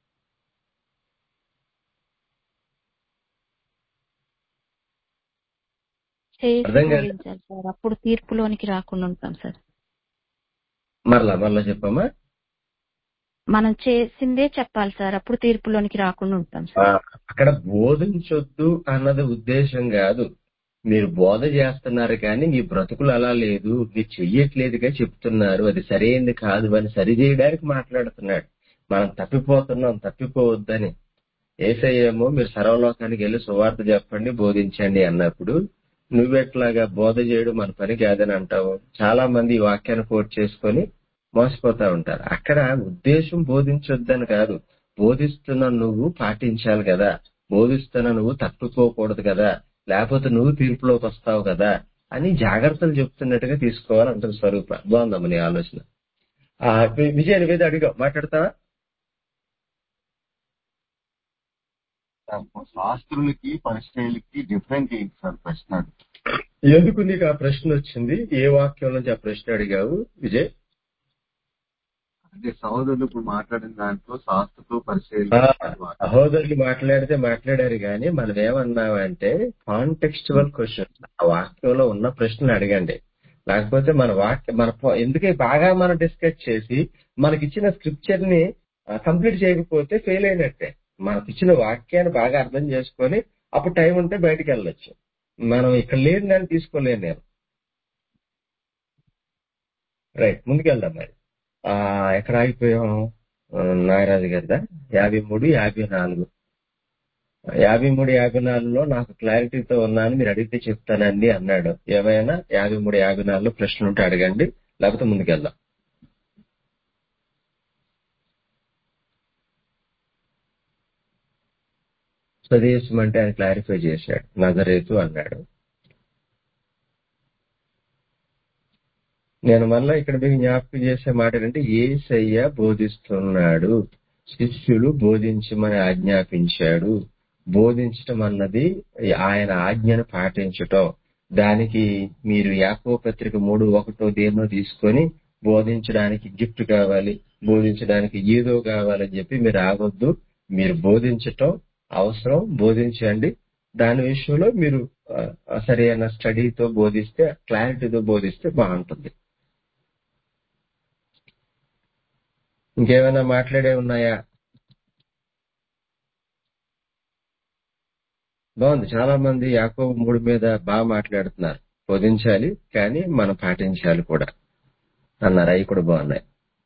[SPEAKER 9] చేసి
[SPEAKER 14] అర్థం కాదు
[SPEAKER 9] బోధించాలి సార్ అప్పుడు తీర్పులోనికి రాకుండా ఉంటాం సార్
[SPEAKER 14] మరలా మరలా చెప్పమ్మా
[SPEAKER 9] మనం చేసిందే చెప్పాలి సార్ అప్పుడు తీర్పులోనికి రాకుండా ఉంటాం
[SPEAKER 14] ఆ,
[SPEAKER 9] సార్
[SPEAKER 14] అక్కడ బోధించొద్దు అన్నది ఉద్దేశం కాదు మీరు బోధ చేస్తున్నారు కానీ మీ బ్రతుకులు అలా లేదు మీరు చెయ్యట్లేదుగా చెప్తున్నారు అది సరైనది కాదు అని సరిచేయడానికి మాట్లాడుతున్నాడు మనం తప్పిపోతున్నాం తప్పిపోవద్దని ఏసయ్యేమో మీరు సర్వలోకానికి వెళ్ళి సువార్త చెప్పండి బోధించండి అన్నప్పుడు నువ్వెట్లాగా బోధ చేయడం మన పని కాదని అంటావు చాలా మంది ఈ వాక్యాన్ని కోట్ చేసుకొని మోసపోతా ఉంటారు అక్కడ ఉద్దేశం బోధించొద్దని కాదు బోధిస్తున్న నువ్వు పాటించాలి కదా బోధిస్తున్న నువ్వు తప్పుకోకూడదు కదా లేకపోతే నువ్వు తీర్పులోకి వస్తావు కదా అని జాగ్రత్తలు చెప్తున్నట్టుగా తీసుకోవాలి అంటుంది స్వరూప బాగుందమ్మ నీ ఆలోచన ఆ వి- విజయ్ నువ్వేదో అడిగా మాట్లాడతావా
[SPEAKER 15] శాస్త్రులకి పరిచయాలకి డిఫరెంట్ ఏంటి సార్ ప్రశ్న
[SPEAKER 14] ఎందుకు నీకు ఆ ప్రశ్న వచ్చింది ఏ వాక్యం నుంచి ఆ ప్రశ్న అడిగావు విజయ్
[SPEAKER 15] అంటే సహోదరులు ఇప్పుడు మాట్లాడిన దాంట్లో శాస్త్రతో
[SPEAKER 14] ఆ,
[SPEAKER 15] పరిచయాలు
[SPEAKER 14] సహోదరులు మాట్లాడితే మాట్లాడారు కానీ మనం ఏమన్నామంటే కాంటెక్స్చువల్ క్వశ్చన్ ఆ వాక్యంలో ఉన్న ప్రశ్నలు అడగండి లేకపోతే మన వాక్య మన పో- ఎందుకే బాగా మనం డిస్కస్ చేసి మనకిచ్చిన స్క్రిప్చర్ ని కంప్లీట్ చేయకపోతే ఫెయిల్ అయినట్టే మనకిచ్చిన వాక్యాన్ని బాగా అర్థం చేసుకొని అప్పుడు టైం ఉంటే బయటికి వెళ్ళొచ్చు మనం ఇక్కడ లేని దాన్ని తీసుకోలేను నేను రైట్ ముందుకెళ్దాం మరి ఆ ఎక్కడ ఆగిపోయాం ఆ, నాగరాజు గారిదా యాభై మూడు యాభై నాలుగు యాభై మూడు యాభై నాలుగులో నాకు క్లారిటీతో ఉన్నాను మీరు అడిగితే చెప్తానండి అన్నాడు ఏమైనా యాభై మూడు యాభై నాలుగులో ప్రశ్నలు ఉంటే అడగండి లేకపోతే ముందుకెళ్దాం స్వదేశం అంటే ఆయన క్లారిఫై చేశాడు నజరేతు అన్నాడు నేను మళ్ళా ఇక్కడ మీకు జ్ఞాపకం చేసే మాట ఏంటంటే ఏసయ్య బోధిస్తున్నాడు శిష్యులు బోధించమని ఆజ్ఞాపించాడు బోధించటం అన్నది ఆయన ఆజ్ఞను పాటించటం దానికి మీరు యాకో పత్రిక మూడు ఒకటో దేన్నో తీసుకొని బోధించడానికి గిఫ్ట్ కావాలి బోధించడానికి ఏదో కావాలని చెప్పి మీరు ఆగొద్దు మీరు బోధించటం అవసరం బోధించండి దాని విషయంలో మీరు ఆ, సరైన స్టడీతో బోధిస్తే క్లారిటీతో బోధిస్తే బాగుంటుంది ఇంకేమైనా మాట్లాడే ఉన్నాయా బాగుంది చాలా మంది యాకోబు మూడు మీద బాగా మాట్లాడుతున్నారు బోధించాలి కానీ మనం పాటించాలి కూడా అన్నారు అవి కూడా బాగున్నాయి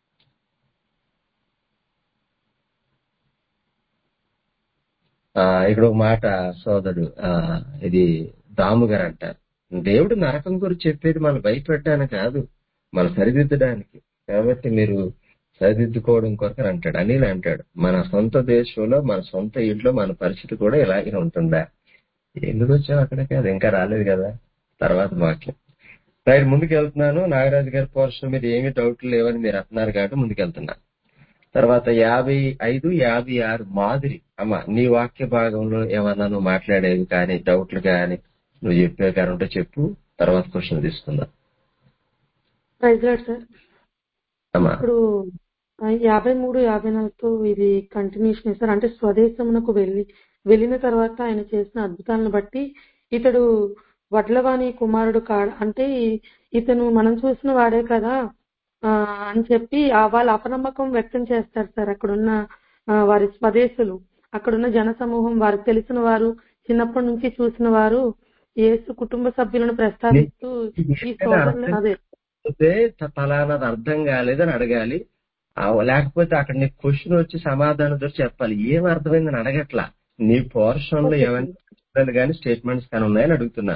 [SPEAKER 14] ఆ ఇక్కడ ఒక మాట సోదరుడు ఆ ఇది దాము గారు అంటారు దేవుడు నరకం గురించి చెప్పేది మనం భయపెట్టడానికి కాదు మనం సరిదిద్దడానికి కాబట్టి మీరు సరిదిద్దుకోవడం కొరకు అంటాడు అనిల్ అంటాడు మన సొంత దేశంలో మన సొంత ఇంట్లో మన పరిస్థితి కూడా ఇలాగే ఉంటుందా ఎందుకు వచ్చావు అక్కడికి అది ఇంకా రాలేదు కదా తర్వాత వాక్యం రైట్ ముందుకు వెళ్తున్నాను నాగరాజు గారి పోర్షన్ మీద ఏమీ డౌట్లు లేవని మీరు అంటున్నారు కాబట్టి ముందుకెళ్తున్నా తర్వాత యాభై ఐదు యాభై ఆరు మాదిరి అమ్మ నీ వాక్య భాగంలో ఏమన్నా నువ్వు మాట్లాడేవి కానీ డౌట్లు కానీ నువ్వు చెప్పేవి కానీ ఉంటే చెప్పు తర్వాత క్వశ్చన్ తీసుకుందాం
[SPEAKER 6] ప్రైజ్ లాడ్ సార్
[SPEAKER 14] అమ్మా
[SPEAKER 6] ఇప్పుడు ఆ, యాభై మూడు యాభై నాలుగుతో ఇది కంటిన్యూషన్ సార్ అంటే స్వదేశమునకు వెళ్ళి వెళ్ళిన తర్వాత ఆయన చేసిన అద్భుతాలను బట్టి ఇతడు వడ్లవాణి కుమారుడు కాడ అంటే ఈ- ఇతను మనం చూసిన వాడే కదా ఆ, అని చెప్పి ఆ వాళ్ళ అపనమ్మకం వ్యక్తం చేస్తారు సార్ అక్కడున్న ఆ, వారి స్వదేశులు అక్కడున్న జన సమూహం వారికి తెలిసిన వారు చిన్నప్పటి నుంచి చూసిన వారు యేసు కుటుంబ సభ్యులను ప్రస్తావిస్తూ ఈ సోదరులు అదే
[SPEAKER 14] అయితే త- ఫలానాది అర్థం కాలేదని అడగాలి ఆ, లేకపోతే అక్కడ నీకు క్వశ్చన్ వచ్చి సమాధానం దొరికి చెప్పాలి ఏం అర్థమైందని అడగట్లా నీ పోర్షన్ లో
[SPEAKER 6] ఓకే
[SPEAKER 14] ఏమైనా కానీ స్టేట్మెంట్స్ కానీ ఉన్నాయని అడుగుతున్నా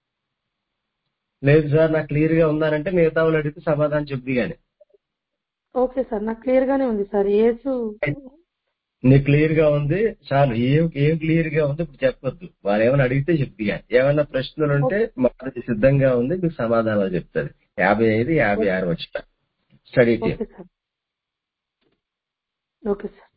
[SPEAKER 14] లేదు సార్ నాకు క్లియర్ గా ఉందానంటే మిగతా వాళ్ళు అడిగితే సమాధానం చెప్పి గాని
[SPEAKER 6] ఓకే సార్ నాకు క్లియర్ గానే ఉంది సార్ యేసు
[SPEAKER 14] నీకు క్లియర్ గా ఉంది చాలు ఏం ఏం క్లియర్ గా ఉంది ఇప్పుడు చెప్పొద్దు వాళ్ళు ఏమైనా అడిగితే చెప్తిగా ఏమైనా ప్రశ్నలు ఉంటే మాకు సిద్ధంగా ఉంది మీకు సమాధానాలు చెప్తాది యాభై ఐదు యాభై ఆరు వచ్చిన study team
[SPEAKER 6] okay sir okay sir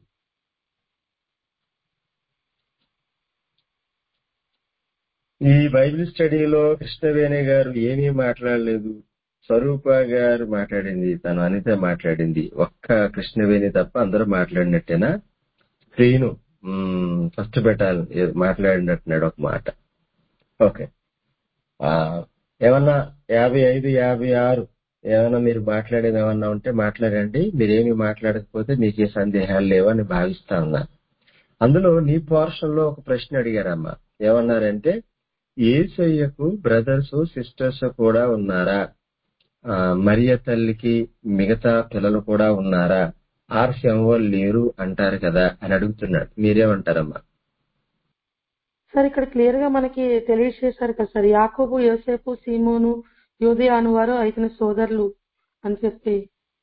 [SPEAKER 14] ఈ బైబిల్ స్టడీలో కృష్ణవేణి గారు ఏమీ మాట్లాడలేదు స్వరూప గారు మాట్లాడింది తను అనిత మాట్లాడింది ఒక్క కృష్ణవేణి తప్ప అందరూ మాట్లాడినట్టేనా శ్రీను ఫస్ట్ పెట్టాలి మాట్లాడినట్టున్నాడు ఒక మాట ఓకే ఆ, ఏమన్నా యాభై ఐదు యాభై ఆరు ఏమన్నా మీరు మాట్లాడేది ఏమన్నా ఉంటే మాట్లాడండి మీరేమి మాట్లాడకపోతే మీకే సందేహాలు లేవని భావిస్తా ఉన్నా అందులో నీ పోర్షన్ లో ఒక ప్రశ్న అడిగారమ్మా ఏమన్నారంటే ఏసయ్యకు బ్రదర్స్ సిస్టర్స్ కూడా ఉన్నారా ఆ, మరియ తల్లికి మిగతా పిల్లలు కూడా ఉన్నారా ఆర్సీ వాళ్ళు లేరు అంటారు కదా అని అడుగుతున్నాడు మీరేమంటారమ్మా
[SPEAKER 6] సార్ ఇక్కడ క్లియర్ గా మనకి తెలియజేశారు కదా సార్ యాకోబు యోసేపు సీమోను యోదయాను వారు ఇతని సోదరులు అని చెప్పి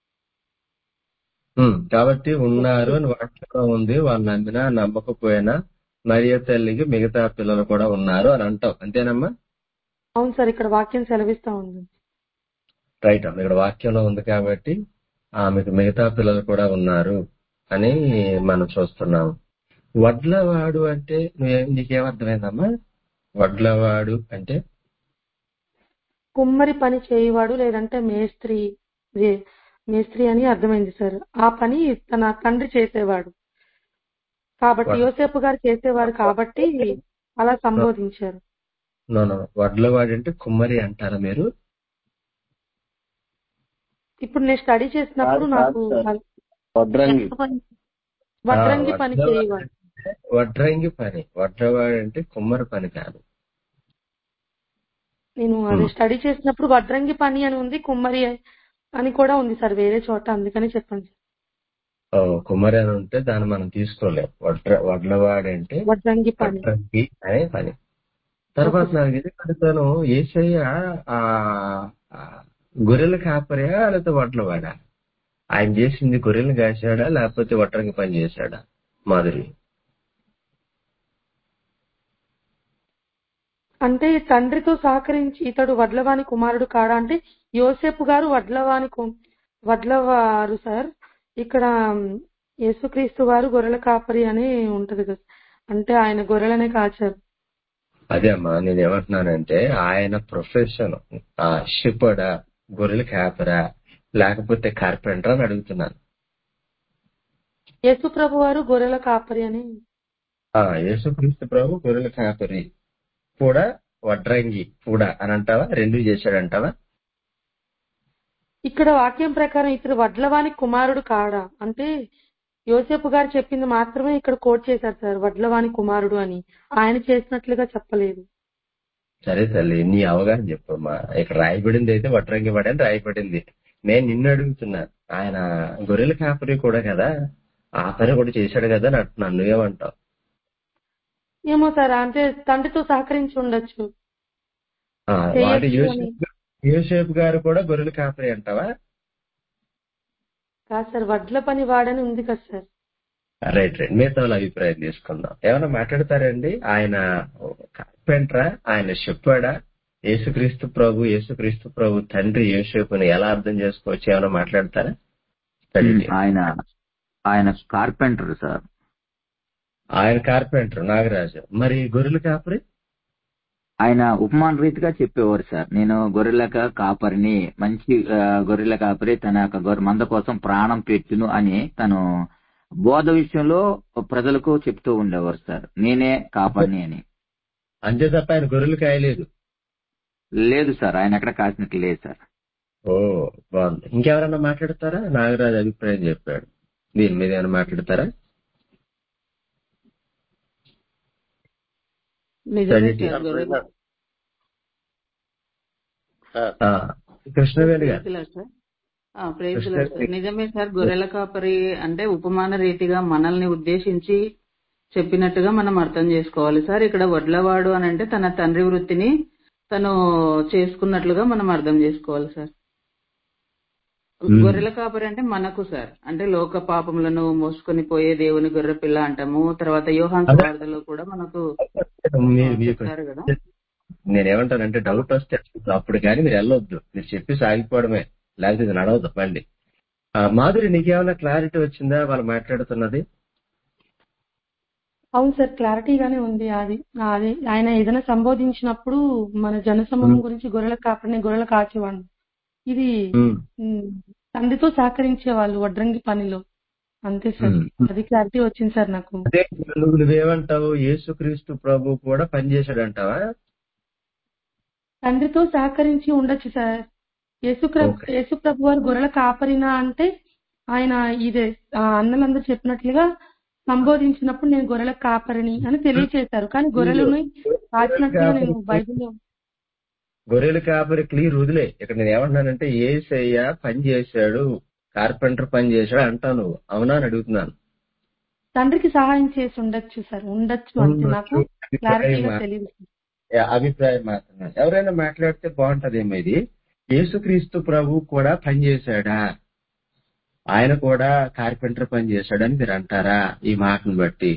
[SPEAKER 14] ఉమ్, కాబట్టి ఉన్నారు అని వాక్యంలో ఉంది వాళ్ళు నమ్మినా నమ్మకపోయినా మరియ తల్లికి మిగతా పిల్లలు కూడా ఉన్నారు అని అంటావు అంతేనమ్మా
[SPEAKER 6] అవును సార్ ఇక్కడ వాక్యం సెలవిస్తా ఉంది
[SPEAKER 14] రైట్ అమ్మ ఇక్కడ వాక్యంలో ఉంది కాబట్టి ఆమెకు మిగతా పిల్లలు కూడా ఉన్నారు అని మనం చూస్తున్నాం వడ్లవాడు అంటే నువ్వే- నీకేమర్థమైందమ్మా వడ్లవాడు అంటే
[SPEAKER 6] కుమ్మరి పని చేయవాడు లేదంటే మేస్త్రి ఇదే మేస్త్రి అని అర్థమైంది సార్ ఆ పని తన తండ్రి చేసేవాడు కాబట్టి
[SPEAKER 14] వడ్-
[SPEAKER 6] యోసేపు గారు చేసేవారు కాబట్టి అలా సంబోధించారు
[SPEAKER 14] నో నో వడ్లవాడు అంటే కుమ్మరి అంటారా మీరు
[SPEAKER 6] ఇప్పుడు నేను స్టడీ చేసినప్పుడు
[SPEAKER 14] కాదు,
[SPEAKER 6] నాకు
[SPEAKER 14] కాదు సార్.
[SPEAKER 6] వల్-
[SPEAKER 14] వడ్రంగి
[SPEAKER 6] వడ్రంగి
[SPEAKER 14] ఆ,
[SPEAKER 6] పని
[SPEAKER 14] వడ్లవాడు
[SPEAKER 6] చేయవాడు
[SPEAKER 14] అంటే వడ్రంగి పని వడ్లవాడు అంటే కుమ్మరి పని కాదు
[SPEAKER 6] నేను అది
[SPEAKER 14] ఉమ్.
[SPEAKER 6] స్టడీ చేసినప్పుడు వడ్రంగి పని అని ఉంది కుమ్మరి అని కూడా ఉంది సార్ వేరే చోట అందుకని చెప్పండి సార్.
[SPEAKER 14] ఓ, కుమ్మరి అని ఉంటే దాన్ని మనం తీసుకోలేం వడ్ర వడ్లవాడు అంటే
[SPEAKER 6] వడ్రంగి పని
[SPEAKER 14] వడ్రంగి అనే పని తర్వాత నాకు ఇది కడతాను ఏసయ్య ఆ ఆ గొర్రెల కాపరియా లేకపోతే వడ్లవాడా ఆయన చేసింది గొర్రెలు కాసాడా లేకపోతే వడ్రంగి పని చేశాడా మాధురి
[SPEAKER 6] అంటే తండ్రితో సహకరించి ఇతడు వడ్లవాని కుమారుడు కాడా అంటే యోసేపు గారు వడ్లవాని కు- వడ్లవారు సార్ ఇక్కడ మ్, యేసుక్రీస్తు వారు గొర్రెల కాపరి అని ఉంటది కదా అంటే ఆయన గొర్రెలనే కాచారు
[SPEAKER 14] అదే అమ్మా నేను ఏమంటున్నానంటే ఆయన ప్రొఫెషన్ ఆ షిపడా గొర్రెల కాపరా లేకపోతే కార్పెంటర్ అని అడుగుతున్నాను
[SPEAKER 6] యేసు ప్రభు వారు గొర్రెల కాపరి అని
[SPEAKER 14] ఆ యేసుక్రీస్తు ప్రభు గొర్రెల కాపరి కూడా వడ్రంగి కూడా అని అంటావా రెండు చేశాడంటావా
[SPEAKER 6] ఇక్కడ వాక్యం ప్రకారం ఇతడు వడ్లవాని కుమారుడు కాడా అంటే యోసేపు గారు చెప్పింది మాత్రమే ఇక్కడ కోట్ చేశారు సార్ వడ్లవాని కుమారుడు అని ఆయన చేసినట్లుగా చెప్పలేదు
[SPEAKER 14] సరే తల్లి నీ అవగాహన చెప్పమ్మా ఇక్కడ రాయబడింది అయితే వడ్రంగి వాడని రాయబడింది నేను నిన్ను అడుగుతున్నా ఆయన గొర్రెల కాపరి కూడా కదా ఆ పని కూడా చేశాడు కదా అని అంటున్నాను నువ్వేమంటావు
[SPEAKER 6] ఏమో సార్ అంటే తండ్రితో సహకరించి ఉండొచ్చు
[SPEAKER 14] ఆ, వాడు
[SPEAKER 6] చేయొచ్చు అని
[SPEAKER 14] యోసేపు యోసేపు గారు కూడా గొర్రెల కాపరి అంటావా
[SPEAKER 6] కాదు సార్ వడ్ల పని వాడని ఉంది కదా సార్
[SPEAKER 14] రైట్ రైట్ మిగతా వాళ్ళ అభిప్రాయం తీసుకుందాం ఏమైనా మాట్లాడతారండి ఆయన కార్పెంటరా ఆయన చెప్పాడా యేసుక్రీస్తు ప్రభు యేసుక్రీస్తు ప్రభు తండ్రి యేసేపుని ఎలా అర్థం చేసుకోవచ్చు ఏమైనా మాట్లాడతారా స్టడీ
[SPEAKER 5] ఉమ్,
[SPEAKER 14] టీం.
[SPEAKER 5] ఆయన ఆయన కార్పెంటర్ సార్
[SPEAKER 14] ఆయన కార్పెంటర్ నాగరాజు మరి గొర్రెల కాపరి
[SPEAKER 5] ఆయన ఉపమాన రీతిగా చెప్పేవారు సార్ నేను గొర్రెల కాపరిని మంచి ఆ, గొర్రెల కాపరి తన యొక్క గొర్రె మంద కోసం ప్రాణం పెట్టును అని తను బోధ విషయంలో ప్రజలకు చెప్తూ ఉండేవారు సార్ నేనే కాపరిని అని
[SPEAKER 14] అంతే తప్ప ఆయన గొర్రెలు కాయలేదు
[SPEAKER 5] లేదు సార్ ఆయన ఎక్కడ కాసినట్లు లేదు సార్
[SPEAKER 14] ఓ బాగుంది ఇంకెవరన్నా మాట్లాడతారా నాగరాజు అభిప్రాయం చెప్పాడు దీని మీద ఏమైనా మాట్లాడతారా
[SPEAKER 8] నిజమే
[SPEAKER 14] స్టడీ టీం.
[SPEAKER 8] సార్ గొర్రెల
[SPEAKER 7] సార్
[SPEAKER 14] ఆ, కృష్ణవేణి గారు
[SPEAKER 8] ప్రేజులాడు సార్ ఆ, ప్రేజులాడు
[SPEAKER 14] కృష్ణవేణి
[SPEAKER 8] సార్ నిజమే సార్ గొర్రెల కాపరి అంటే ఉపమాన రీతిగా మనల్ని ఉద్దేశించి చెప్పినట్టుగా మనం అర్థం చేసుకోవాలి సార్ ఇక్కడ వడ్లవాడు అని అంటే తన తండ్రి వృత్తిని తను చేసుకున్నట్లుగా మనం అర్థం చేసుకోవాలి సార్
[SPEAKER 5] ఉమ్.
[SPEAKER 8] గొర్రెల కాపరి అంటే మనకు సార్ అంటే లోక పాపములను మోసుకొని పోయే దేవుని గొర్రె పిల్ల అంటాము తర్వాత యోహాన్
[SPEAKER 14] అదే
[SPEAKER 8] సువార్తలో కూడా మనకు ఆ,
[SPEAKER 14] మీరు మీకు
[SPEAKER 8] చెప్తారు కదా
[SPEAKER 14] నేనేమంటానంటే డౌట్ వస్తే అప్పుడు కానీ మీరు వెళ్ళొద్దు మీరు చెప్పి సాగిపోవడమే లేకపోతే ఇది నడవదు బండి ఆ, మాధురి నీకేమైనా క్లారిటీ వచ్చిందా వాళ్ళు మాట్లాడుతున్నది
[SPEAKER 6] అవును సార్ క్లారిటీగానే ఉంది అది అది ఆయన ఏదైనా సంబోధించినప్పుడు మన జనసమూహం
[SPEAKER 14] ఉమ్,
[SPEAKER 6] గురించి గొర్రెల కాపరిని గొర్రెల కాచేవాడు ఇది
[SPEAKER 14] ఉమ్,
[SPEAKER 6] ఉమ్, తండ్రితో సహకరించే వాళ్ళు వడ్రంగి పనిలో అంతే సార్
[SPEAKER 14] ఉమ్.
[SPEAKER 6] అది క్లారిటీ వచ్చింది సార్ నాకు
[SPEAKER 14] అదే నువ్వు నువ్వేమంటావు యేసుక్రీస్తు ప్రభు కూడా పనిచేశాడంటావా
[SPEAKER 6] తండ్రితో సహకరించి ఉండొచ్చు సార్ యేసుక్ర
[SPEAKER 14] ఓకే
[SPEAKER 6] యేసుప్రభు వారు గొర్రెల కాపరినా అంటే ఆయన ఇదే ఆ అన్నలందరూ చెప్పినట్లుగా సంబోధించినప్పుడు నేను గొర్రెల కాపరిని అని తెలియచేశారు కానీ గొర్రెలను కాచినట్లుగా నేను బైబిల్లో
[SPEAKER 14] గొర్రెల కాపరి క్లియర్ వదిలే ఇక్కడ నేను ఏమంటున్నానంటే ఏసయ్య పని చేశాడు కార్పెంటర్ పని చేశాడు అంటావు నువ్వు అవునా అని అడుగుతున్నాను
[SPEAKER 6] తండ్రికి సహాయం చేసి ఉండొచ్చు సార్ ఉండొచ్చు అంతే నాకు
[SPEAKER 14] ఉండొచ్చు అభిప్రాయం
[SPEAKER 6] క్లారిటీగా
[SPEAKER 14] మా-
[SPEAKER 6] తెలియదు
[SPEAKER 14] యా, అభిప్రాయం మాత్రమే ఎవరైనా మాట్లాడితే బాగుంటదేమో ఇది యేసుక్రీస్తు ప్రభు కూడా పని చేశాడా ఆయన కూడా కార్పెంటర్ పని చేశాడని మీరు అంటారా ఈ మాటను బట్టి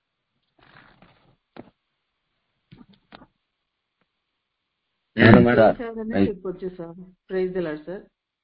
[SPEAKER 14] ఏమన్నా మాట-
[SPEAKER 5] సార్
[SPEAKER 8] చేశారనే
[SPEAKER 5] అయి-
[SPEAKER 8] చెప్పొచ్చు సార్ ప్రైజ్ దిలాడ్ సార్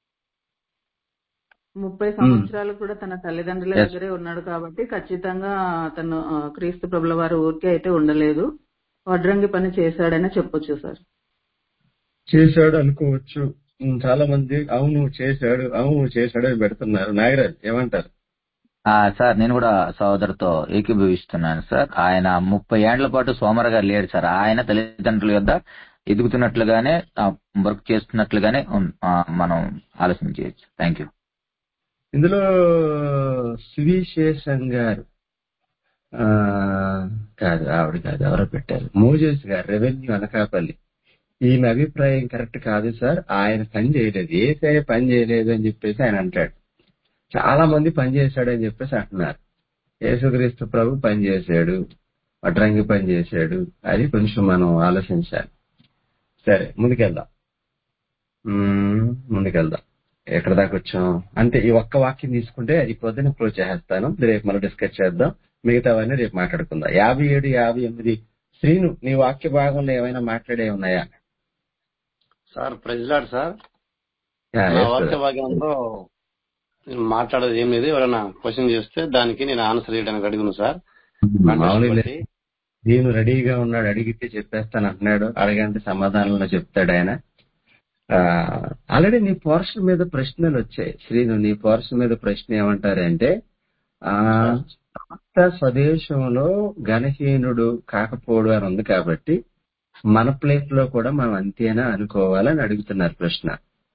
[SPEAKER 8] ముప్పై సంవత్సరాలు కూడా తన తల్లిదండ్రుల
[SPEAKER 5] Yes.
[SPEAKER 8] దగ్గరే ఉన్నాడు కాబట్టి ఖచ్చితంగా అతను ఆ, క్రీస్తు ప్రభుల వారు ఊరికే అయితే ఉండలేదు వడ్రంగి పని చేశాడనే చెప్పొచ్చు సార్
[SPEAKER 14] చేశాడు అనుకోవచ్చు ఉమ్, చాలా మంది అవును చేశాడు అవును చేశాడు అని పెడుతున్నారు నాగరాజ్ ఏమంటారు
[SPEAKER 5] ఆ, సార్ నేను కూడా సోదరుతో ఏకీభవిస్తున్నాను సార్ ఆయన ముప్పై ఏండ్ల పాటు సోమరగా లేడు సార్ ఆయన తల్లిదండ్రుల యొద్ద ఎదుగుతున్నట్లుగానే వర్క్ చేస్తున్నట్లుగానే ఉన్- ఆ, మనం ఆలోచన చేయొచ్చు థ్యాంక్ యూ
[SPEAKER 14] ఇందులో సువిశేషం గారు ఆ, కాదు ఆవిడ కాదు ఎవరో పెట్టారు మోజేస్ గారు రెవెన్యూ అనకాపల్లి ఈమె అభిప్రాయం కరెక్ట్ కాదు సార్ ఆయన పని చేయలేదు ఏసే పని చేయలేదు అని చెప్పేసి ఆయన అంటాడు చాలా మంది పని చేశాడని చెప్పేసి అంటున్నారు యేసుక్రీస్తు ప్రభు పని చేశాడు వడ్రంగి పని చేశాడు అది కొంచెం మనం ఆలోచించాలి సరే ముందుకెళ్దాం మ్మ్, ముందుకెళ్దాం ఎక్కడ దాకా వచ్చాం అంటే ఈ ఒక్క వాక్యం తీసుకుంటే ఈ పొద్దున క్లోజ్ చేస్తాను రేపు మనం డిస్కస్ చేద్దాం మిగతావన్నీ రేపు మాట్లాడుకుందాం యాభై ఏడు యాభై ఎనిమిది శ్రీను నీ వాక్య భాగంలో ఏమైనా మాట్లాడే ఉన్నాయా
[SPEAKER 7] సార్ ప్రజలాడు సార్
[SPEAKER 14] యా,
[SPEAKER 7] నా
[SPEAKER 14] yes,
[SPEAKER 7] వాక్య
[SPEAKER 14] brother.
[SPEAKER 7] భాగంలో నేను మాట్లాడేది ఏం లేదు ఎవరైనా క్వశ్చన్ చేస్తే దానికి నేను ఆన్సర్ చేయడానికి అడుగును సార్ కాంటెక్స్ట్
[SPEAKER 14] అవునులే
[SPEAKER 7] బట్టి
[SPEAKER 14] నేను రెడీగా ఉన్నాడు అడిగితే చెప్పేస్తాను అంటున్నాడు అడగంటే సమాధానంలో చెప్తాడు ఆయన ఆల్రెడీ నీ పోర్షన్ మీద ప్రశ్నలు వచ్చాయి శ్రీను నీ పోర్షన్ మీద ప్రశ్న ఏమంటారంటే ఆ కొత్త స్వదేశంలో ఘనహీనుడు కాకపోడు అని ఉంది కాబట్టి మన ప్లేస్ లో కూడా మనం అంతేనా అనుకోవాలని అడుగుతున్నారు ప్రశ్న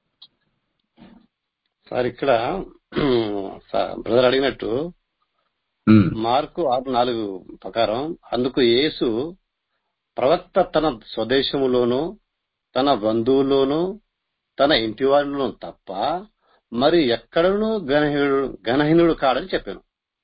[SPEAKER 7] సార్ ఇక్కడ బ్రదర్ అడిగినట్టు
[SPEAKER 14] ఉమ్,
[SPEAKER 7] మార్కు ఆరు నాలుగు ప్రకారం అందుకు యేసు ప్రవక్త తన స్వదేశములోను తన బంధువుల్లోనూ తన ఇంటి వారిలోనూ తప్ప మరి ఎక్కడనూ గణహీనుడు గణహీనుడు కాడని చెప్పాను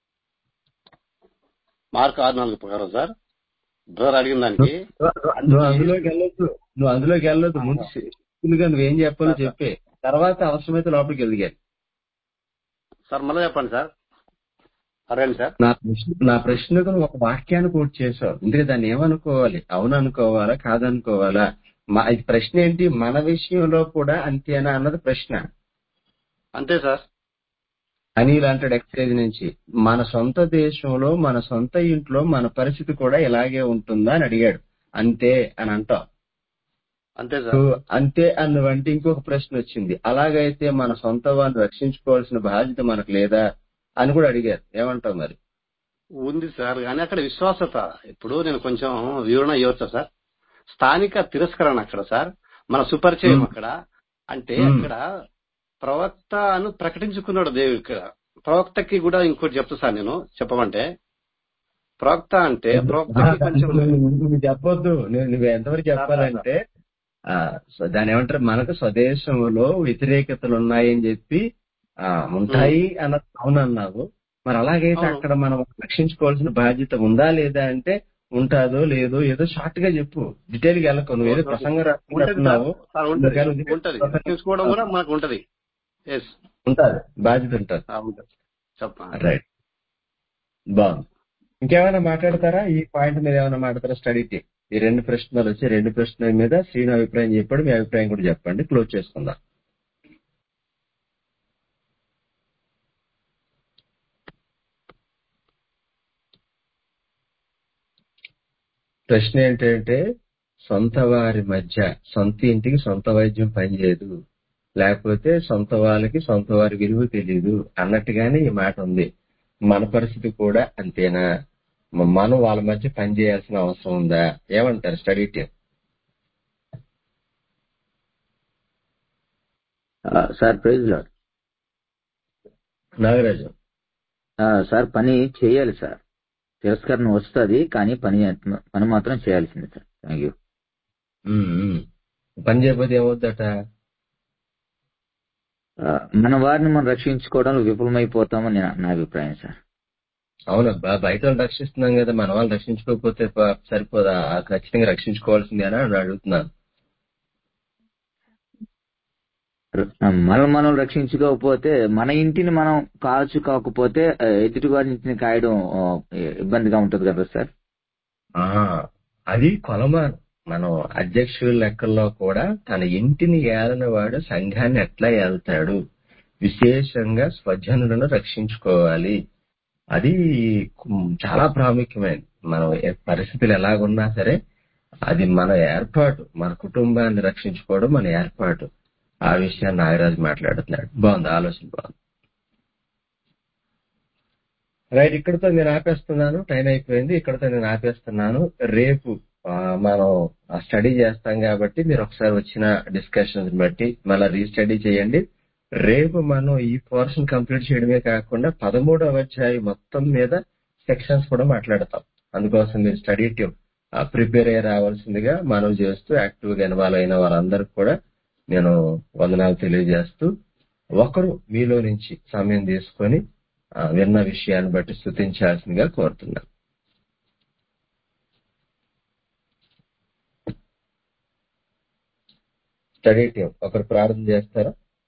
[SPEAKER 7] మార్కు ఆరు నాలుగు ప్రకారం సార్ బ్రదర్ అడిగిన దానికి
[SPEAKER 14] నువ్వు అందులోకి వెళ్ళొద్దు నువ్వు అందులోకి వెళ్ళొద్దు ముందు సింపుల్గా నువ్వేం చెప్పాలో చెప్పే తర్వాత అవసరమైతే లోపలికి ఎదిగాలి
[SPEAKER 7] సార్ మళ్ళీ చెప్పండి సార్ అడగండి సార్
[SPEAKER 14] నా ప్రశ్న నా ప్రశ్నకు నువ్వు ఒక వాక్యాన్ని కోట్ చేసావు అందుకే దాన్ని ఏమనుకోవాలి అవును అనుకోవాలా కాదనుకోవాలా మా ఇది ప్రశ్న ఏంటి మన విషయంలో కూడా అంతేనా అన్నది ప్రశ్న
[SPEAKER 7] అంతే సార్
[SPEAKER 14] అనిల్ అంటాడు ఎక్సైజ్ నుంచి మన సొంత దేశంలో మన సొంత ఇంట్లో మన పరిస్థితి కూడా ఇలాగే ఉంటుందా అని అడిగాడు అంతే అని అంటావు
[SPEAKER 7] అంతే సార్
[SPEAKER 14] నువ్వు అంతే అన్నవంటే ఇంకొక ప్రశ్న వచ్చింది అలాగైతే మన సొంత వారిని రక్షించుకోవాల్సిన బాధ్యత మనకు లేదా అని కూడా అడిగారు ఏమంటావు మరి
[SPEAKER 7] ఉంది సార్ కానీ అక్కడ విశ్వాసత ఇప్పుడు నేను కొంచెం వివరణ ఇవ్వచ్చా సార్ స్థానిక తిరస్కరణ అక్కడ సార్ మన సుపరిచయం
[SPEAKER 14] మ్మ్.
[SPEAKER 7] అక్కడ అంటే
[SPEAKER 14] మ్మ్.
[SPEAKER 7] అక్కడ ప్రవక్త అను ప్రకటించుకున్నాడు దేవుడు ఇక్కడ ప్రవక్తకి కూడా ఇంకోటి చెప్తా సార్ నేను చెప్పమంటే ప్రవక్త అంటే ప్రవక్తకి కొంచెం
[SPEAKER 14] నువ్వు నువ్వు చెప్పొద్దు నువ్వు నువ్వు ఎంతవరకు చెప్పాలంటే ఆ, సో దాని ఏమంటారు మనకు స్వదేశంలో వ్యతిరేకతలు ఉన్నాయని చెప్పి ఆ ఉంటాయి అన్న అవునన్నావు మరి అలాగైతే
[SPEAKER 7] అవును.
[SPEAKER 14] అక్కడ మనం రక్షించుకోవాల్సిన బాధ్యత ఉందా లేదా అంటే ఉంటాదో లేదో ఏదో షార్ట్ గా చెప్పు డీటెయిల్ గా వెళ్ళకు నువ్వు ఏదో ప్రసంగం
[SPEAKER 7] ఉంటది సార్
[SPEAKER 14] రాస్తున్నావు
[SPEAKER 7] సార్ ఉంటది ఉంటది రక్షించుకోవడం కూడా మనకు ఉంటది ఎస్
[SPEAKER 14] ఉంటుంది బాధ్యత ఉంటుంది
[SPEAKER 7] చెప్పండి
[SPEAKER 14] రైట్ బాగుంది ఇంకేమైనా మాట్లాడతారా ఈ పాయింట్ మీద ఏమైనా మాట్లాడతారా స్టడీ టీమ్ ఈ రెండు ప్రశ్నలు వచ్చి రెండు ప్రశ్నల మీద శ్రీను అభిప్రాయం చెప్పాడు మీ అభిప్రాయం కూడా చెప్పండి క్లోజ్ చేసుకుందాం ప్రశ్న ఏంటంటే సొంత వారి మధ్య సొంత ఇంటికి సొంత వైద్యం పనిచేయదు లేకపోతే సొంత వాళ్ళకి సొంత వారి విలువ తెలియదు అన్నట్టుగానే ఈ మాట ఉంది మన పరిస్థితి కూడా అంతేనా మ- మనం వాళ్ళ మధ్య పని చేయాల్సిన అవసరం ఉందా ఏమంటారు స్టడీ టీం
[SPEAKER 5] ఆ, సార్ ప్రైజ్ లాడ్
[SPEAKER 14] నాగరాజు
[SPEAKER 5] ఆ, సార్ పని చేయాలి సార్ తిరస్కరణ వస్తుంది కానీ పని పని మాత్రం చేయాల్సింది sir thank you
[SPEAKER 14] um, um. పని చేయకపోతే ఏమవుద్దట
[SPEAKER 5] ఆ, మన వారిని మనం రక్షించుకోవడంలో విఫలమైపోతామని నా నా అభిప్రాయం సార్
[SPEAKER 14] అవునబ్బా బయట వాళ్ళు రక్షిస్తున్నాం కదా మన వాళ్ళు రక్షించుకోకపోతే ప- సరిపోదా ఆ ఖచ్చితంగా రక్షించుకోవాల్సిందేనా అని అడుగుతున్నాను
[SPEAKER 5] మనం మనం రక్షించుకోకపోతే మన ఇంటిని మనం కాల్చుకోకపోతే ఆ, ఎదుటి వారి ఇంటిని కాయడం ఆ, ఇబ్బందిగా ఉంటది కదా సార్
[SPEAKER 14] ఆ అది కొలమానం మనం అధ్యక్షుల లెక్కల్లో కూడా తన ఇంటిని ఏలని వాడు సంఘాన్ని ఎట్లా ఏళ్తాడు విశేషంగా స్వజనులను రక్షించుకోవాలి అది కు- చాలా ప్రాముఖ్యమైనది మనం ఏ- పరిస్థితులు ఎలాగున్నా సరే అది మన ఏర్పాటు మన కుటుంబాన్ని రక్షించుకోవడం మన ఏర్పాటు ఆ విషయాన్ని నాగరాజు మాట్లాడుతున్నాడు బాగుంది ఆలోచన బాగుంది రైట్ ఇక్కడితో నేను ఆపేస్తున్నాను టైం అయిపోయింది ఇక్కడితో నేను ఆపేస్తున్నాను రేపు ఆ, మనం స్టడీ చేస్తాం కాబట్టి మీరు ఒకసారి వచ్చిన డిస్కషన్స్ బట్టి మళ్ళీ రీస్టడీ చేయండి రేపు మనం ఈ పోర్షన్ కంప్లీట్ చేయడమే కాకుండా పదమూడవ అధ్యాయం మొత్తం మీద సెక్షన్స్ కూడా మాట్లాడతాం అందుకోసం మీరు స్టడీ టీమ్ ప్రిపేర్ అయ్యి రావాల్సిందిగా మనం చేస్తూ యాక్టివ్ గా ఇన్వాల్వ్ అయిన వారందరికి కూడా నేను వందనాలు తెలియజేస్తూ ఒకరు మీలో నుంచి సమయం తీసుకొని ఆ, విన్న విషయాన్ని బట్టి స్థుతించాల్సిందిగా కోరుతున్నాను స్టడీ టీం ఒకరు ప్రార్థన చేస్తారా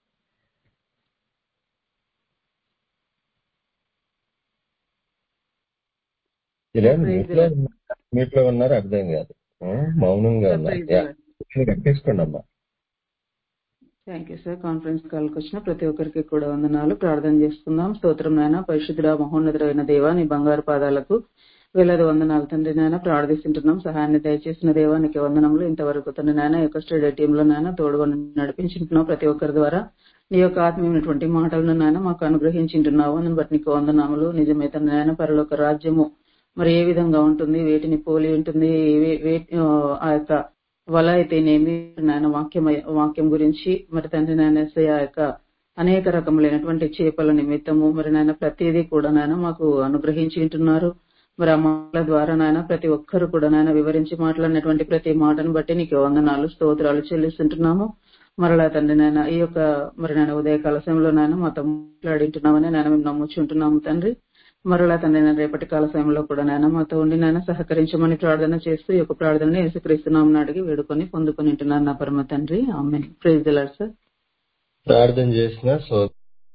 [SPEAKER 14] ఇలా
[SPEAKER 8] Praise the
[SPEAKER 14] మీట్లో
[SPEAKER 8] Lord.
[SPEAKER 14] మీట్లో ఉన్నారు అర్థం కాదు ఆ, మౌనంగా
[SPEAKER 8] Sir,
[SPEAKER 14] ఉన్నారు
[SPEAKER 8] praise the Lord.
[SPEAKER 14] కట్టేసుకోండి అమ్మా
[SPEAKER 8] థ్యాంక్ యూ సార్ కాన్ఫరెన్స్ కాల్కి వచ్చిన ప్రతి ఒక్కరికి కూడా వందనాలు ప్రార్థన చేసుకుందాం స్తోత్రం నాయన పరిశుద్ధుడ మహోన్నతుడైన దేవా నీ బంగారు పాదాలకు వేలాది వందనాలు తండ్రి నాయన ప్రార్థిస్తుంటున్నాం సహాయాన్ని దయచేసిన దేవా నీకు వందనములు ఇంతవరకు తండ్రి నాయన యొక్క స్టడీ టీంలో నాయన తోడుగా నడిపించుంటున్నావు ప్రతి ఒక్కరి ద్వారా నీ యొక్క ఆత్మీయమైనటువంటి మాటలను నాయన మాకు అనుగ్రహించుంటున్నావు అని బట్టి నీకు వందనాములు నిజమే తండ్రి నాయన పరలోక రాజ్యము మరి ఏ విధంగా ఉంటుంది వేటిని పోలి ఉంటుంది వే- వే- ఆ యొక్క వల అయితేనేమి నాయన వాక్యం వాక్యం గురించి మరి తండ్రి నాయన యేసయ్య ఆ యొక్క అనేక రకములైనటువంటి చేపల నిమిత్తము మరి నాయన ప్రతిదీ కూడా నాయన మాకు అనుగ్రహించి ఉంటున్నారు మరి ఆ మాటల ద్వారా నాయన ప్రతి ఒక్కరు కూడా నాయన వివరించి మాట్లాడినటువంటి ప్రతి మాటను బట్టి నీకు వందనాలు స్తోత్రాలు చెల్లిస్తుంటున్నాము మరలా తండ్రి నాయన ఈ యొక్క మరి నాయన ఉదయకాల సమయంలో నాయన మాతో మాట్లాడింటున్నామని నాయన మేము నమ్ముచుంటున్నాము తండ్రి మరలా తండ్రి నాయన రేపటి కాల సమయంలో కూడా నాయన మాతో ఉండి నాయన సహకరించమని ప్రార్థన చేస్తూ ఈ యొక్క ప్రార్థనని యేసుక్రీస్తునామని అడిగి వేడుకొని పొందుకొని ఉంటున్నాను నా పరమ తండ్రి ఆమె ప్రైజ్ దిలాడ్ సార్
[SPEAKER 14] ప్రార్థన చేసిన సో